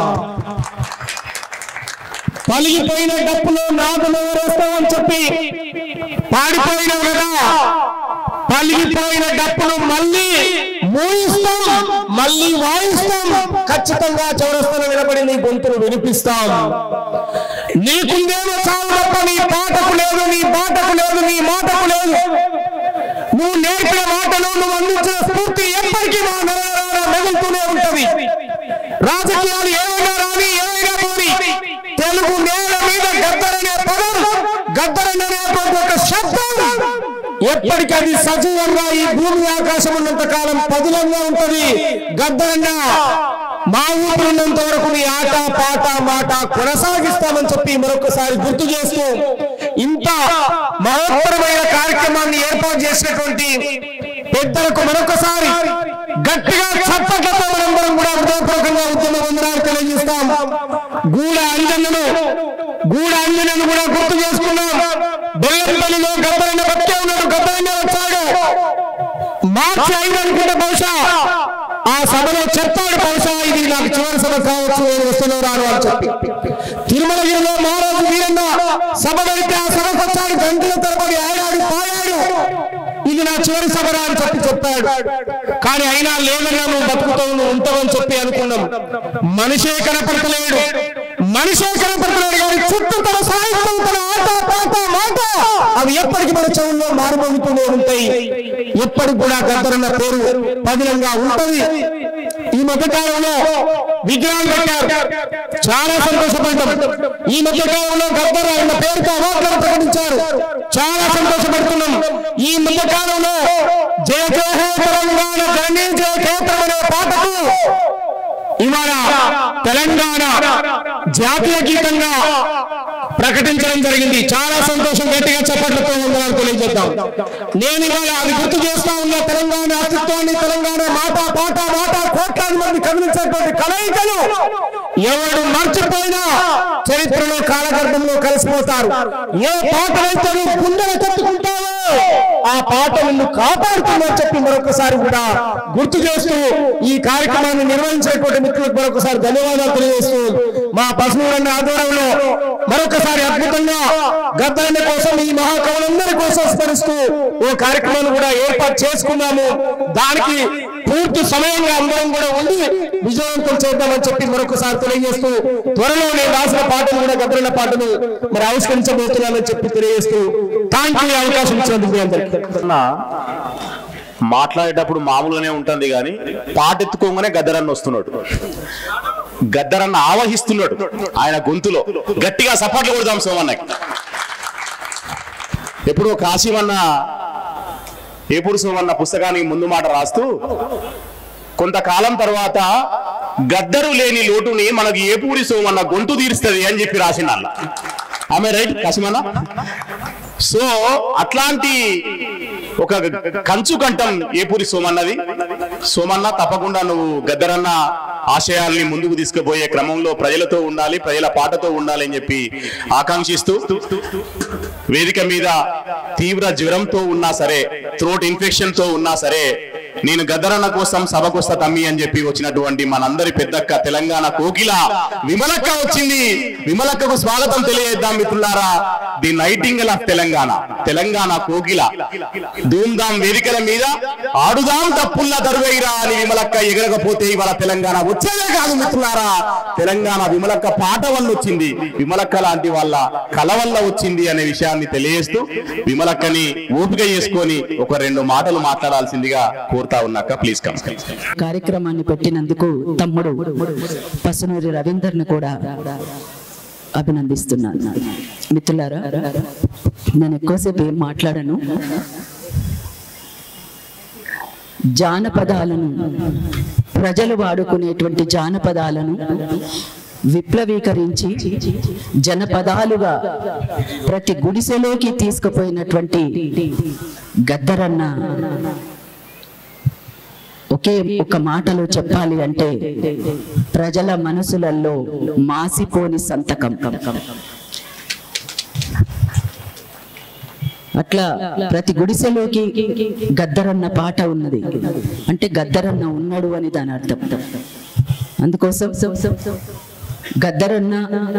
పలిగిపోయిన డప్పులో నాదులు వేస్తామని చెప్పి పాడిపోయినావు కదా పలిగిపోయిన డప్పులు మళ్ళీ మూయిస్తాం మళ్ళీ వాయిస్తాం ఖచ్చితంగా చౌరస్తాను వినబడి నీ గొంతును వినిపిస్తాం నీకుందేమో చాలు తప్ప నీ పాటకు లేదు నీ బాటకు లేదు నీ మాటకు లేదు నువ్వు నేర్పిన మాటలు నువ్వు అందించిన స్ఫూర్తి ఎప్పటికీ మా నెలవారా మెగులుతూనే ఉంటది రాజకీయాలు ఏమైనా రాని ఏమైనా పోని తెలుగు నేల మీద గద్దరనే పదం గద్దరనేటువంటి ఒక శబ్దం ఎప్పటికది సజీవంగా ఈ భూమి ఆకాశం ఉన్నంత కాలం పదిలంగా ఉంటది గద్దరన్న మా ఊపిరినంత వరకు నీ ఆట పాట మాట కొనసాగిస్తామని చెప్పి మరొకసారి గుర్తు చేస్తూ ఇంత మహోత్తరమైన కార్యక్రమాన్ని ఏర్పాటు చేసినటువంటి పెద్దలకు మరొకసారి గట్టిగా చప్పట్లతో మనందరం కూడా హృదయపూర్వకంగా ఉద్యమ వందనాలు తెలియజేస్తాం గూడ అంజన్నను గూడ అంజన్నను కూడా గుర్తు చేసుకున్నాం బెల్లంపల్లిలో గద్దరన్న బతికే ఉన్నాడు గద్దరన్న వచ్చాడు మార్చి ఐదు అనుకుంటే బహుశా ఆ సభలో చెప్పాడు బహుశా ఇది నాకు చివరి సభ కావచ్చు నేను వస్తున్నా రాను అని చెప్పి తిరుమలగిరిలో మహారాజు వీరన్న సభ పెడితే ఆ సభకు వచ్చాడు గంటల తరబడి ఆడాడు పాడాడు ఇది నా చివరి సభరా అని చెప్పి చెప్పాడు కానీ అయినా లేదన్నా నువ్వు బతుకుతావు నువ్వు ఉంటావని చెప్పి అనుకున్నాం మనిషే కనపడతలేడు మనిషే కనపడతలేడు కానీ చుట్టూ తన సాహిత్యం తన ఆట పాట మాట అవి ఎప్పటికీ మన చెవుల్లో మారుమోగుతూనే ఉంటాయి ఎప్పటికి కూడా గద్దరన్న పేరు పదిలంగా ఉంటది ఈ మధ్య కాలంలో విగ్రహాలు పెట్టారు చాలా సంతోషపడ్డాం ఈ మధ్య కాలంలో గద్దర ఆయన పేరుతో అవార్డులను ప్రకటించారు చాలా సంతోషపడుతున్నాం ఈ మధ్య కాలంలో జయ జయ హే తెలంగాణ జననీ జయ క్షేత్రం అనే పాటకు ఇవాళ తెలంగాణ జాతీయ గీతంగా ప్రకటించడం జరిగింది చాలా సంతోషం గట్టిగా చప్పట్లతో ఉండాలని తెలియజేద్దాం నేను ఇవాళ అది గుర్తు చేస్తా ఉన్న తెలంగాణ అస్తిత్వాన్ని తెలంగాణ మాట పాట మాట కోట్లాది మంది కదిలించేటువంటి కలయికలు ఎవడు మర్చిపోయినా చరిత్రలో కాలగర్భంలో కలిసిపోతారు ఏ పాటలైతే నువ్వు గుండెలు కట్టుకుంటావో ఆ పాట నిన్ను కాపాడుతుందని చెప్పి మరొకసారి కూడా గుర్తు చేస్తూ ఈ కార్యక్రమాన్ని నిర్వహించేటువంటి మిత్రులకు మరొకసారి ధన్యవాదాలు తెలియజేస్తూ మా పసునూరన్న ఆధ్వర్యంలో మరొకసారి అద్భుతంగా గద్దరన్న కోసం ఈ మహాకవులందరి కోసం స్మరిస్తూ ఓ కార్యక్రమాన్ని కూడా ఏర్పాటు చేసుకున్నాము దానికి పూర్తి సమయంగా అందరం కూడా ఉండి విజయవంతం చేద్దామని చెప్పి మరొకసారి తెలియజేస్తూ త్వరలో నేను రాసిన పాటలు కూడా గద్దరన్న పాటలు మరి ఆవిష్కరించబోతున్నానని చెప్పి తెలియజేస్తూ థ్యాంక్ యూ అవకాశం ఇచ్చినందుకు మీ అందరికీ మాట్లాడేటప్పుడు మామూలుగానే ఉంటుంది కానీ పాటెత్తుకోగానే గద్దరన్న వస్తున్నాడు గద్దరన్న ఆవహిస్తున్నాడు ఆయన గొంతులో గట్టిగా సపోర్ట్లు కొడదాం సోమన్నకి ఎప్పుడో కాశీమన్న ఏపూరు సోమన్న పుస్తకానికి ముందు మాట రాస్తూ కొంతకాలం తర్వాత గద్దరు లేని లోటుని మనకి ఏపూరి సోమన్న గొంతు తీరుస్తుంది అని చెప్పి రాసిండు ఆమె రైట్ కాశీమన్న సో అట్లాంటి ఒక కంచు కంఠం ఏపూరి సోమన్నది సోమన్న తప్పకుండా నువ్వు గద్దరన్న ఆశయాల్ని ముందుకు తీసుకుపోయే క్రమంలో ప్రజలతో ఉండాలి ప్రజల పాటతో ఉండాలి అని చెప్పి ఆకాంక్షిస్తూ వేదిక మీద తీవ్ర జ్వరంతో ఉన్నా సరే థ్రోట్ ఇన్ఫెక్షన్ తో ఉన్నా సరే నేను గద్దరన్న కోసం సభకొస్తా తమ్మి అని చెప్పి వచ్చినటువంటి మనందరి పెద్దక్క తెలంగాణ కోకిల విమలక్క వచ్చింది విమలక్కకు స్వాగతం తెలియజేద్దాం మిత్రులారా the nightingale of Telangana Telangana కోకిల ధూమ్ధాం వేదికల మీద ఆడుదాం తప్పుల్లా దరువైరా అని విమలక్క ఎగరకపోతే ఇవాళ తెలంగాణ వచ్చేదే కాదు మిత్రులారా తెలంగాణ విమలక్క పాట వల్ల వచ్చింది విమలక్క లాంటి వాళ్ళ కళ వల్ల వచ్చింది అనే విషయాన్ని తెలియజేస్తూ విమలక్కని ఓపిక చేసుకొని ఒక రెండు మాటలు మాట్లాడాల్సిందిగా కోరుతా ఉన్నాక ప్లీజ్ కమ్ కార్యక్రమాన్ని పెట్టినందుకు తమ్ముడు పసునూరి రవీందర్ని కూడా అభినందిస్తున్నాను మిత్రులారా నేను ఎక్కువసేపు ఏం మాట్లాడను జానపదాలను ప్రజలు వాడుకునేటువంటి జానపదాలను విప్లవీకరించి జనపదాలుగా ప్రతి గుడిసెలోకి తీసుకుపోయినటువంటి గద్దరన్న ఒకే ఒక మాటలో చెప్పాలి అంటే ప్రజల మనసులలో మాసిపోని సంతకం అట్లా ప్రతి గుడిసెలోకి గద్దరన్న పాట ఉన్నది అంటే గద్దరన్న ఉన్నాడు అని దాని అర్థం అందుకోసం గద్దరన్న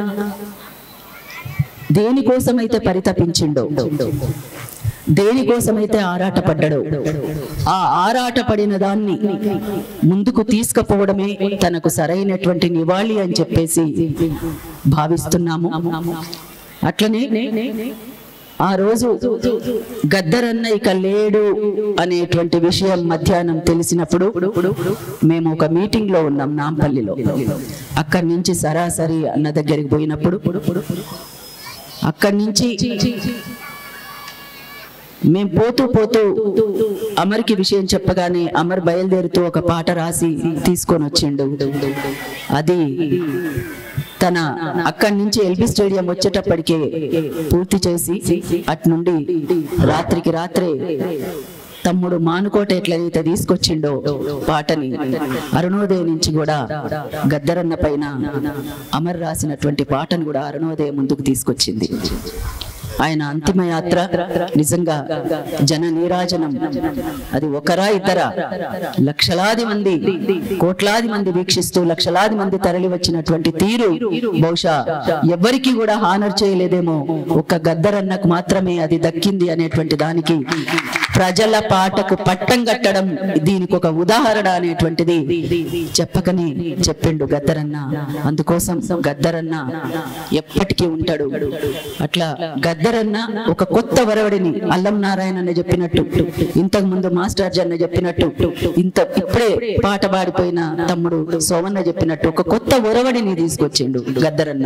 దేనికోసమైతే పరితపించిండో దేనికోసమైతే ఆరాటపడ్డాడో ఆ ఆరాటపడిన దాన్ని ముందుకు తీసుకుపోవడమే తనకు సరైనటువంటి నివాళి అని చెప్పేసి భావిస్తున్నాము అట్లనే ఆ రోజు గద్దరన్న ఇక లేడు అనేటువంటి విషయం మధ్యాహ్నం తెలిసినప్పుడు మేము ఒక మీటింగ్ లో ఉన్నాం నాంపల్లిలో అక్కడి నుంచి సరాసరి అన్న దగ్గరికి పోయినప్పుడు అక్కడి నుంచి మేం పోతూ పోతూ అమర్కి విషయం చెప్పగానే అమర్ బయలుదేరుతూ ఒక పాట రాసి తీసుకొని వచ్చిండు అది తన అక్కడి నుంచి ఎల్బీ స్టేడియం వచ్చేటప్పటికే పూర్తి చేసి అటు నుండి రాత్రికి రాత్రే తమ్ముడు మానుకోట ఎట్లయితే తీసుకొచ్చిండో పాటని అరుణోదయం నుంచి కూడా గద్దరన్న పైన అమర్ రాసినటువంటి పాటను కూడా అరుణోదయం ముందుకు తీసుకొచ్చింది ఆయన అంతిమ యాత్ర నిజంగా జన నీరాజనం అది ఒకరా ఇద్దరా లక్షలాది మంది కోట్లాది మంది వీక్షిస్తూ లక్షలాది మంది తరలి వచ్చినటువంటి తీరు బహుశా ఎవ్వరికి కూడా హానర్ చేయలేదేమో ఒక్క గద్దరన్నకు మాత్రమే అది దక్కింది అనేటువంటి దానికి ప్రజల పాటకు పట్టం కట్టడం దీనికి ఒక ఉదాహరణ అనేటువంటిది చెప్పకనే చెప్పిండు గద్దరన్న అందుకోసం గద్దరన్న ఎప్పటికీ ఉంటాడు అట్లా గద్దరన్న ఒక కొత్త వరవడిని అల్లం నారాయణ అన్న చెప్పినట్టు ఇంతకు ముందు మాస్టర్ జన్న చెప్పినట్టు ఇంత ఇప్పుడే పాట పాడిపోయిన తమ్ముడు సోమన్న చెప్పినట్టు ఒక కొత్త ఒరవడిని తీసుకొచ్చిండు గద్దరన్న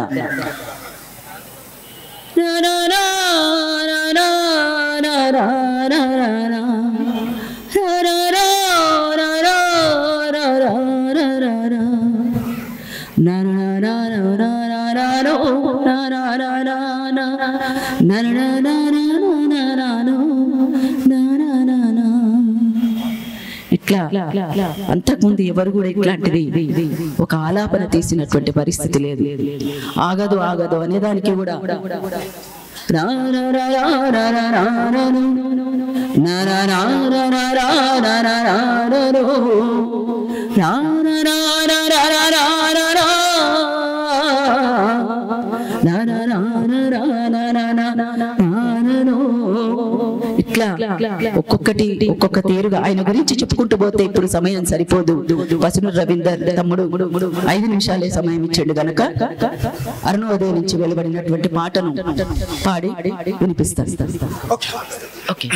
ఇట్లా అంతకుముందు ఎవరు కూడా ఇట్లాంటిది ఒక ఆలాపన తీసినటువంటి పరిస్థితి లేదు ఆగదు ఆగదు అనేదానికి కూడా రా రా రా రా రా రా రా రా ను. నా రా రా రా రా రా రా రా రా రా రు. రా రా రా రా రా రా రా రా రా. నా రా రా రా రా రా రా రా రా రా రా రు. ఇట్లా ఒక్కొక్కటి ఒక్కొక్క తీరుగా ఆయన గురించి చెప్పుకుంటూ పోతే ఇప్పుడు సమయం సరిపోదు వసును రవీందర్ తమ్ముడు ఐదు నిమిషాలే సమయం ఇచ్చాడు గనక అరుణోదయం నుంచి వెలువడినటువంటి పాటను పాడి వినిపిస్తాను ఓకే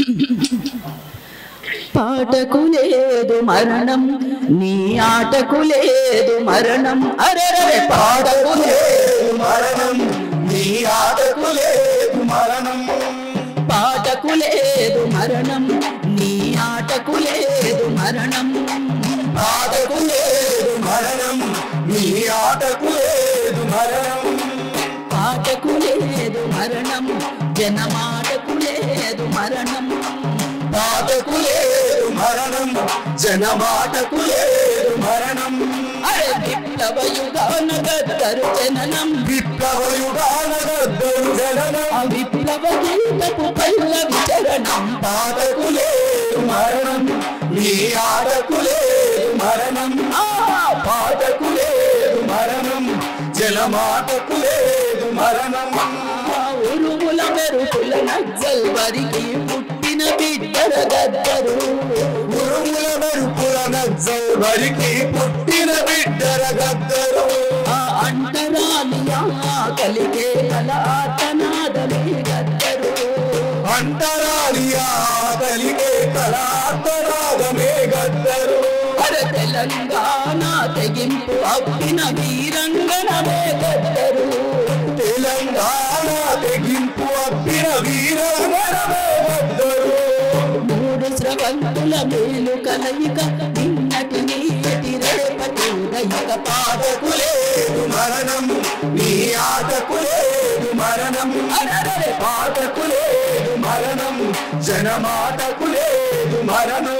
పాటకు లేదు మరణం నీ ఆటకు లేదు మరణం అరెరే పాటకు లేదు మరణం నీ ఆటకు లేదు మరణం పాటకు లేదు మరణం నీ ఆటకు లేదు మరణం పాటకు లేదు మరణం నీ ఆటకు లేదు మరణం పాటకు లేదు మరణం జనమాటకు లేదు మరణం పాటకు లేదు మరణం జనమాటకు లేదు మరణం అరే విప్లవ యుగాన గద్దరు జననం విప్లవ యుగాన గద్దరు జననం ఆ విప్లవ గీతపు పల్లవి చరణం పాటకు లేదు మరణం నీ ఆటకు లేదు మరణం ఆ పాటకు లేదు మరణం జలమాటకు లేదు మరణం ఉరుముల మెరుపుల నజ్జల్ వరికి పుట్టిన బిడ్డల గద్దరు ఉరుముల మెరుపుల నజ్జల్ వరికి పుట్టిన బిడ్డల గద్దరు ఆ అంటరాని కలిగే కల ఆటనాదమే గద్దరు అంటరాని కలిగే కల ఆటనాదమే గద్దరు అరే తెలంగాణ తెగింపు అప్పిన వీరంగనమే గద్దరు తెలంగాణ తెగింపు అప్పిన వీరంగనమే గద్దరు మూడు స్రవంతుల మేలు కలయిక నిన్నటి నీటి రేపటి ఉదయిక పాటకు లేదు మరణం నీ ఆటకు లేదు మరణం అరరే పాటకు లేదు మరణం జనమాటకు లేదు మరణం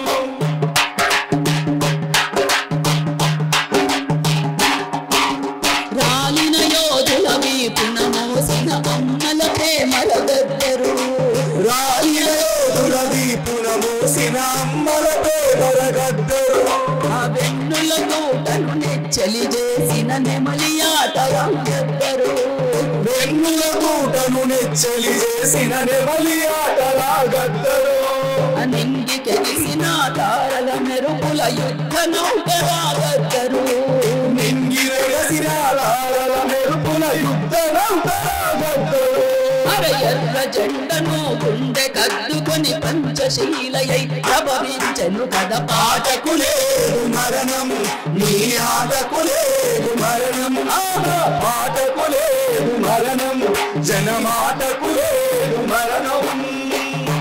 రాలిన యోధుల వీపున మోసిన అమ్మల ప్రేమల గద్దరు రాలిన యోధుల వీపున మోసిన అమ్మల ప్రేమల గద్దరు ఆ వెన్నుల తోటను నెచ్చలి చేసిన నెమలి ఆటగా గద్దరు వెన్నుల తోటను నెచ్చలి చేసిన నెమలి ఆటలా గద్దరు నింగి కెలిసిన తారల మెరుపుల యుద్ధ నౌకరా గద్దరు నింగి వెలసిన తారల మెరుపుల యుద్ధ నౌకరా గద్దరు అరే ఎర్ర జెండను గుండె కద్దుకొని పంచశీలయై ప్రభవించను కథ పాటకు లేదు మరణం నీ ఆటకు లేదు మరణం ఆహా పాటకు లేదు మరణం జనమాటకు లేదు మరణం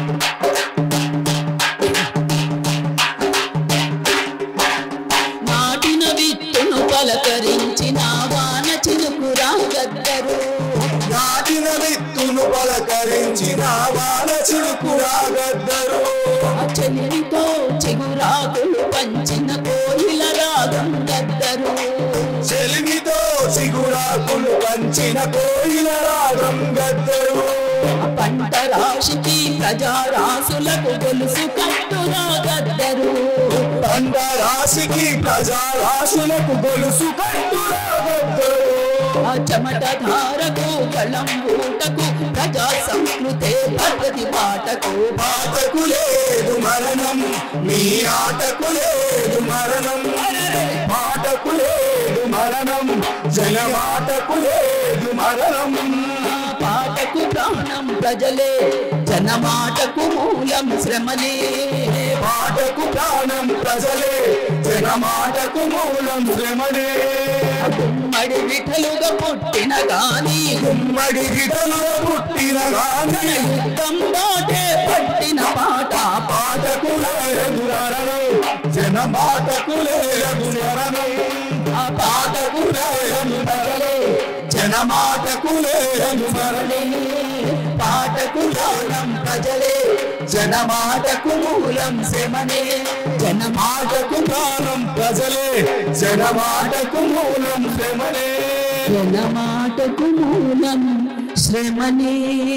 చిరుకురా గద్దరు చెలిమితో చిగురాకులు పంచిన కోయిల రాగం గద్దరు చెలిమితో చిగురాకులు పంచిన కోయిల రాగం గద్దరు పంట రాశికి ప్రజారాసులకు గొలుసు కట్టురా గద్దరు పంట రాశికి ప్రజా రాశులకు గొలుసు కట్టురా గద్దరు ఆ చెమట ధారకు కళం ఊటకు ప్రజా సంస్కృతే పద్ధతి పాటకు పాటకు లేదు మరణం మీ ఆటకు లేదు మరణం పాటకు లేదు మరణం జనమాటకు లేదు మరణం పాటకు ప్రాణం ప్రజలే జనమాటకు మూలం శ్రమలే పాటకు ప్రాణం ప్రజలే జనమాటకు మూలం శ్రమనే గుమ్మడి విఠలుగా పుట్టిన గాని గుమ్మడి గిటలు పుట్టిన గాని యుద్ధం బాటే పట్టిన పాట పాటకు లేదు మరణం జనమాటకు లేదు మరణం ఆ పాటకు లేదు మరణం జనమాటకు లేదు మరణం పాటకు ప్రాణం ప్రజలే జనమాటకు మూలం శ్రమనే జనమాటకు ప్రాణం ప్రజలే జనమాటకు మూలం శ్రమనే జనమాటకు మూలం శ్రమనే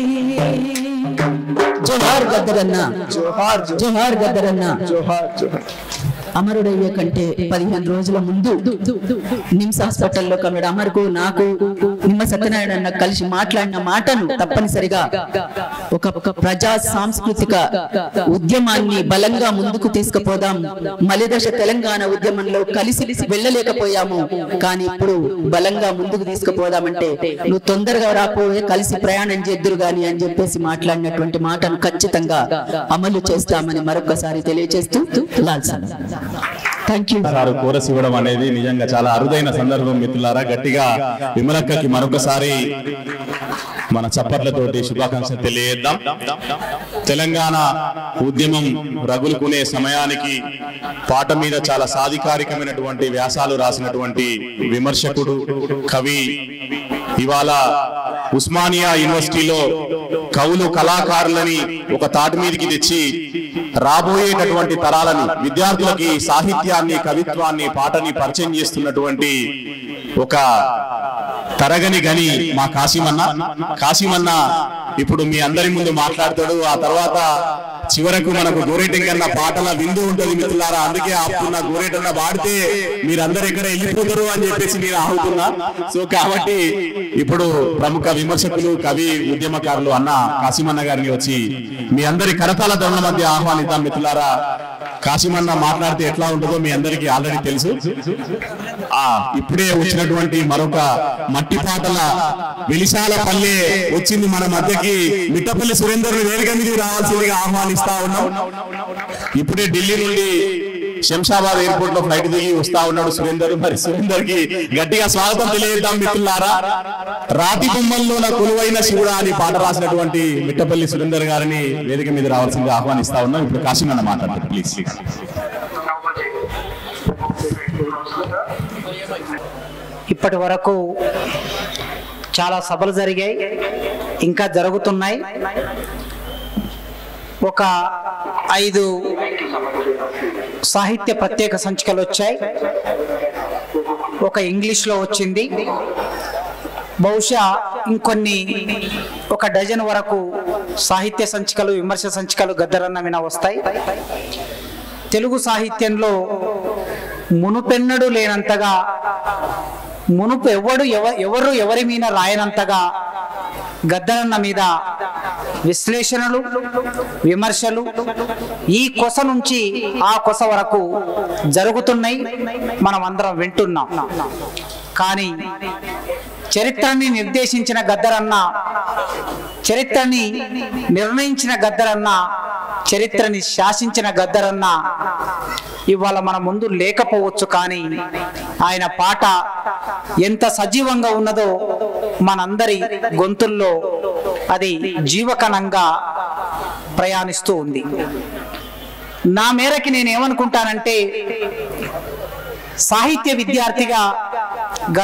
జోహార్ గద్దరన్న జోహార్ జోహార్ గద్దరన్న జోహార్ జోహార్ అమరుడయ్యే కంటే పదిహేను రోజుల ముందు నిమ్స్ హాస్పిటల్లో కమిడి అమరుకు నాకు నిమ్మ సత్యనారాయణ అన్న కలిసి మాట్లాడిన మాటను తప్పనిసరిగా ఒక ఒక ప్రజా సాంస్కృతిక ఉద్యమాన్ని బలంగా ముందుకు తీసుకుపోదాం మలిదశ తెలంగాణ ఉద్యమంలో కలిసి వెళ్ళలేకపోయాము కానీ ఇప్పుడు బలంగా ముందుకు తీసుకుపోదామంటే నువ్వు తొందరగా రాపోయే కలిసి ప్రయాణం చేద్దురు గాని అని చెప్పేసి మాట్లాడినటువంటి మాటను ఖచ్చితంగా అమలు చేస్తామని మరొకసారి తెలియజేస్తూ లాల్సన్ థ్యాంక్ యూ సారు కోరస్ ఇవ్వడం అనేది నిజంగా చాలా అరుదైన సందర్భం మిత్రులారా గట్టిగా విమలక్కకి మరొకసారి మన చప్పట్లతోటి శుభాకాంక్షలు తెలియజేద్దాం తెలంగాణ ఉద్యమం రగులుకునే సమయానికి పాట మీద చాలా సాధికారికమైనటువంటి వ్యాసాలు రాసినటువంటి విమర్శకుడు కవి ఇవాళ ఉస్మానియా యూనివర్సిటీలో కవులు కళాకారులని ఒక తాటి మీదకి తెచ్చి రాబోయేటటువంటి తరాలని విద్యార్థులకి సాహిత్యాన్ని కవిత్వాన్ని పాటని పరిచయం చేస్తున్నటువంటి ఒక తరగని గని మా కాశీమన్న కాశీమన్న ఇప్పుడు మీ అందరి ముందు మాట్లాడతాడు ఆ తర్వాత చివరకు మనకు గోరేటెంకన్న పాటల విందు ఉంటది మిత్రులారా అందుకే ఆపుతున్నా గోరేటన్న పాడితే మీరందరూ ఇక్కడ వెళ్ళిపోతారు అని చెప్పేసి నేను ఆగుతున్నా సో కాబట్టి ఇప్పుడు ప్రముఖ విమర్శకులు కవి ఉద్యమకారులు అన్న కాశీమన్న గారిని వచ్చి మీ అందరి కరతాల ధరల మధ్య ఆహ్వానిద్దాం మిత్రులారా కాశీమన్న మాట్లాడితే ఎట్లా ఉంటుందో మీ అందరికీ ఆల్రెడీ తెలుసు ఆ ఇప్పుడే వచ్చినటువంటి మరొక మట్టి పాటల వెలిశాల పల్లె వచ్చింది మన మధ్యకి మిట్టపల్లి సురేందర్ వేదిక మీదకి రావాల్సిందిగా ఆహ్వానిస్తా ఉన్నాం ఇప్పుడే ఢిల్లీ నుండి శంషాబాద్ ఎయిర్పోర్ట్ లో ఫ్లైట్ దిగి వస్తా ఉన్నాడు సురేందర్ మరి సురేందర్ కి గట్టిగా స్వాగతం తెలియజేద్దాం మిత్రులారా రాతి బొమ్మల్లో నా కొలువైన శివుడా అని పాట రాసినటువంటి మిట్టపల్లి సురేందర్ గారిని వేదిక మీద రావాల్సిందిగా ఆహ్వానిస్తా ఉన్నాం ఇప్పుడు కాశీమన్న మాట్లాడతారు ప్లీజ్ ఇప్పటి వరకు చాలా సభలు జరిగాయి ఇంకా జరుగుతున్నాయి ఒక ఐదు సాహిత్య ప్రత్యేక సంచికలు వచ్చాయి ఒక ఇంగ్లీష్లో వచ్చింది బహుశా ఇంకొన్ని ఒక డజన్ వరకు సాహిత్య సంచికలు విమర్శ సంచికలు గద్దరన్న మీద వస్తాయి తెలుగు సాహిత్యంలో మునుపెన్నడు లేనంతగా మునుపు ఎవడు ఎవ- ఎవరు ఎవరి మీద రాయనంతగా గద్దరన్న మీద విశ్లేషణలు విమర్శలు ఈ కొస నుంచి ఆ కొస వరకు జరుగుతున్నాయి మనం అందరం వింటున్నాం కానీ చరిత్రని నిర్దేశించిన గద్దరన్న చరిత్రని నిర్ణయించిన గద్దరన్న చరిత్రని శాసించిన గద్దరన్న ఇవాళ మన ముందు లేకపోవచ్చు కానీ ఆయన పాట ఎంత సజీవంగా ఉన్నదో మనందరి గొంతుల్లో అది జీవకణంగా ప్రయాణిస్తూ ఉంది నా మేరకి నేను ఏమనుకుంటానంటే సాహిత్య విద్యార్థిగా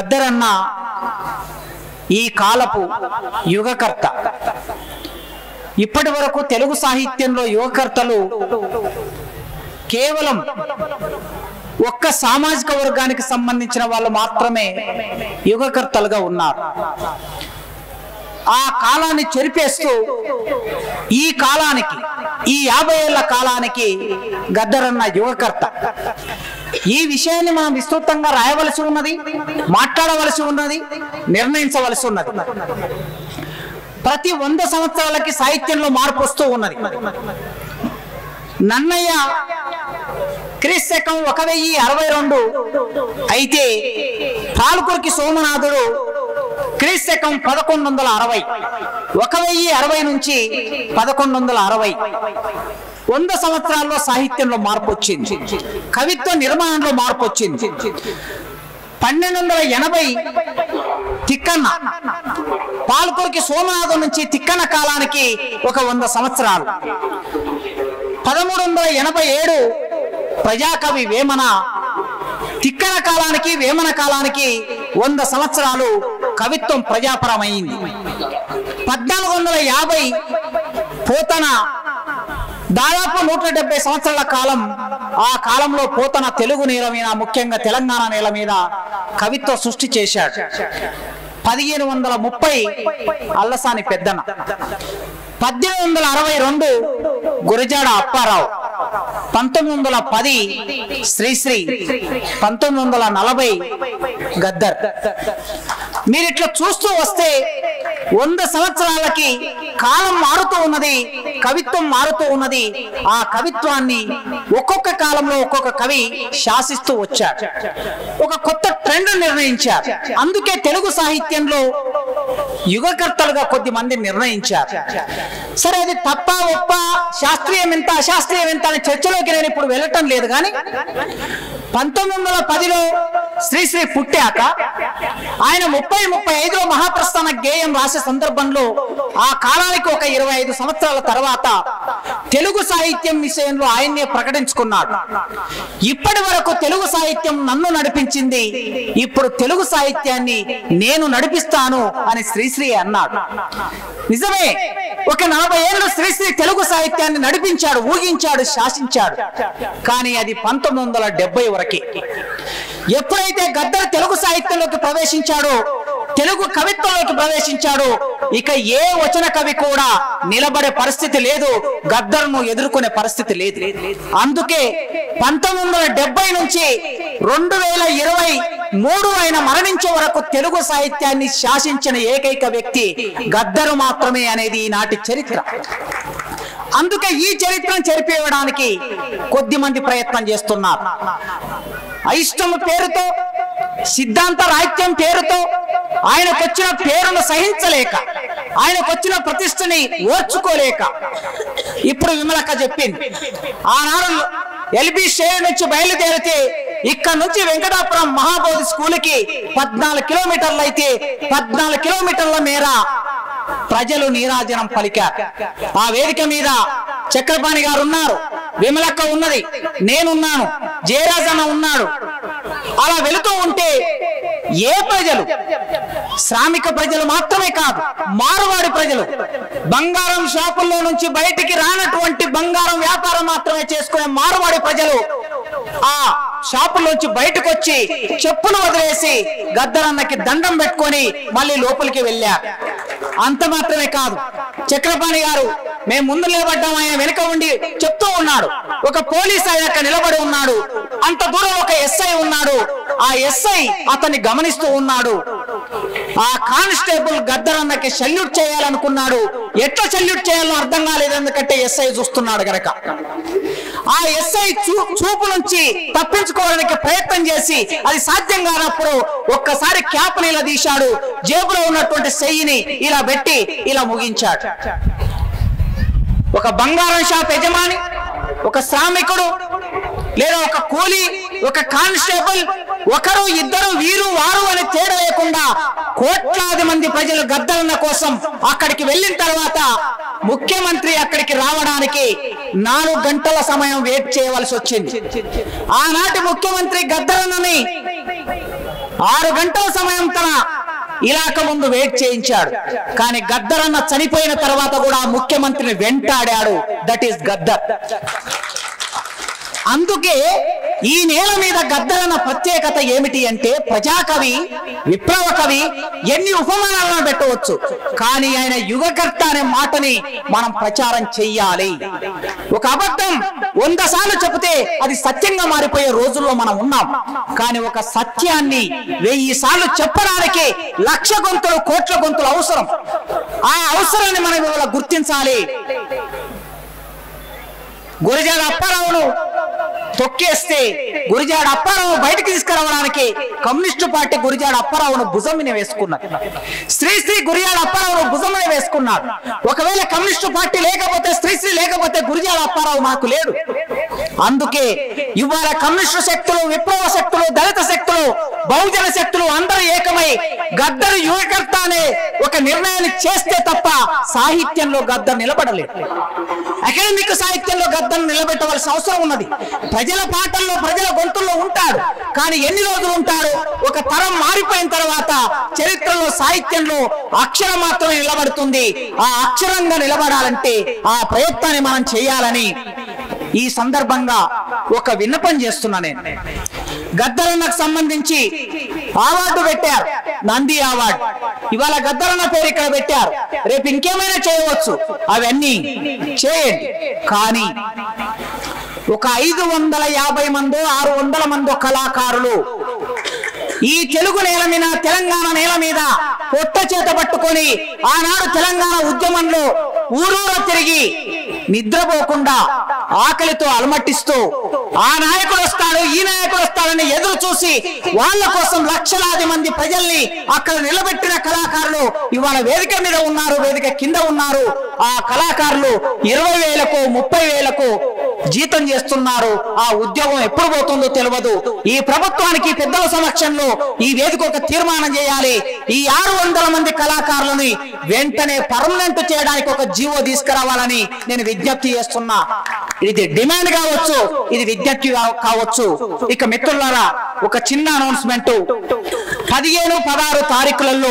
గద్దరన్న ఈ కాలపు యుగకర్త ఇప్పటి వరకు తెలుగు సాహిత్యంలో యువకర్తలు కేవలం ఒక్క సామాజిక వర్గానికి సంబంధించిన వాళ్ళు మాత్రమే యుగకర్తలుగా ఉన్నారు ఆ కాలాన్ని చెరిపేస్తూ ఈ కాలానికి ఈ యాభై ఏళ్ల కాలానికి గద్దరన్న యువకర్త ఈ విషయాన్ని మనం విస్తృతంగా రాయవలసి ఉన్నది మాట్లాడవలసి ఉన్నది నిర్ణయించవలసి ఉన్నది ప్రతి వంద సంవత్సరాలకి సాహిత్యంలో మార్పు వస్తూ ఉన్నది నన్నయ్య క్రీస్తకం ఒక వెయ్యి అరవై రెండు అయితే పాల్కురికి సోమనాథుడు క్రీస్తకం పదకొండు వందల అరవై ఒక వెయ్యి అరవై నుంచి పదకొండు వందల అరవై వంద సంవత్సరాల్లో సాహిత్యంలో మార్పు వచ్చింది కవిత్వ నిర్మాణంలో మార్పు వచ్చింది పన్నెండు వందల ఎనభై తిక్కన్న పాల్కొరికి సోమనాథం నుంచి తిక్కన్న కాలానికి ఒక వంద సంవత్సరాలు పదమూడు వందల ఎనభై ఏడు ప్రజాకవి వేమన తిక్కన కాలానికి వేమన కాలానికి వంద సంవత్సరాలు కవిత్వం ప్రజాపరమైంది పద్నాలుగు వందల యాభై పోతన దాదాపు నూట డెబ్బై సంవత్సరాల కాలం ఆ కాలంలో పోతన తెలుగు నేల మీద ముఖ్యంగా తెలంగాణ నేల మీద కవిత్వ సృష్టి చేశాడు పదిహేను వందల ముప్పై అల్లసాని పెద్దన పద్దెనిమిది వందల అరవై రెండు గురజాడ అప్పారావు పంతొమ్మిది వందల పది శ్రీశ్రీ పంతొమ్మిది వందల నలభై గద్దర్ మీరు ఇట్లా చూస్తూ వస్తే వంద సంవత్సరాలకి కాలం మారుతూ ఉన్నది కవిత్వం మారుతూ ఉన్నది ఆ కవిత్వాన్ని ఒక్కొక్క కాలంలో ఒక్కొక్క కవి శాసిస్తూ వచ్చాడు ఒక కొత్త ట్రెండ్ నిర్ణయించారు అందుకే తెలుగు సాహిత్యంలో యుగకర్తలుగా కొద్ది మంది నిర్ణయించారు సరే అది తప్ప ఒప్ప శాస్త్రీయం ఎంత అశాస్త్రీయం ఎంత అనే చర్చలోకి నేను ఇప్పుడు వెళ్ళటం లేదు కానీ పంతొమ్మిది వందల పదిలో శ్రీశ్రీ పుట్టాక ఆయన ముప్పై ముప్పై ఐదులో మహాప్రస్థాన గేయం రాసే సందర్భంలో ఆ కాలానికి ఒక ఇరవై ఐదు సంవత్సరాల తర్వాత తెలుగు సాహిత్యం విషయంలో ఆయన్నే ప్రకటించుకున్నాడు ఇప్పటి వరకు తెలుగు సాహిత్యం నన్ను నడిపించింది ఇప్పుడు తెలుగు సాహిత్యాన్ని నేను నడిపిస్తాను అని శ్రీశ్రీ అన్నాడు నిజమే ఒక నలభై ఏళ్ళు శ్రీశ్రీ తెలుగు సాహిత్యాన్ని నడిపించాడు ఊగించాడు శాసించాడు కానీ అది పంతొమ్మిది వందల డెబ్బై వరకే ఎప్పుడైతే గద్దర్ తెలుగు సాహిత్యంలోకి ప్రవేశించాడో తెలుగు కవిత్వంలోకి ప్రవేశించాడు ఇక ఏ వచన కవి కూడా నిలబడే పరిస్థితి లేదు గద్దర్ను ఎదుర్కొనే పరిస్థితి లేదు అందుకే పంతొమ్మిది వందల డెబ్బై నుంచి రెండు వేల ఇరవై మూడు ఆయన మరణించే వరకు తెలుగు సాహిత్యాన్ని శాసించిన ఏకైక వ్యక్తి గద్దరు మాత్రమే అనేది ఈనాటి చరిత్ర అందుకే ఈ చరిత్రను చెరిపేయడానికి కొద్ది మంది ప్రయత్నం చేస్తున్నారు అయిష్టం పేరుతో సిద్ధాంత రాహిత్యం పేరుతో ఆయనకు వచ్చిన పేరును సహించలేక ఆయనకు వచ్చిన ప్రతిష్టని ఓర్చుకోలేక ఇప్పుడు విమలక్క చెప్పింది ఆనాడు ఎల్బి షేర్ నుంచి బయలుదేరితే ఇక్కడ నుంచి వెంకటాపురం మహాబోధి స్కూల్కి పద్నాలుగు కిలోమీటర్లు అయితే పద్నాలుగు కిలోమీటర్ల మేర ప్రజలు నీరాజనం పలికారు ఆ వేదిక మీద చక్రపాణి గారు ఉన్నారు విమలక్క ఉన్నది నేనున్నాను జయరాజన్న ఉన్నాడు అలా వెళుతూ ఉంటే ఏ ప్రజలు శ్రామిక ప్రజలు మాత్రమే కాదు మారువాడి ప్రజలు బంగారం షాపుల్లో నుంచి బయటికి రానటువంటి బంగారం వ్యాపారం మాత్రమే చేసుకునే మారువాడి ప్రజలు ఆ షాపులోంచి బయటకు వచ్చి చెప్పులు వదిలేసి గద్దరన్నకి దండం పెట్టుకొని మళ్ళీ లోపలికి వెళ్ళారు అంత మాత్రమే కాదు చక్రపాణి గారు మేము ముందు నిలబడ్డాం ఆయన వెనుక ఉండి చెప్తూ ఉన్నాడు ఒక పోలీస్ ఆయన అక్కడ నిలబడి ఉన్నాడు అంత దూరం ఒక ఎస్ఐ ఉన్నాడు ఆ ఎస్ఐ అతన్ని గమనిస్తూ ఉన్నాడు ఆ కానిస్టేబుల్ గద్దరన్నకి సల్యూట్ చేయాలనుకున్నాడు ఎట్లా సల్యూట్ చేయాలో అర్థం కాలేదు ఎందుకంటే ఎస్ఐ చూస్తున్నాడు గనక ఆ ఎస్ఐ చూ చూపు నుంచి తప్పించుకోవడానికి ప్రయత్నం చేసి అది సాధ్యం కానప్పుడు ఒక్కసారి క్యాప్ ఇలా తీశాడు జేబులో ఉన్నటువంటి సెయ్యిని ఇలా పెట్టి ఇలా ముగించాడు ఒక బంగారం షాప్ యజమాని ఒక శ్రామికుడు లేదా ఒక కూలి ఒక కానిస్టేబుల్ ఒకరు ఇద్దరు వీరు వారు అని తేడా లేకుండా కోట్లాది మంది ప్రజలు గద్దరన్న కోసం అక్కడికి వెళ్ళిన తర్వాత ముఖ్యమంత్రి అక్కడికి రావడానికి నాలుగు గంటల సమయం వెయిట్ చేయవలసి వచ్చింది ఆనాటి ముఖ్యమంత్రి గద్దరన్నని ఆరు గంటల సమయం తన ఇలాక ముందు వెయిట్ చేయించాడు కానీ గద్దరన్న చనిపోయిన తర్వాత కూడా ముఖ్యమంత్రిని వెంటాడాడు దట్ ఈస్ గద్దర్ అందుకే ఈ నేల మీద గద్దరన్న ప్రత్యేకత ఏమిటి అంటే ప్రజాకవి విప్లవ కవి ఎన్ని ఉపమానాలను పెట్టవచ్చు కానీ ఆయన యుగకర్త అనే మాటని మనం ప్రచారం చెయ్యాలి ఒక అబద్ధం వంద సార్లు చెబితే అది సత్యంగా మారిపోయే రోజుల్లో మనం ఉన్నాం కానీ ఒక సత్యాన్ని వెయ్యి సార్లు చెప్పడానికి లక్ష గొంతులు కోట్ల గొంతులు అవసరం ఆ అవసరాన్ని మనం ఇవాళ గుర్తించాలి గురజాడ అప్పారావును తొక్కేస్తే గురిజాడ అప్పారావు బయటికి తీసుకురావడానికి కమ్యూనిస్టు పార్టీ గురిజాడ అప్పారావును భుజం మీద వేసుకున్నది శ్రీశ్రీ గురిజాడ అప్పారావును భుజం మీద వేసుకున్నాడు ఒకవేళ కమ్యూనిస్టు పార్టీ లేకపోతే శ్రీశ్రీ లేకపోతే గురిజాడ అప్పారావు మాకు లేడు అందుకే ఇవాళ కమ్యూనిస్టు శక్తులు విప్లవ శక్తులు దళిత శక్తులు బహుజన శక్తులు అందరూ ఏకమై గద్దరు యువకర్త అనే ఒక నిర్ణయాన్ని చేస్తే తప్ప సాహిత్యంలో గద్దరు నిలబడలేదు అకాడమిక్ సాహిత్యంలో గద్దను నిలబెట్టవలసిన అవసరం ఉన్నది ప్రజల పాటల్లో ప్రజల గొంతుల్లో ఉంటాడు కానీ ఎన్ని రోజులు ఉంటాడు ఒక తరం మారిపోయిన తర్వాత చరిత్రలో సాహిత్యంలో అక్షరం మాత్రమే నిలబడుతుంది ఆ అక్షరంగా నిలబడాలంటే ఆ ప్రయత్నాన్ని మనం చేయాలని ఈ సందర్భంగా ఒక విన్నపం చేస్తున్నా నేను గద్దరన్నకు సంబంధించి అవార్డు పెట్టారు నంది అవార్డు ఇవాళ గద్దరన్న పేరు ఇక్కడ పెట్టారు రేపు ఇంకేమైనా చేయవచ్చు అవన్నీ చేయండి కానీ ఒక ఐదు వందల యాభై మందో ఆరు వందల మందో కళాకారులు ఈ తెలుగు నేల మీద తెలంగాణ నేల మీద పొట్ట చేత పట్టుకొని ఆనాడు తెలంగాణ ఉద్యమంలో ఊరూరు తిరిగి నిద్రపోకుండా ఆకలితో అలమట్టిస్తూ ఆ నాయకుడు వస్తాడు ఈ నాయకుడు వస్తాడని ఎదురు చూసి వాళ్ళ కోసం లక్షలాది మంది ప్రజల్ని అక్కడ నిలబెట్టిన కళాకారులు ఇవాళ వేదిక మీద ఉన్నారు వేదిక కింద ఉన్నారు ఆ కళాకారులు ఇరవై వేలకు ముప్పై వేలకు జీతం చేస్తున్నారు ఆ ఉద్యోగం ఎప్పుడు పోతుందో తెలియదు ఈ ప్రభుత్వానికి పెద్దల సమక్షంలో ఈ వేదిక ఒక తీర్మానం చేయాలి ఈ ఆరు వందల మంది కళాకారులని వెంటనే పర్మనెంట్ చేయడానికి ఒక జీవో తీసుకురావాలని నేను విజ్ఞప్తి చేస్తున్నా ఇది డిమాండ్ కావచ్చు ఇది విజ్ఞప్తి కావ- కావచ్చు ఇక మిత్రులారా ఒక చిన్న అనౌన్స్మెంట్ పదిహేను పదహారు తారీఖులలో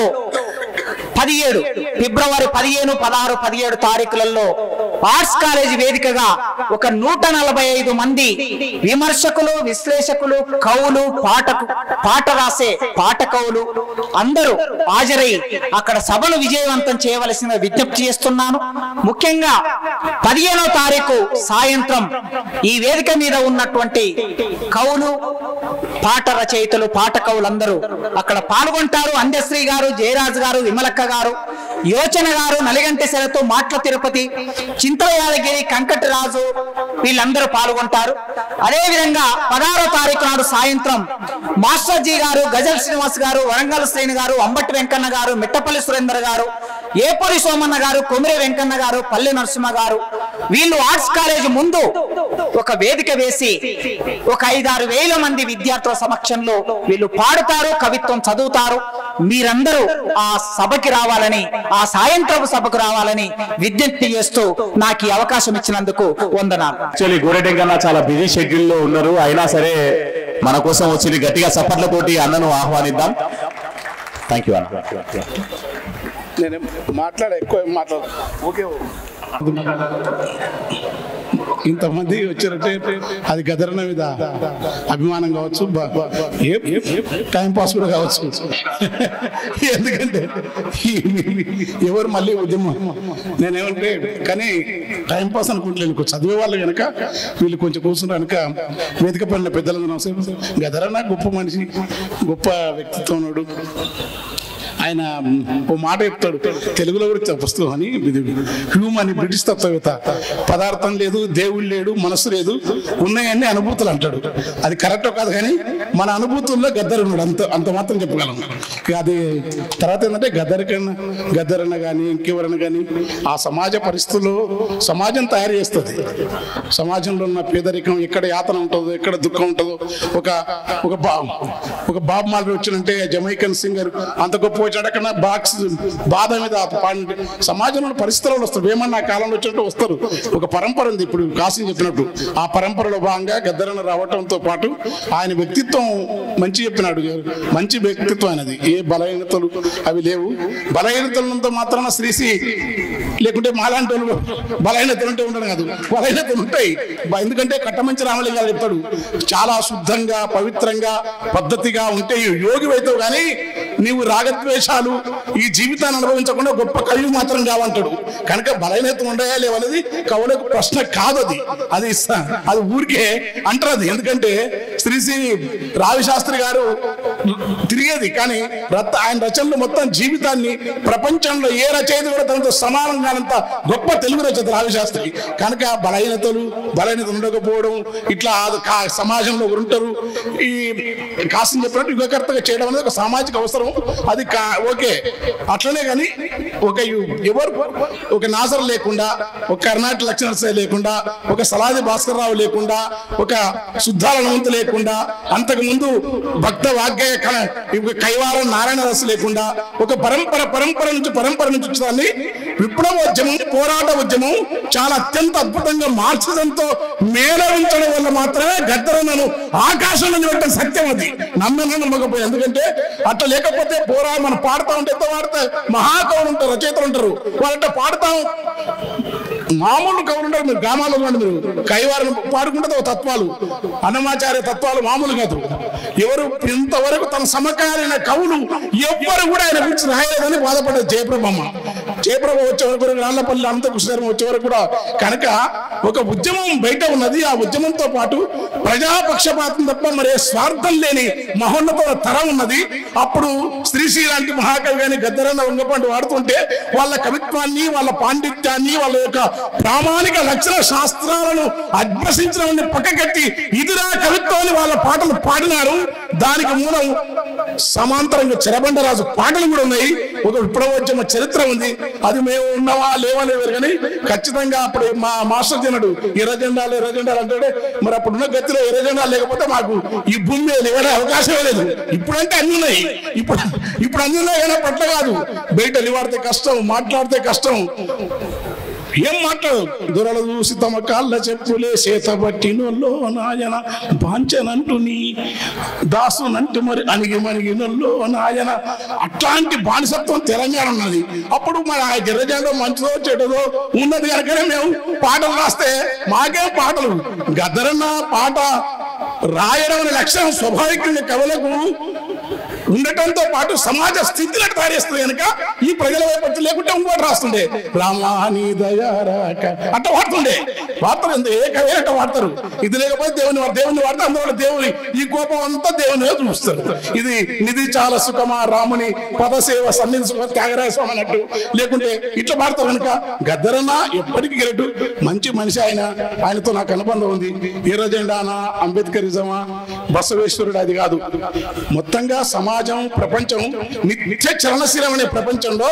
పదిహేడు ఫిబ్రవరి పదిహేను పదహారు పదిహేడు తారీఖులలో ఆర్ట్స్ కాలేజీ వేదికగా ఒక నూట నలభై ఐదు మంది విమర్శకులు విశ్లేషకులు కవులు పాటకు పాట రాసే పాట కవులు అందరూ హాజరై అక్కడ సభను విజయవంతం చేయవలసిన విజ్ఞప్తి చేస్తున్నాను ముఖ్యంగా పదిహేనో తారీఖు సాయంత్రం ఈ వేదిక మీద ఉన్నటువంటి కవులు పాట రచయితలు పాట కవులందరూ అక్కడ పాల్గొంటారు అందశ్రీ గారు జయరాజు గారు విమలక్క గారు యోచన గారు నలిగంటి శరతు మాట్ల తిరుపతి చింతలయాదగిరి కంకటరాజు వీళ్ళందరూ పాల్గొంటారు అదే విధంగా పదహారో తారీఖు నాడు సాయంత్రం మాస్టర్జీ గారు గజల్ శ్రీనివాస్ గారు వరంగల్ శ్రేణి గారు అంబటి వెంకన్న గారు మిట్టపల్లి సురేందర్ గారు ఏపూరి సోమన్న గారు కొమిరి వెంకన్న గారు పల్లె నరసింహ గారు వీళ్ళు ఆర్ట్స్ కాలేజ్ ముందు ఒక వేదిక వేసి ఒక ఐదారు వేల మంది విద్యార్థుల సమక్షంలో వీళ్ళు పాడుతారు కవిత్వం చదువుతారు మీరందరూ ఆ సభకి రావాలని ఆ సాయంత్రపు సభకు రావాలని విజ్ఞప్తి చేస్తూ నాకు ఈ అవకాశం ఇచ్చినందుకు వందనాలు యాక్చువల్లీ గోరెటెంకన్న చాలా బిజీ షెడ్యూల్ లో ఉన్నారు అయినా సరే మన కోసం వచ్చి గట్టిగా సపర్లతోటి అన్నను ఆహ్వానిద్దాం థ్యాంక్ యూ అన్న నేను మాట్లాడ ఎక్కువ మాట్లాడ ఓకే ఇంతమంది వచ్చారంటే అది గదరణ మీద అభిమానం కావచ్చు బ- బ- ఏ టైం పాస్ కూడా కావచ్చు ఎందుకంటే ఈ- ఎవరు మళ్ళీ ఉద్యమం నేనేమంటే కానీ టైం పాస్ అనుకుంటలేను ఇంకో చదివే వాళ్ళు కనుక వీళ్ళు కొంచెం కూర్చున్నారు కనుక వేదిక పడిన పెద్దలందరూ నమస్తే గదరన్న గొప్ప మనిషి గొప్ప వ్యక్తిత్వం ఉన్నాడు ఆయన ఓ మాట చెప్తాడు తెలుగులో కూడా చెప్ పుస్తకం అని ఇది హ్యూమన్ బ్రిటిష్ తత్వవేత్త పదార్థం లేదు దేవుడు లేడు మనసు లేదు ఉన్నాయన్నీ అనుభూతులు అంటాడు అది కరెక్ట్ కాదు కానీ మన అనుభూతుల్లో గద్దరు ఉన్నాడు అంత అంత మాత్రం చెప్పగలం ఇక అది తర్వాత ఏంటంటే గద్దరి కన్నా గద్దరన్న కానీ ఇంకెవరన్నా కానీ ఆ సమాజ పరిస్థితుల్లో సమాజం తయారు చేస్తుంది సమాజంలో ఉన్న పేదరికం ఎక్కడ యాతన ఉంటుందో ఎక్కడ దుఃఖం ఉంటుందో ఒక ఒక బా ఒక బాబ్ మాల్వి వచ్చినంటే జమైకన్ సింగర్ అంత గొప్ప చడకన బాక్స్ బాధ మీద పాడి సమాజంలో పరిస్థితుల్లో వస్తారు వేమన్న ఆ కాలంలో వచ్చినట్టు వస్తారు ఒక పరంపర ఉంది ఇప్పుడు కాశీ చెప్పినట్టు ఆ పరంపరలో భాగంగా గద్దరన్న రావటంతో పాటు ఆయన వ్యక్తిత్వం మంచి చెప్పినాడు మంచి వ్యక్తిత్వం ఆయనది ఏ బలహీనతలు అవి లేవు బలహీనతలంతో మాత్రాన శ్రీసి లేకుంటే మాలాంటి వాళ్ళు బలహీనతలు ఉంటే ఉండడం కాదు బలహీనతలు ఉంటాయి బ- ఎందుకంటే కట్టమంచి రామలింగ గారు చెప్తాడు చాలా శుద్ధంగా పవిత్రంగా పద్ధతిగా ఉంటే యోగి అవుతావు కానీ నీవు రాగద్వేషాలు ఈ జీవితాన్ని అనుభవించకుండా గొప్ప కవి మాత్రం కావంటాడు కనుక బలహీనత ఉండయా లేవనేది కవులకు ప్రశ్న కాదు అది అది స- అది ఊరికే అంటారు అది ఎందుకంటే శ్రీశ్రీ రావి శాస్త్రి గారు తిరిగేది కానీ రత్త ఆయన రచనలు మొత్తం జీవితాన్ని ప్రపంచంలో ఏ రచయిత కూడా తనతో సమానం కానంత గొప్ప తెలుగు రచయిత రావి శాస్త్రి కనుక బలహీనతలు బలహీనత ఉండకపోవడం ఇట్లా అది కా- సమాజంలో ఒకరు ఉంటారు ఈ కాసం చెప్పినట్టు యుగకర్తగా చేయడం అనేది ఒక సామాజిక అవసరం అది కా ఓకే అట్లనే కానీ ఒక యు- ఎవరు ఒక నాసర్ లేకుండా ఒక కర్ణాటక లక్ష్మణ లేకుండా ఒక సలాది భాస్కర్ రావు లేకుండా ఒక శుద్ధాల హనుమంతు లేకుండా అంతకు ముందు భక్త వాగ్గేయ క- ఇవి కైవారం నారాయణ రసు లేకుండా ఒక పరంపర పరంపర నుంచి పరంపర నుంచి వచ్చేదాన్ని విప్లవ ఉద్యమం పోరాట ఉద్యమం చాలా అత్యంత అద్భుతంగా మార్చడంతో మేళవించడం వల్ల మాత్రమే గద్దరన్నను ఆకాశంలో నిలబెట్టిన సత్యం అది నమ్మను నమ్మకపోయి ఎందుకంటే అట్లా లేకపోతే పోరా మనం పాడుతా ఉంటే ఎంత పాడితే మహాకవులు ఉంటారు రచయితలు ఉంటారు వాళ్ళంటే పాడుతాం మామూలు కవులు ఉంటారు మీరు గ్రామాల్లో ఉండండి మీరు కైవారం పాడుకుంటే తత్వాలు అన్నమాచార్య తత్వాలు మామూలు కాదు ఎవరు ఇంతవరకు తన సమకాలీన కవులు ఎవ్వరు కూడా ఆయన గురించి రాయలేదని బాధపడ్డది జయప్రభమ్మ జయప్రభ వచ్చే వరకు రాళ్లపల్లి అంత కృష్ణారం వచ్చే వరకు కూడా కనుక ఒక ఉద్యమం బయట ఉన్నది ఆ ఉద్యమంతో పాటు ప్రజాపక్షపాతం తప్ప మరే స్వార్థం లేని మహోన్నత తరం ఉన్నది అప్పుడు శ్రీశ్రీ లాంటి మహాకవి గాని గద్దరన్న వంగపండు వాడుతుంటే వాళ్ళ కవిత్వాన్ని వాళ్ళ పాండిత్యాన్ని వాళ్ళ యొక్క ప్రామాణిక లక్షణ శాస్త్రాలను అభ్యసించడం పక్కకెట్టి ఇదిరా కవిత్వాన్ని వాళ్ళ పాటలు పాడినారు దానికి మూలం సమాంతరంగా చెరబండరాజు పాటలు కూడా ఉన్నాయి ఒక విప్లవోద్యమ చరిత్ర ఉంది అది మేము ఉన్నావా లేవా లేవు కానీ ఖచ్చితంగా అప్పుడు మా మాస్టర్ జనుడు ఎర్ర జెండాలు ఎర్ర జెండాలు అంటాడే మరి అప్పుడున్న గతిలో ఎర్ర జెండాలు లేకపోతే మాకు ఈ భూమి మీద లేవడే అవకాశమే లేదు ఇప్పుడంటే అన్ని ఉన్నాయి ఇప్పుడు ఇప్పుడు అన్ని ఉన్నాయి కానీ పట్ల కాదు బయట నివాడితే కష్టం మాట్లాడితే కష్టం ఏం మాట్లాడు దొరలు చూసి తమ కాళ్ళ చెప్పులే చేత పట్టినోల్లో నాయన బాంచనంటు నీ దాసునంటు మరి అణిగి మణిగినోల్లో నాయన అట్లాంటి బానిసత్వం తెలంగాణ ఉన్నది అప్పుడు మన ఆ గిరిజనలో మంచిదో చెడుదో ఉన్నది కనుకనే మేము పాటలు రాస్తే మాకేం పాటలు గద్దరన్న పాట రాయడం అనే లక్ష్యం స్వాభావికంగా కవులకు ఉండటంతో పాటు సమాజ స్థితిని తయారు చేస్తుంది కనుక ఈ ప్రజల వైపు వచ్చి లేకుంటే ఇంకోటి రాస్తుండే రామాని దయారాక అట్ట వాడుతుండే వాడతారు ఎంత ఏ కవి అట్ట వాడతారు ఇది లేకపోతే దేవుని వాడు దేవుని వాడితే అందువల్ల దేవుని ఈ కోపం అంతా దేవుని వైపు చూస్తారు ఇది నిధి చాలా సుఖమా రాముని పదసేవ సన్నిధి సుఖ త్యాగరాయ స్వామి అన్నట్టు లేకుంటే ఇట్లా పాడతారు కనుక గద్దరన్న ఎప్పటికీ గెలటు మంచి మనిషి ఆయన ఆయనతో నాకు అనుబంధం ఉంది ఎర్ర జెండానా అంబేద్కరిజమా బసవేశ్వరుడు అది కాదు మొత్తంగా సమాజం ప్రపంచం నిత్య చలనశీలమనే ప్రపంచంలో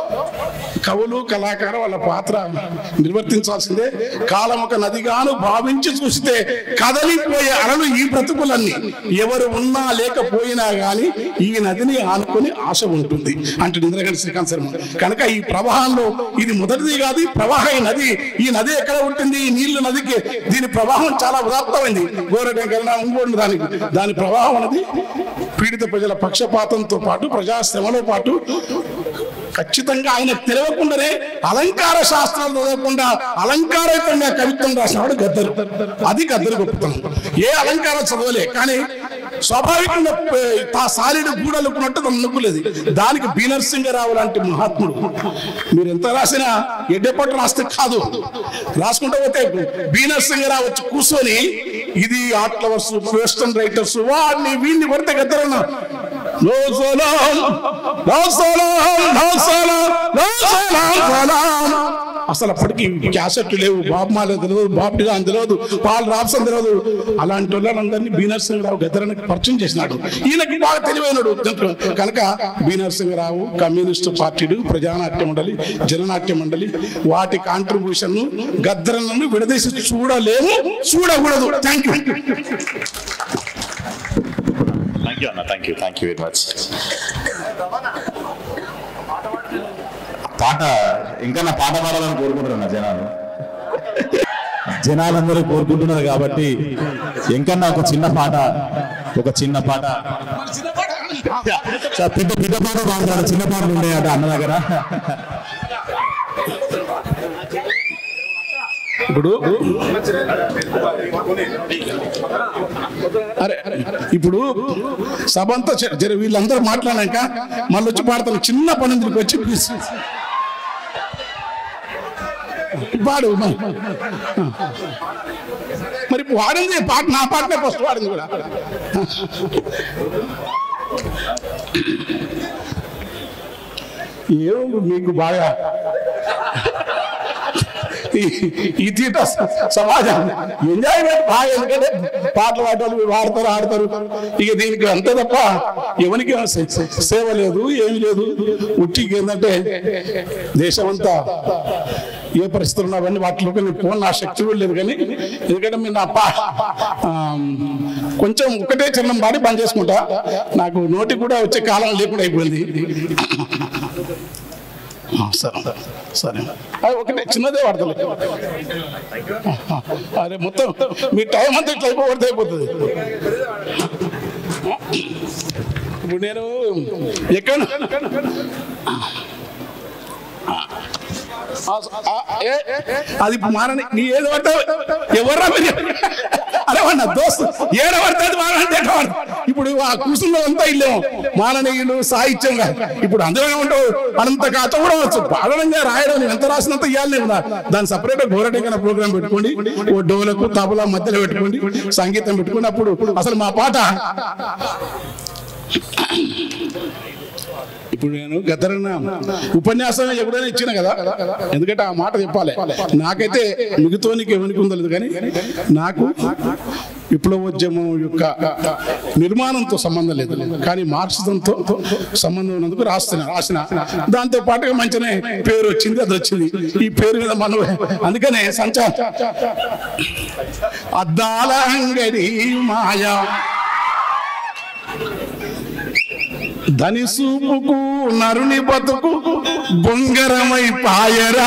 కవులు కళాకారు వాళ్ళ పాత్ర నిర్వర్తించాల్సిందే కాలం ఒక నదిగాను భావించి చూస్తే కదలిపోయే అలలు ఈ బ్రతుకులన్నీ ఎవరు ఉన్నా లేకపోయినా గాని ఈ నదిని ఆనుకొని ఆశ ఉంటుంది అంటే ఇంద్రగంటి శ్రీకాంత్ శర్మ కనుక ఈ ప్రవాహంలో ఇది మొదటిది కాదు ఈ ప్రవాహ ఈ నది ఈ నది ఎక్కడ ఉంటుంది ఈ నీళ్లు నదికి దీని ప్రవాహం చాలా ఉదాత్తమైంది గోరటెంకరణ ఇంకోటి దానికి దాని ప్రవాహం అనేది పీడిత ప్రజల పక్షపాతంతో పాటు ప్రజా శ్రమలో పాటు ఖచ్చితంగా ఆయన తెలియకుండానే అలంకార శాస్త్రాలు చదవకుండా అలంకారయుతంగా కవిత్వం రాసినవాడు గద్దరు అది గద్దరు గొప్పతనం ఏ అలంకారం చదవలే కానీ స్వాభావికంగా ఏ, తా సాలిడు గూడలుకున్నట్టు తను నొక్కులేదు దానికి బి నరసింహరావు లాంటి మహాత్ముడు మీరు ఎంత రాసినా ఎడ్డెపట్టు రాస్తే కాదు రాసుకుంటూ పోతే బి నరసింహరావు వచ్చి కూర్చొని ఇది ఆర్ట్ లవర్స్ వెస్టర్న్ రైటర్స్ వాడిని వీడిని కొడితే గద్దరన్న నో సలాం నో సలాం నో సలాం నో సలాం సలాం అసలు అప్పటికి క్యాసెట్లు లేవు బాబ్మాల తెలియదు బాబ్ డిజాన్ తెలియదు పాల్ రాబ్సన్ తెలియదు అలాంటి వాళ్ళందరినీ బి నరసింహరావు గద్దరానికి పరిచయం చేసినాడు ఈయనకి బాగా తెలివైనడు కనుక బి నరసింహరావు కమ్యూనిస్టు పార్టీలు ప్రజానాట్య మండలి జననాట్య మండలి వాటి కాంట్రిబ్యూషన్ గద్దరలను విడదీసి చూడలేము చూడకూడదు థ్యాంక్ యూ థ్యాంక్ యూ అన్న thank you thank you very much పాట ఇంకా నా పాట పాడాలని కోరుకుంటున్నా జనాలు జనాలందరూ కోరుకుంటున్నారు కాబట్టి ఇంకన్నా ఒక చిన్న పాట ఒక చిన్న పాట సార్, పెద్ద పెద్ద పాట పాడతాడు చిన్న పాటలు ఉన్నాయట అన్న దగ్గర ఇప్పుడు అరే ఇప్పుడు సభ అంతా జర- జర వీళ్ళందరూ మాట్లాడాక మళ్ళీ వచ్చి పాడతాను చిన్న పని ఉంది, వచ్చి ప్లీజ్ పాడు మరి. మరి వాడింది పాట నా పాటనే ఫస్ట్ వాడింది కూడా ఏమో మీకు బాగా ఈ- ఈ తీట సమాజం ఎంజాయ్మెంట్ బాగా ఎందుకంటే పాటలు పాటలు వాడతారు ఆడతారు ఇక దీనికి అంతే తప్ప ఎవరికి ఏం సే- సే- సేవ లేదు ఏమి లేదు ఉట్టికి ఏంటంటే దేశమంతా ఏ పరిస్థితులు ఉన్నా అవన్నీ వాటిలో ఫోన్ నా శక్తి కూడా లేదు కానీ ఎందుకంటే మీరు నా పా ఆ, కొంచెం ఒకటే చిన్న పాడి బంద్ చేసుకుంటా నాకు నోటికి కూడా వచ్చే కాలం లేకుండా అయిపోయింది ఆ, సరే సరే అది ఒకటే చిన్నదే వాడతలే అరే మొత్తం మీ టైం అంతా ఇట్లా అయిపోతే అయిపోతుంది ఇప్పుడు నేను ఎక్కడ ఆ, ఆ, ఏ, అది మారని నీ ఏదో పడతావు ఎవర్రా మీరు అరే వాడు దోస్తు ఏడ పడుతుంది మానంటే ఎట్లా పడతావు? ఇప్పుడు ఆ కూసుల్లో అంతా ఇల్లేము మాననీయులు సాహిత్యం కాదు. ఇప్పుడు అందులోనే ఉంటావు అనంత కథ కూడా వచ్చు పాడడంగా రాయడం నువ్వు ఎంత రాసినంత ఇవ్వాలి నేను దా- దాని సపరేట్ ఘోరటంగా ప్రోగ్రామ్ పెట్టుకోండి ఓ డోలకు తబలా మధ్యలో పెట్టుకోండి సంగీతం పెట్టుకోండి అప్పుడు అసలు మా పాట ఇప్పుడు నేను గతరన్న ఉపన్యాసం ఎప్పుడైనా ఇచ్చిన కదా ఎందుకంటే ఆ మాట చెప్పాలి నాకైతే మిగతానికి ఎవరికి ఉందో లేదు కానీ నాకు విప్లవోద్యమం యొక్క నిర్మాణంతో సంబంధం లేదు కానీ మార్క్సిజంతో సంబంధం ఉన్నందుకు రాస్తున్నా రాసిన దాంతో పాటుగా మంచిగానే పేరు వచ్చింది అది వచ్చింది ఈ పేరు మీద మనం అందుకనే సంచార అద్దాల అంగడి మాయా ధని సూపుకు నరుని బతుకు బొంగరమై పాయరా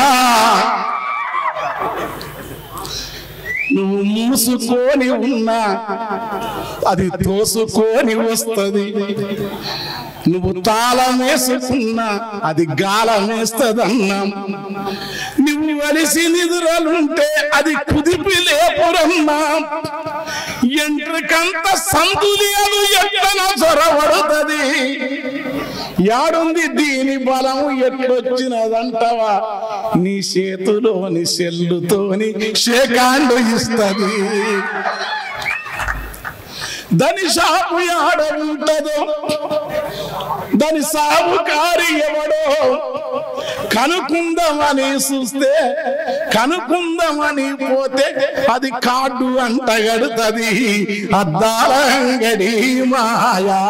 నువ్వు మూసుకొని ఉన్నా అది తోసుకొని వస్తది నువ్వు తాళం వేసుకున్నా అది గాలం వేస్తదన్నా నువ్వు వలిసి నిధురలుంటే అది కుదిపి లేపురన్నా ఎంట్రికంత సంతులేదు ఎట్లన చొరబడుతుంది యాడుంది దీని బలం ఎట్లొచ్చినదంటవా నీ చేతిలోని సెల్లుతోని షేకాండు ఇస్తుంది దాని షాపు యాడ ఉంటదో దాని సాగుకారి ఎవడో కనుక్కుందామని చూస్తే కనుక్కుందామని పోతే అది కార్డు అంటగడుతుంది అద్దాల అంగడి మాయా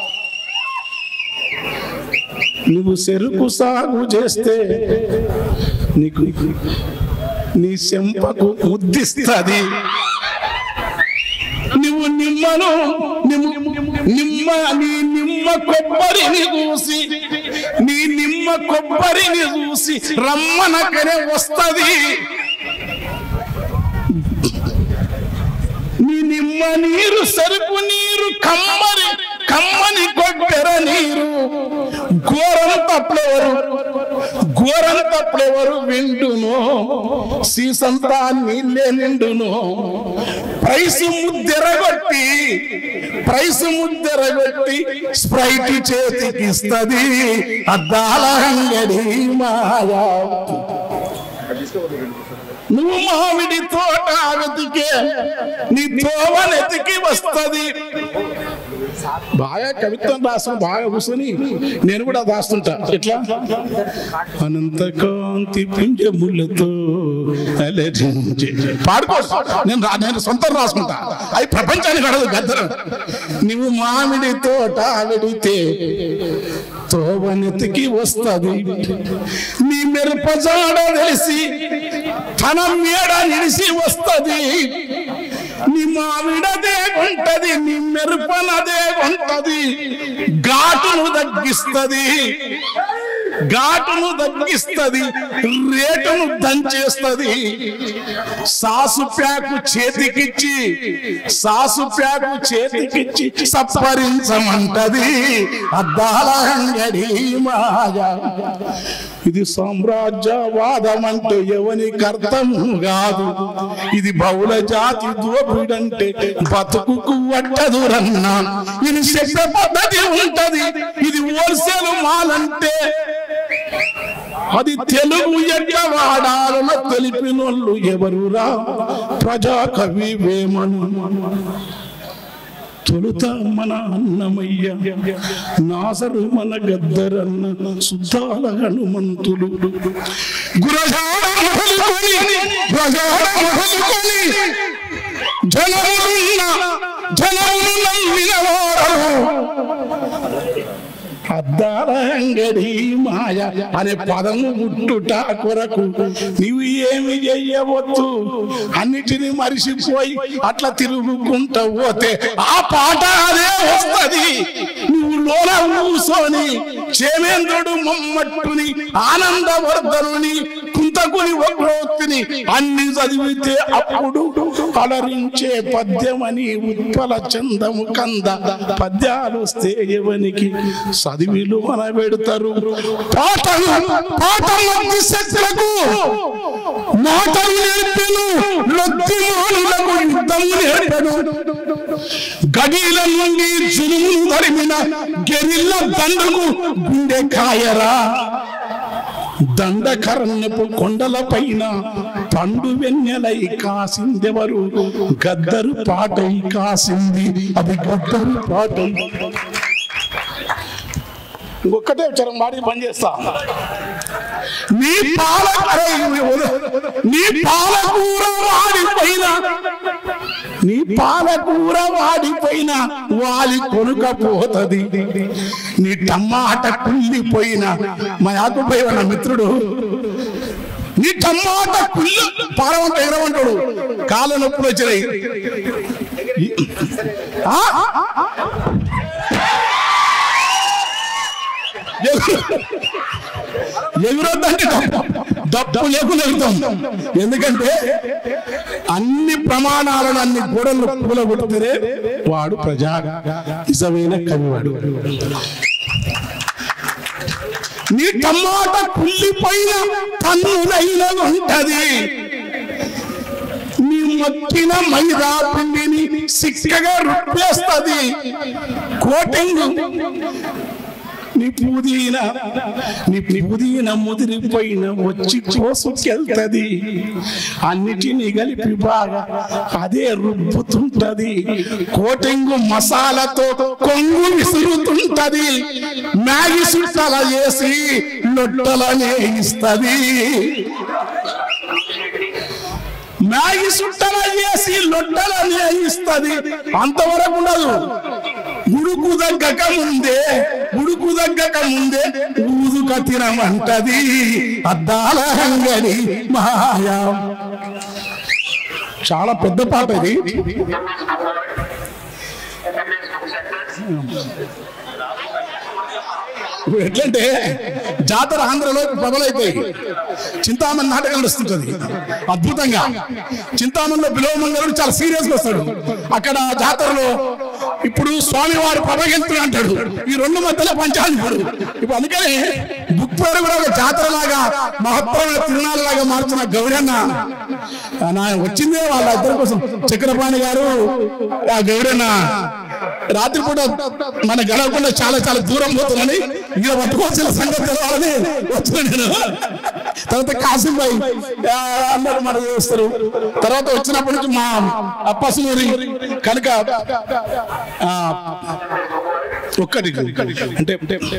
నువ్వు చెరుకు సాగు చేస్తే నీకు నీ చెంపకు ముద్దిస్తుంది నువ్వు నిమ్మను నిమ్మ నిమ్మ నీ నిమ్మ కొబ్బరిని చూసి నీ నిమ్మ కొబ్బరిని చూసి రమ్మనకనే వస్తది నీ నిమ్మ నీరు సరుపు నీరు కమ్మరి కమ్మని కొబ్బెర నీరు ఘోరం తప్పలేవరు ఘోరం తప్పలేవరు విండును సీసంతా నీళ్ళే నిండును ప్రైస్ ముద్దెరగొట్టి ప్రైస్ ముద్దెరగొట్టి స్ప్రైట్ చేతికి ఇస్తది అద్దాల అంగడి మాయా నువ్వు మామిడి తోట వెతికే నీ తోవనెతికి వస్తది బాగా కవిత్వం రాసిన బాగా కూర్చొని నేను కూడా రాస్తుంటా ఎట్లా అనంత కాంతి పుంజములతో అలరించే పాడుకో నేను రా- నేను సొంతం రాసుకుంటా అవి ప్రపంచానికి అడదు గద్దరం నువ్వు మామిడి తోట వెడితే తోవనెతికి వస్తది నీ మెరుపజాడ తెలిసి తన మేడ నిలిసి వస్తది నీ మామిడదే ఉంటది నీ మెరుపనదే ఉంటది ఘాటును తగ్గిస్తది ఘాటును తగ్గిస్తుంది రేటును దంచేస్తుంది సాసు ప్యాకు చేతికిచ్చి సాసు ప్యాకు చేతికిచ్చి సప్పరించమంటది అద్దాల అంగడి మాయ ఇది సామ్రాజ్యవాదం అంటే ఎవనికి అర్థం కాదు ఇది బహుళ జాతి దోపిడంటే బతుకుకు వట్టదు రన్నా ఇది శక్త పద్ధతి ఉంటది ఇది హోల్సేల్ మాల్ అంటే అది తెలుగు ఎట్ల వాడాలన తెలిపినోళ్ళు ఎవరురా ప్రజా కవి వేమను తొలుత మన అన్నమయ్య నాసరు మన గద్దరన్న శుద్ధాల హనుమంతులు గురజాడ మొదలుకొని గురజాడ మొదలుకొని జనములున్న జనములు నమ్మిన అద్దాల అంగడి మాయ అనే పదము పుట్టుట కొరకు నీవు ఏమి చెయ్యవద్దు అన్నిటిని మరిసిపోయి అట్లా తిరుగుకుంటూ పోతే ఆ పాట అదే వస్తది నువ్వు లోన కూసోని చేమేంద్రుడు మమ్మట్టుని ఆనందవర్ధనుని కుంతకుని వక్రోక్తిని అన్ని చదివితే అప్పుడు అలరించే పద్యమని ఉత్పల చందము కంద పద్యాలు వస్తే ఎవనికి చదివిలు మన పెడతారు పాటలు పాటల శక్తులకు మాటలు నేర్పెను లొత్తి మానులకు యుద్ధము నేర్పెను గడిల నుండి జులుమును తరిమిన గెరిల్ల దండకు గుండె కాయరా దండకరణపు కొండల పైన పండు వెన్నెలై కాసిందెవరు గద్దరు పాటై కాసింది అది గద్దరు పాటై ఇంకొక్కటే వచ్చారు మాడి పని చేస్తా నీ పాల అరే, నీ పాలకూర వాడిపోయిన నీ పాలకూర వాడిపోయిన వాలి కొనుకపోతది నీ టమాట కుళ్ళిపోయిన మా యాకుపై ఉన్న మిత్రుడు నీ టమాట కుళ్ళి పాలవంట ఎగరమంటాడు కాళ్ళ నొప్పులు వచ్చినాయి ఆ? ఎగురొద్దంటే డప్పు లేకుండా ఎగురుతాం ఎందుకంటే అన్ని ప్రమాణాలను అన్ని గోడలు కూలగొడితే వాడు ప్రజా నిజమైన కవివాడు నీ టమాట కుళ్ళిపోయిన కన్నులైన ఉంటది నీ మొక్కిన మైదా పిండిని సిక్కగా రుప్పేస్తుంది కోటింగ్ నీ పుదీన నీ పుదీన ముదిరిపోయిన వచ్చి కోసుకెళ్తది అన్నిటినీ కలిపి బాగా అదే రుబ్బుతుంటది కోటింగు మసాలాతో కొంగు విసురుతుంటది మ్యాగి సుట్టల చేసి లొట్టలనే ఇస్తది మ్యాగి సుట్టల చేసి లొట్టలనే ఇస్తది అంతవరకు ఉండదు ఉడుకు దగ్గక ముందే ఉడుకు దగ్గక ముందే ఊదుక తినమంటది అద్దాల హంగని మాయా చాలా పెద్ద పాట ఇది ఇప్పుడు ఎట్లంటే జాతర ఆంధ్రలో ప్రబలైపోయి చింతామణి నాటకం నడుస్తుంటది అద్భుతంగా చింతామణిలో బిలోమంగళుడు చాలా సీరియస్ గా వస్తాడు అక్కడ జాతరలో ఇప్పుడు స్వామివారి ప్రభగెంతుడు అంటాడు ఈ రెండు మధ్యలో పంచాలి ఇప్పుడు ఇప్పుడు అందుకని బుక్ పేరు కూడా ఒక జాతర లాగా మహత్తరమైన తిరునాళ్ళ లాగా మార్చిన గౌరన్న ఆ నా వచ్చిందే వాళ్ళ ఇద్దరి కోసం చక్రపాణి గారు ఆ గౌరన్న రాత్రిపూట మన గడవకుండా చాలా చాలా దూరం పోతున్నాని ఇలా పట్టుకోవాల్సిన సంగతి తెలవాలని వచ్చిన నేను తర్వాత కాసిం భాయ్ ఆ, అందరూ మన చేస్తారు తర్వాత వచ్చినప్పటి నుంచి మా అప్పసునూరి కనుక ఆ, ఒక్కటి అంటే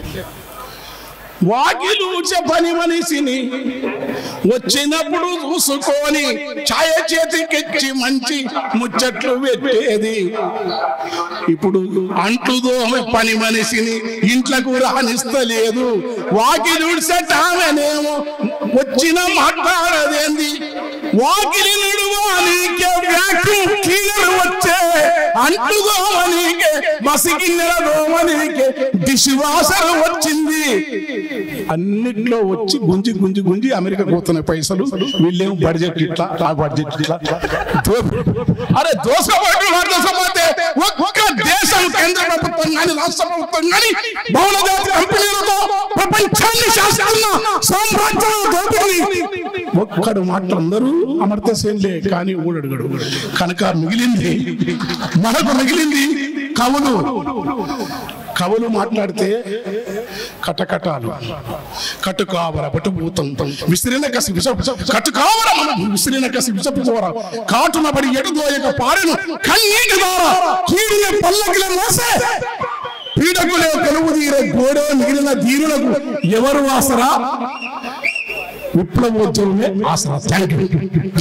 వాకిలూచే పని మనిషిని వచ్చినప్పుడు చూసుకొని ఛాయ చేతికెచ్చి మంచి ముచ్చట్లు పెట్టేది ఇప్పుడు అంట్లు దోమ పని మనిషిని ఇంట్లకు రానిస్తలేదు వాకిలూడ్సెట్ ఆమెనేమో వచ్చిన మాట్లాడదేంది వాకిలి నడువానికే వ్యాక్యూమ్ క్లీనర్ వచ్చే అంట్లు దోమనీకే మసిగిన్నెల దోమనీకే డిష్ వాషర్ వచ్చింది అన్నిట్లో వచ్చి గుంజి గుంజి గుంజి అమెరికా పోతున్నాయి పైసలు వీళ్ళేమో బడ్జెట్ ఇట్లా ఆ బడ్జెట్ ఇట్లా దో- అరే దోసపోతే దోసపోతే ఒక్క దేశం కేంద్ర ప్రభుత్వం కానీ రాష్ట్ర ప్రభుత్వం కానీ బహుళజాతి కంపెనీలతో ప్రపంచాన్ని శాసిస్తున్న సామ్రాజ్య దోపిడీ ఒక్కడు మాటలందరూ అమర్త సేన్లే కానీ ఊడడుగడు కనుక మిగిలింది మనకు మిగిలింది కవులు కవులు మాట్లాడితే కటకటాలు కట్టు కావర పట్టు భూతం విసిరిన కసి విష కట్టు కావర మనం విసిరిన కసి విషపువర కాటున పడి ఎడుదోయక పారెను కన్నీటి ద్వారా కీడిన పల్లకిల మోసే పీడకులే కలువు తీర గోడో మిగిలిన ధీరులకు ఎవరు ఆసరా విప్లవోద్యమమే ఆసరా థ్యాంక్ యూ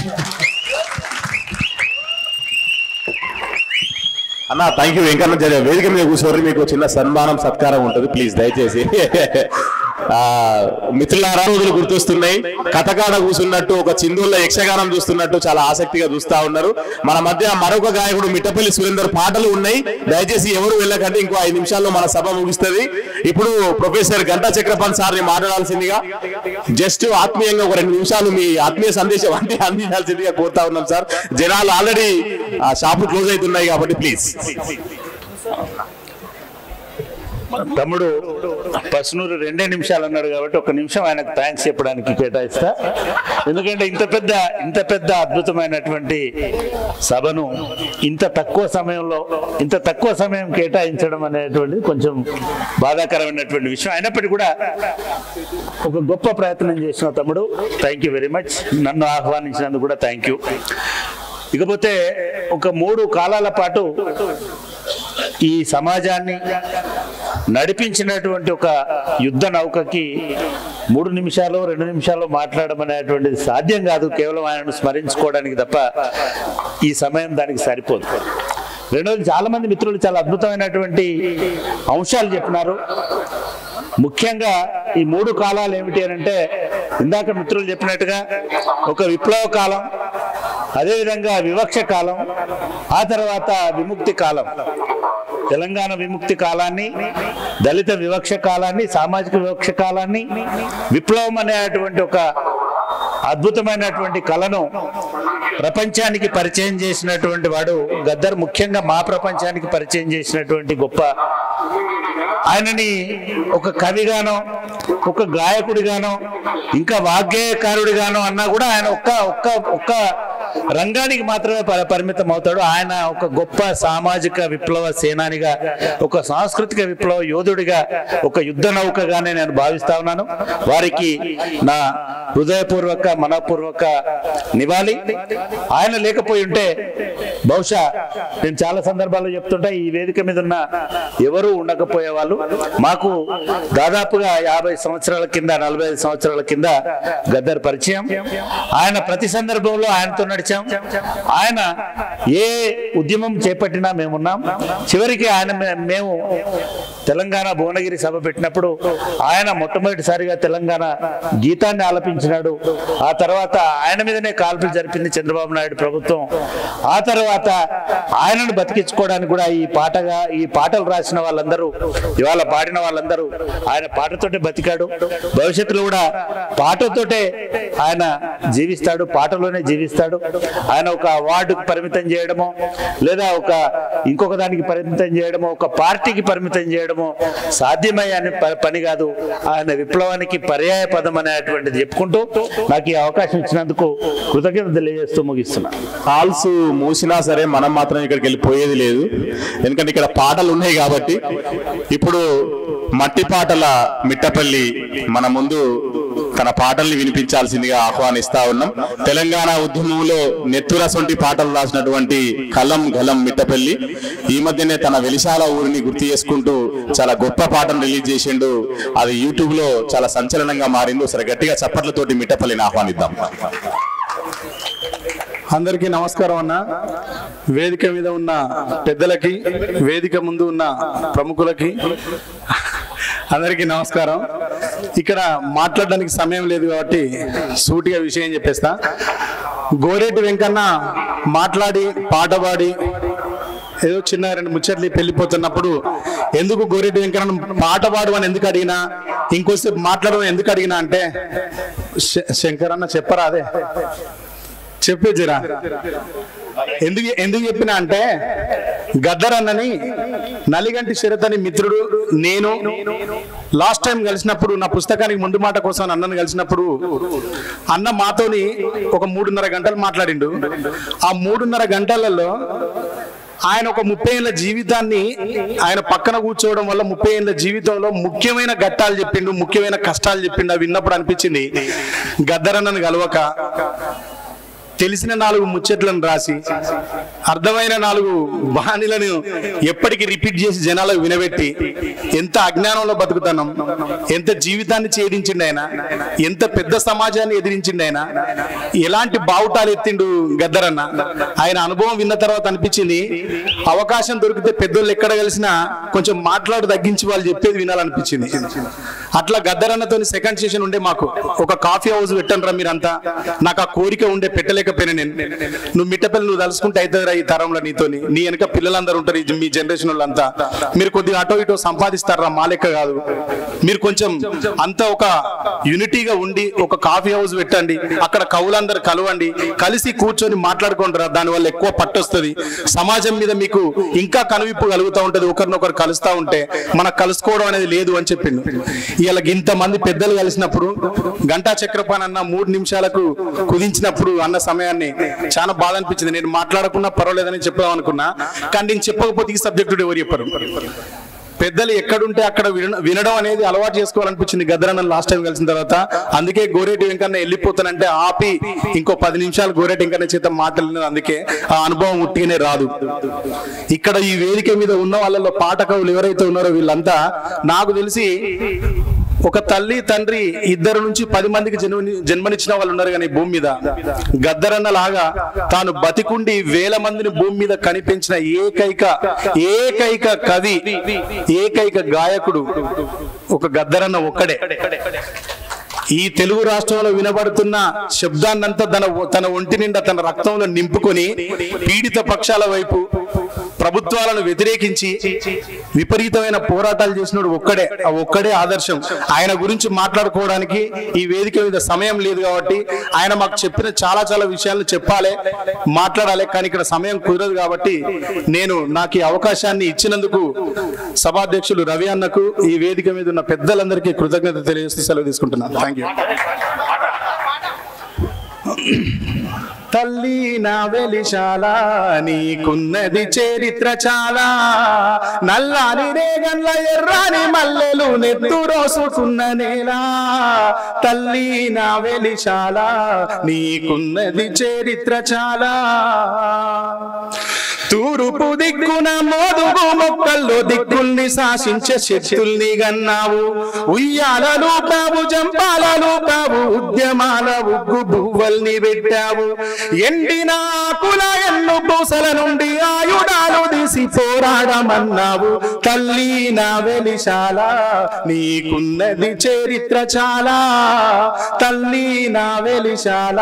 అన్న థ్యాంక్ యూ వెంకన్న జర వేదిక మీద కూర్చోర్రి మీకు చిన్న సన్మానం సత్కారం ఉంటుంది ప్లీజ్ దయచేసి ఆ, మిత్రులారా రోజులు గుర్తొస్తున్నాయి కథకాడ కూర్చున్నట్టు ఒక చిందుల్లో యక్షగానం చూస్తున్నట్టు చాలా ఆసక్తిగా చూస్తా ఉన్నారు మన మధ్య మరొక గాయకుడు మిట్టపల్లి సురేందర్ పాటలు ఉన్నాయి దయచేసి ఎవరు వెళ్ళకంటే ఇంకో ఐదు నిమిషాల్లో మన సభ ముగిస్తుంది ఇప్పుడు ప్రొఫెసర్ గంటా చక్రపాణి సార్ని మాట్లాడాల్సిందిగా జస్ట్ ఆత్మీయంగా ఒక రెండు నిమిషాలు మీ ఆత్మీయ సందేశం అంటే అందించాల్సిందిగా కోరుతా ఉన్నాం సార్ జనాలు ఆల్రెడీ షాపులు క్లోజ్ అవుతున్నాయి కాబట్టి ప్లీజ్ తమ్ముడు పసునూరు రెండే నిమిషాలు అన్నాడు కాబట్టి ఒక నిమిషం ఆయనకు థ్యాంక్స్ చెప్పడానికి కేటాయిస్తా ఎందుకంటే ఇంత పెద్ద ఇంత పెద్ద అద్భుతమైనటువంటి సభను ఇంత తక్కువ సమయంలో ఇంత తక్కువ సమయం కేటాయించడం అనేటువంటిది కొంచెం బాధాకరమైనటువంటి విషయం అయినప్పటికీ కూడా ఒక గొప్ప ప్రయత్నం చేసిన తమ్ముడు థ్యాంక్ యూ వెరీ మచ్ నన్ను ఆహ్వానించినందుకు కూడా థ్యాంక్ యూ ఇకపోతే ఒక మూడు కాలాల పాటు ఈ సమాజాన్ని నడిపించినటువంటి ఒక యుద్ధ నౌకకి మూడు నిమిషాలు రెండు నిమిషాలు మాట్లాడడం అనేటువంటిది సాధ్యం కాదు కేవలం ఆయనను స్మరించుకోవడానికి తప్ప ఈ సమయం దానికి సరిపోదు రెండోది చాలా మంది మిత్రులు చాలా అద్భుతమైనటువంటి అంశాలు చెప్పినారు ముఖ్యంగా ఈ మూడు కాలాలు ఏమిటి అని అంటే ఇందాక మిత్రులు చెప్పినట్టుగా ఒక విప్లవ కాలం అదేవిధంగా వివక్ష కాలం ఆ తర్వాత విముక్తి కాలం తెలంగాణ విముక్తి కాలాన్ని దళిత వివక్ష కాలాన్ని సామాజిక వివక్ష కాలాన్ని విప్లవం అనేటువంటి ఒక అద్భుతమైనటువంటి కళను ప్రపంచానికి పరిచయం చేసినటువంటి వాడు గద్దర్ ముఖ్యంగా మా ప్రపంచానికి పరిచయం చేసినటువంటి గొప్ప ఆయనని ఒక కవిగానో ఒక గాయకుడిగానో ఇంకా వాగ్గేయకారుడిగానో అన్నా కూడా ఆయన ఒక్క ఒక్క ఒక్క రంగానికి మాత్రమే ప- పరిమితం అవుతాడు ఆయన ఒక గొప్ప సామాజిక విప్లవ సేనానిగా ఒక సాంస్కృతిక విప్లవ యోధుడిగా ఒక యుద్ధ నౌకగానే నేను భావిస్తా ఉన్నాను వారికి నా హృదయపూర్వక మనపూర్వక నివాళి ఆయన లేకపోయి ఉంటే బహుశా నేను చాలా సందర్భాల్లో చెప్తుంటా ఈ వేదిక మీద ఉన్న ఎవరు ఉండకపోయే వాళ్ళు మాకు దాదాపుగా యాభై సంవత్సరాల కింద నలభై ఐదు సంవత్సరాల కింద గద్దర్ పరిచయం ఆయన ప్రతి సందర్భంలో ఆయనతో నడిచాం ఆయన ఏ ఉద్యమం చేపట్టినా మేమున్నాం చివరికి ఆయన మే- మేము తెలంగాణ భువనగిరి సభ పెట్టినప్పుడు ఆయన మొట్టమొదటిసారిగా తెలంగాణ గీతాన్ని ఆలపించినాడు ఆ తర్వాత ఆయన మీదనే కాల్పులు జరిపింది చంద్రబాబు నాయుడు ప్రభుత్వం ఆ తర్వాత ఆయనను బతికించుకోవడానికి కూడా ఈ పాటగా ఈ పాటలు రాసిన వాళ్ళందరూ ఇవాళ పాడిన వాళ్ళందరూ ఆయన పాటతోటే బతికాడు భవిష్యత్తులో కూడా పాటతోటే ఆయన జీవిస్తాడు పాటలోనే జీవిస్తాడు ఆయన ఒక అవార్డుకు పరిమితం చేయడమో లేదా ఒక ఇంకొక దానికి పరిమితం చేయడమో ఒక పార్టీకి పరిమితం చేయడమో సాధ్యమయ్యే ప- పని కాదు ఆయన విప్లవానికి పర్యాయ పదం అనేటువంటిది చెప్పుకుంటూ నాకు ఈ అవకాశం ఇచ్చినందుకు కృతజ్ఞత తెలియజేస్తూ ముగిస్తున్నా హాల్స్ మూసినా సరే మనం మాత్రం ఇక్కడికి వెళ్ళిపోయేది లేదు ఎందుకంటే ఇక్కడ పాటలు ఉన్నాయి కాబట్టి ఇప్పుడు మట్టి పాటల మిట్టపల్లి మన ముందు తన పాటల్ని వినిపించాల్సిందిగా ఆహ్వానిస్తా ఉన్నాం తెలంగాణ ఉద్యమంలో నెత్తురసొంటి పాటలు రాసినటువంటి కలం గలం మిట్టపల్లి ఈ మధ్యనే తన వెలిశాల ఊరిని గుర్తు చేసుకుంటూ చాలా గొప్ప పాటను రిలీజ్ చేసిండు అది యూట్యూబ్ లో చాలా సంచలనంగా మారింది ఒకసారి గట్టిగా చప్పట్లతోటి మిట్టపల్లిని ఆహ్వానిద్దాం అందరికీ నమస్కారం అన్న వేదిక మీద ఉన్న పెద్దలకి వేదిక ముందు ఉన్న ప్రముఖులకి అందరికీ నమస్కారం ఇక్కడ మాట్లాడడానికి సమయం లేదు కాబట్టి సూటిగా విషయం చెప్పేస్తా గోరేటి వెంకన్న మాట్లాడి పాట పాడి ఏదో చిన్న రెండు ముచ్చట్లు వెళ్ళిపోతున్నప్పుడు ఎందుకు గోరెడ్డి వెంకన్న పాట పాడు అని ఎందుకు అడిగినా ఇంకోసేపు మాట్లాడమని ఎందుకు అడిగినా అంటే శ- శంకర్ అన్న చెప్పరా అదే చెప్పే జరా ఎందుకు ఎందుకు చెప్పినా అంటే గద్దర్ అన్నని నలిగంటి శరత్ అని మిత్రుడు నేను లాస్ట్ టైం కలిసినప్పుడు నా పుస్తకానికి ముందు మాట కోసం అన్నను కలిసినప్పుడు అన్న మాతోని ఒక మూడున్నర గంటలు మాట్లాడిండు ఆ మూడున్నర గంటలలో ఆయన ఒక ముప్పై ఏళ్ళ జీవితాన్ని ఆయన పక్కన కూర్చోవడం వల్ల ముప్పై ఏళ్ళ జీవితంలో ముఖ్యమైన ఘట్టాలు చెప్పిండు ముఖ్యమైన కష్టాలు చెప్పిండు అవి విన్నప్పుడు అనిపించింది గద్దరన్నను కలవక తెలిసిన నాలుగు ముచ్చట్లను రాసి అర్థమైన నాలుగు బాణీలను ఎప్పటికీ రిపీట్ చేసి జనాలకు వినబెట్టి ఎంత అజ్ఞానంలో బతుకుతున్నాం ఎంత జీవితాన్ని ఛేదించిండు ఆయన ఎంత పెద్ద సమాజాన్ని ఎదిరించిండు ఆయన ఎలాంటి బావుటాలు ఎత్తిండు గద్దరన్న ఆయన అనుభవం విన్న తర్వాత అనిపించింది అవకాశం దొరికితే పెద్దోళ్ళు ఎక్కడ కలిసినా కొంచెం మాట్లాడు తగ్గించి వాళ్ళు చెప్పేది వినాలనిపించింది అట్లా గద్దరన్నతో సెకండ్ సెషన్ ఉండే మాకు ఒక కాఫీ హౌస్ పెట్టండి రా మీరంతా నాకు ఆ కోరిక ఉండే పెట్టలేకపోయినా నేను నువ్వు మిట్టపల్లి నువ్వు తలుసుకుంటే అవుతుందిరా ఈ తరంలో నీతోని నీ వెనక పిల్లలందరూ ఉంటారు ఈ మీ జనరేషన్ వాళ్ళంతా మీరు కొద్దిగా అటో ఇటో సంపాదిస్తారా మా లెక్క కాదు మీరు కొంచెం అంత ఒక యూనిటీగా ఉండి ఒక కాఫీ హౌస్ పెట్టండి అక్కడ కవులందరూ కలవండి కలిసి కూర్చొని మాట్లాడుకోండి రా దానివల్ల ఎక్కువ పట్టొస్తుంది సమాజం మీద మీకు ఇంకా కనువిప్పు కలుగుతూ ఉంటది ఒకరినొకరు కలుస్తా ఉంటే మనకు కలుసుకోవడం అనేది లేదు అని చెప్పిండు ఇలా ఇంతమంది పెద్దలు కలిసినప్పుడు గంటా చక్రపాణి అన్న మూడు నిమిషాలకు కుదించినప్పుడు అన్న సమయాన్ని చాలా బాధ అనిపించింది నేను మాట్లాడకున్నా పర్వాలేదని చెప్దాం అనుకున్నా కానీ నేను చెప్పకపోతే ఈ సబ్జెక్టు ఎవరు చెప్పరు పెద్దలు ఎక్కడుంటే అక్కడ విన- వినడం అనేది అలవాటు చేసుకోవాలనిపించింది గద్దరన్న లాస్ట్ టైం కలిసిన తర్వాత అందుకే గోరేటి వెంకన్న వెళ్ళిపోతానంటే ఆపి ఇంకో పది నిమిషాలు గోరేటి వెంకన్న చేత మాట్లాడినది అందుకే ఆ అనుభవం ఉట్టిగానే రాదు ఇక్కడ ఈ వేదిక మీద ఉన్న వాళ్ళలో పాఠకవులు ఎవరైతే ఉన్నారో వీళ్ళంతా నాకు తెలిసి ఒక తల్లి తండ్రి ఇద్దరు నుంచి పది మందికి జన్మని జన్మనిచ్చిన వాళ్ళు ఉన్నారు కానీ భూమి మీద గద్దరన్న లాగా తాను బతికుండి వేల మందిని భూమి మీద కనిపించిన ఏకైక ఏకైక కవి ఏకైక గాయకుడు ఒక గద్దరన్న ఒక్కడే ఈ తెలుగు రాష్ట్రంలో వినబడుతున్న శబ్దాన్నంతా తన తన ఒంటి నిండా తన రక్తంలో నింపుకొని పీడిత పక్షాల వైపు ప్రభుత్వాలను వ్యతిరేకించి విపరీతమైన పోరాటాలు చేసినోడు ఒక్కడే ఆ ఒక్కడే ఆదర్శం ఆయన గురించి మాట్లాడుకోవడానికి ఈ వేదిక మీద సమయం లేదు కాబట్టి ఆయన మాకు చెప్పిన చాలా చాలా విషయాలు చెప్పాలి మాట్లాడాలి కానీ ఇక్కడ సమయం కుదరదు కాబట్టి నేను నాకు ఈ అవకాశాన్ని ఇచ్చినందుకు సభాధ్యక్షులు రవి అన్నకు ఈ వేదిక మీద ఉన్న పెద్దలందరికీ కృతజ్ఞత తెలియజేస్తూ సెలవు తీసుకుంటున్నాను థ్యాంక్ యూ తల్లి నా వెలిశాల నీకున్నది చరిత్ర చాలా నల్లాని రేగన్ల ఎర్రాని మల్లెలు నెత్తు రోసుకున్న నేల తల్లి నా వెలిశాల నీకున్నది చరిత్ర చాలా తూర్పు దిక్కున మోదుగు మొక్కల్లో దిక్కుల్ని శాసించే శక్తుల్ని గన్నావు ఉయ్యాలలు కావు జంపాలలు కావు ఉద్యమాల ఉగ్గు బువ్వల్ని పెట్టావు ఎండిన ఆకుల ఎన్ను పూసల నుండి ఆయుధాలు తీసి పోరాడమన్నావు తల్లి నా వెలిశాల నీకున్నది చరిత్ర చాలా తల్లి నా వెలిశాల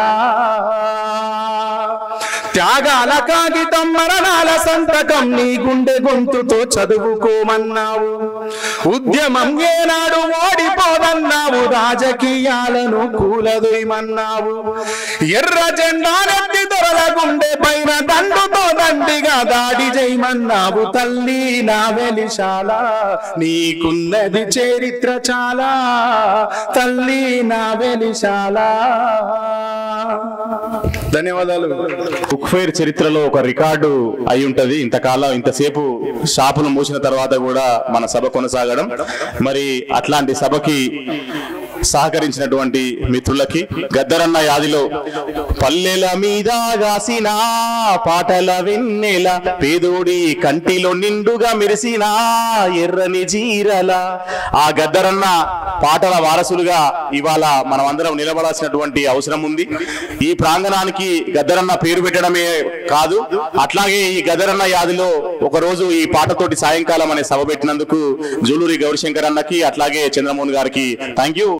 త్యాగాల కాగితం మరణాల సంతకం నీ గుండె గొంతుతో చదువుకోమన్నావు ఉద్యమం ఏనాడు ఓడిపోదన్నావు రాజకీయాలను కూలదొయమన్నావు ఎర్ర జెండాలెత్తి దొరల గుండె పైన దండుతో దండిగా దాడి చేయమన్నావు తల్లి నా వెలిశాల నీకున్నది చరిత్ర చాలా తల్లి నా వెలిశాల ధన్యవాదాలు బుక్ ఫెయిర్ చరిత్రలో ఒక రికార్డు అయి ఉంటది ఇంతకాలం ఇంతసేపు షాపులు మూసిన తర్వాత కూడా మన సభ కొనసాగడం మరి అట్లాంటి సభకి సహకరించినటువంటి మిత్రులకి గద్దరన్న యాదిలో పల్లెల మీద గాసిన పాటల వెన్నెల పేదోడి కంటిలో నిండుగా మెరిసిన ఎర్రని జీరల ఆ గద్దరన్న పాటల వారసులుగా ఇవాళ మనం అందరం నిలబడాల్సినటువంటి అవసరం ఉంది ఈ ప్రాంగణానికి గద్దరన్న పేరు పెట్టడమే కాదు అట్లాగే ఈ గద్దరన్న యాదిలో ఒక రోజు ఈ పాటతోటి సాయంకాలం అనే సభ పెట్టినందుకు జూలూరి గౌరీశంకర్ అన్నకి అట్లాగే చంద్రమోహన్ గారికి థ్యాంక్ యూ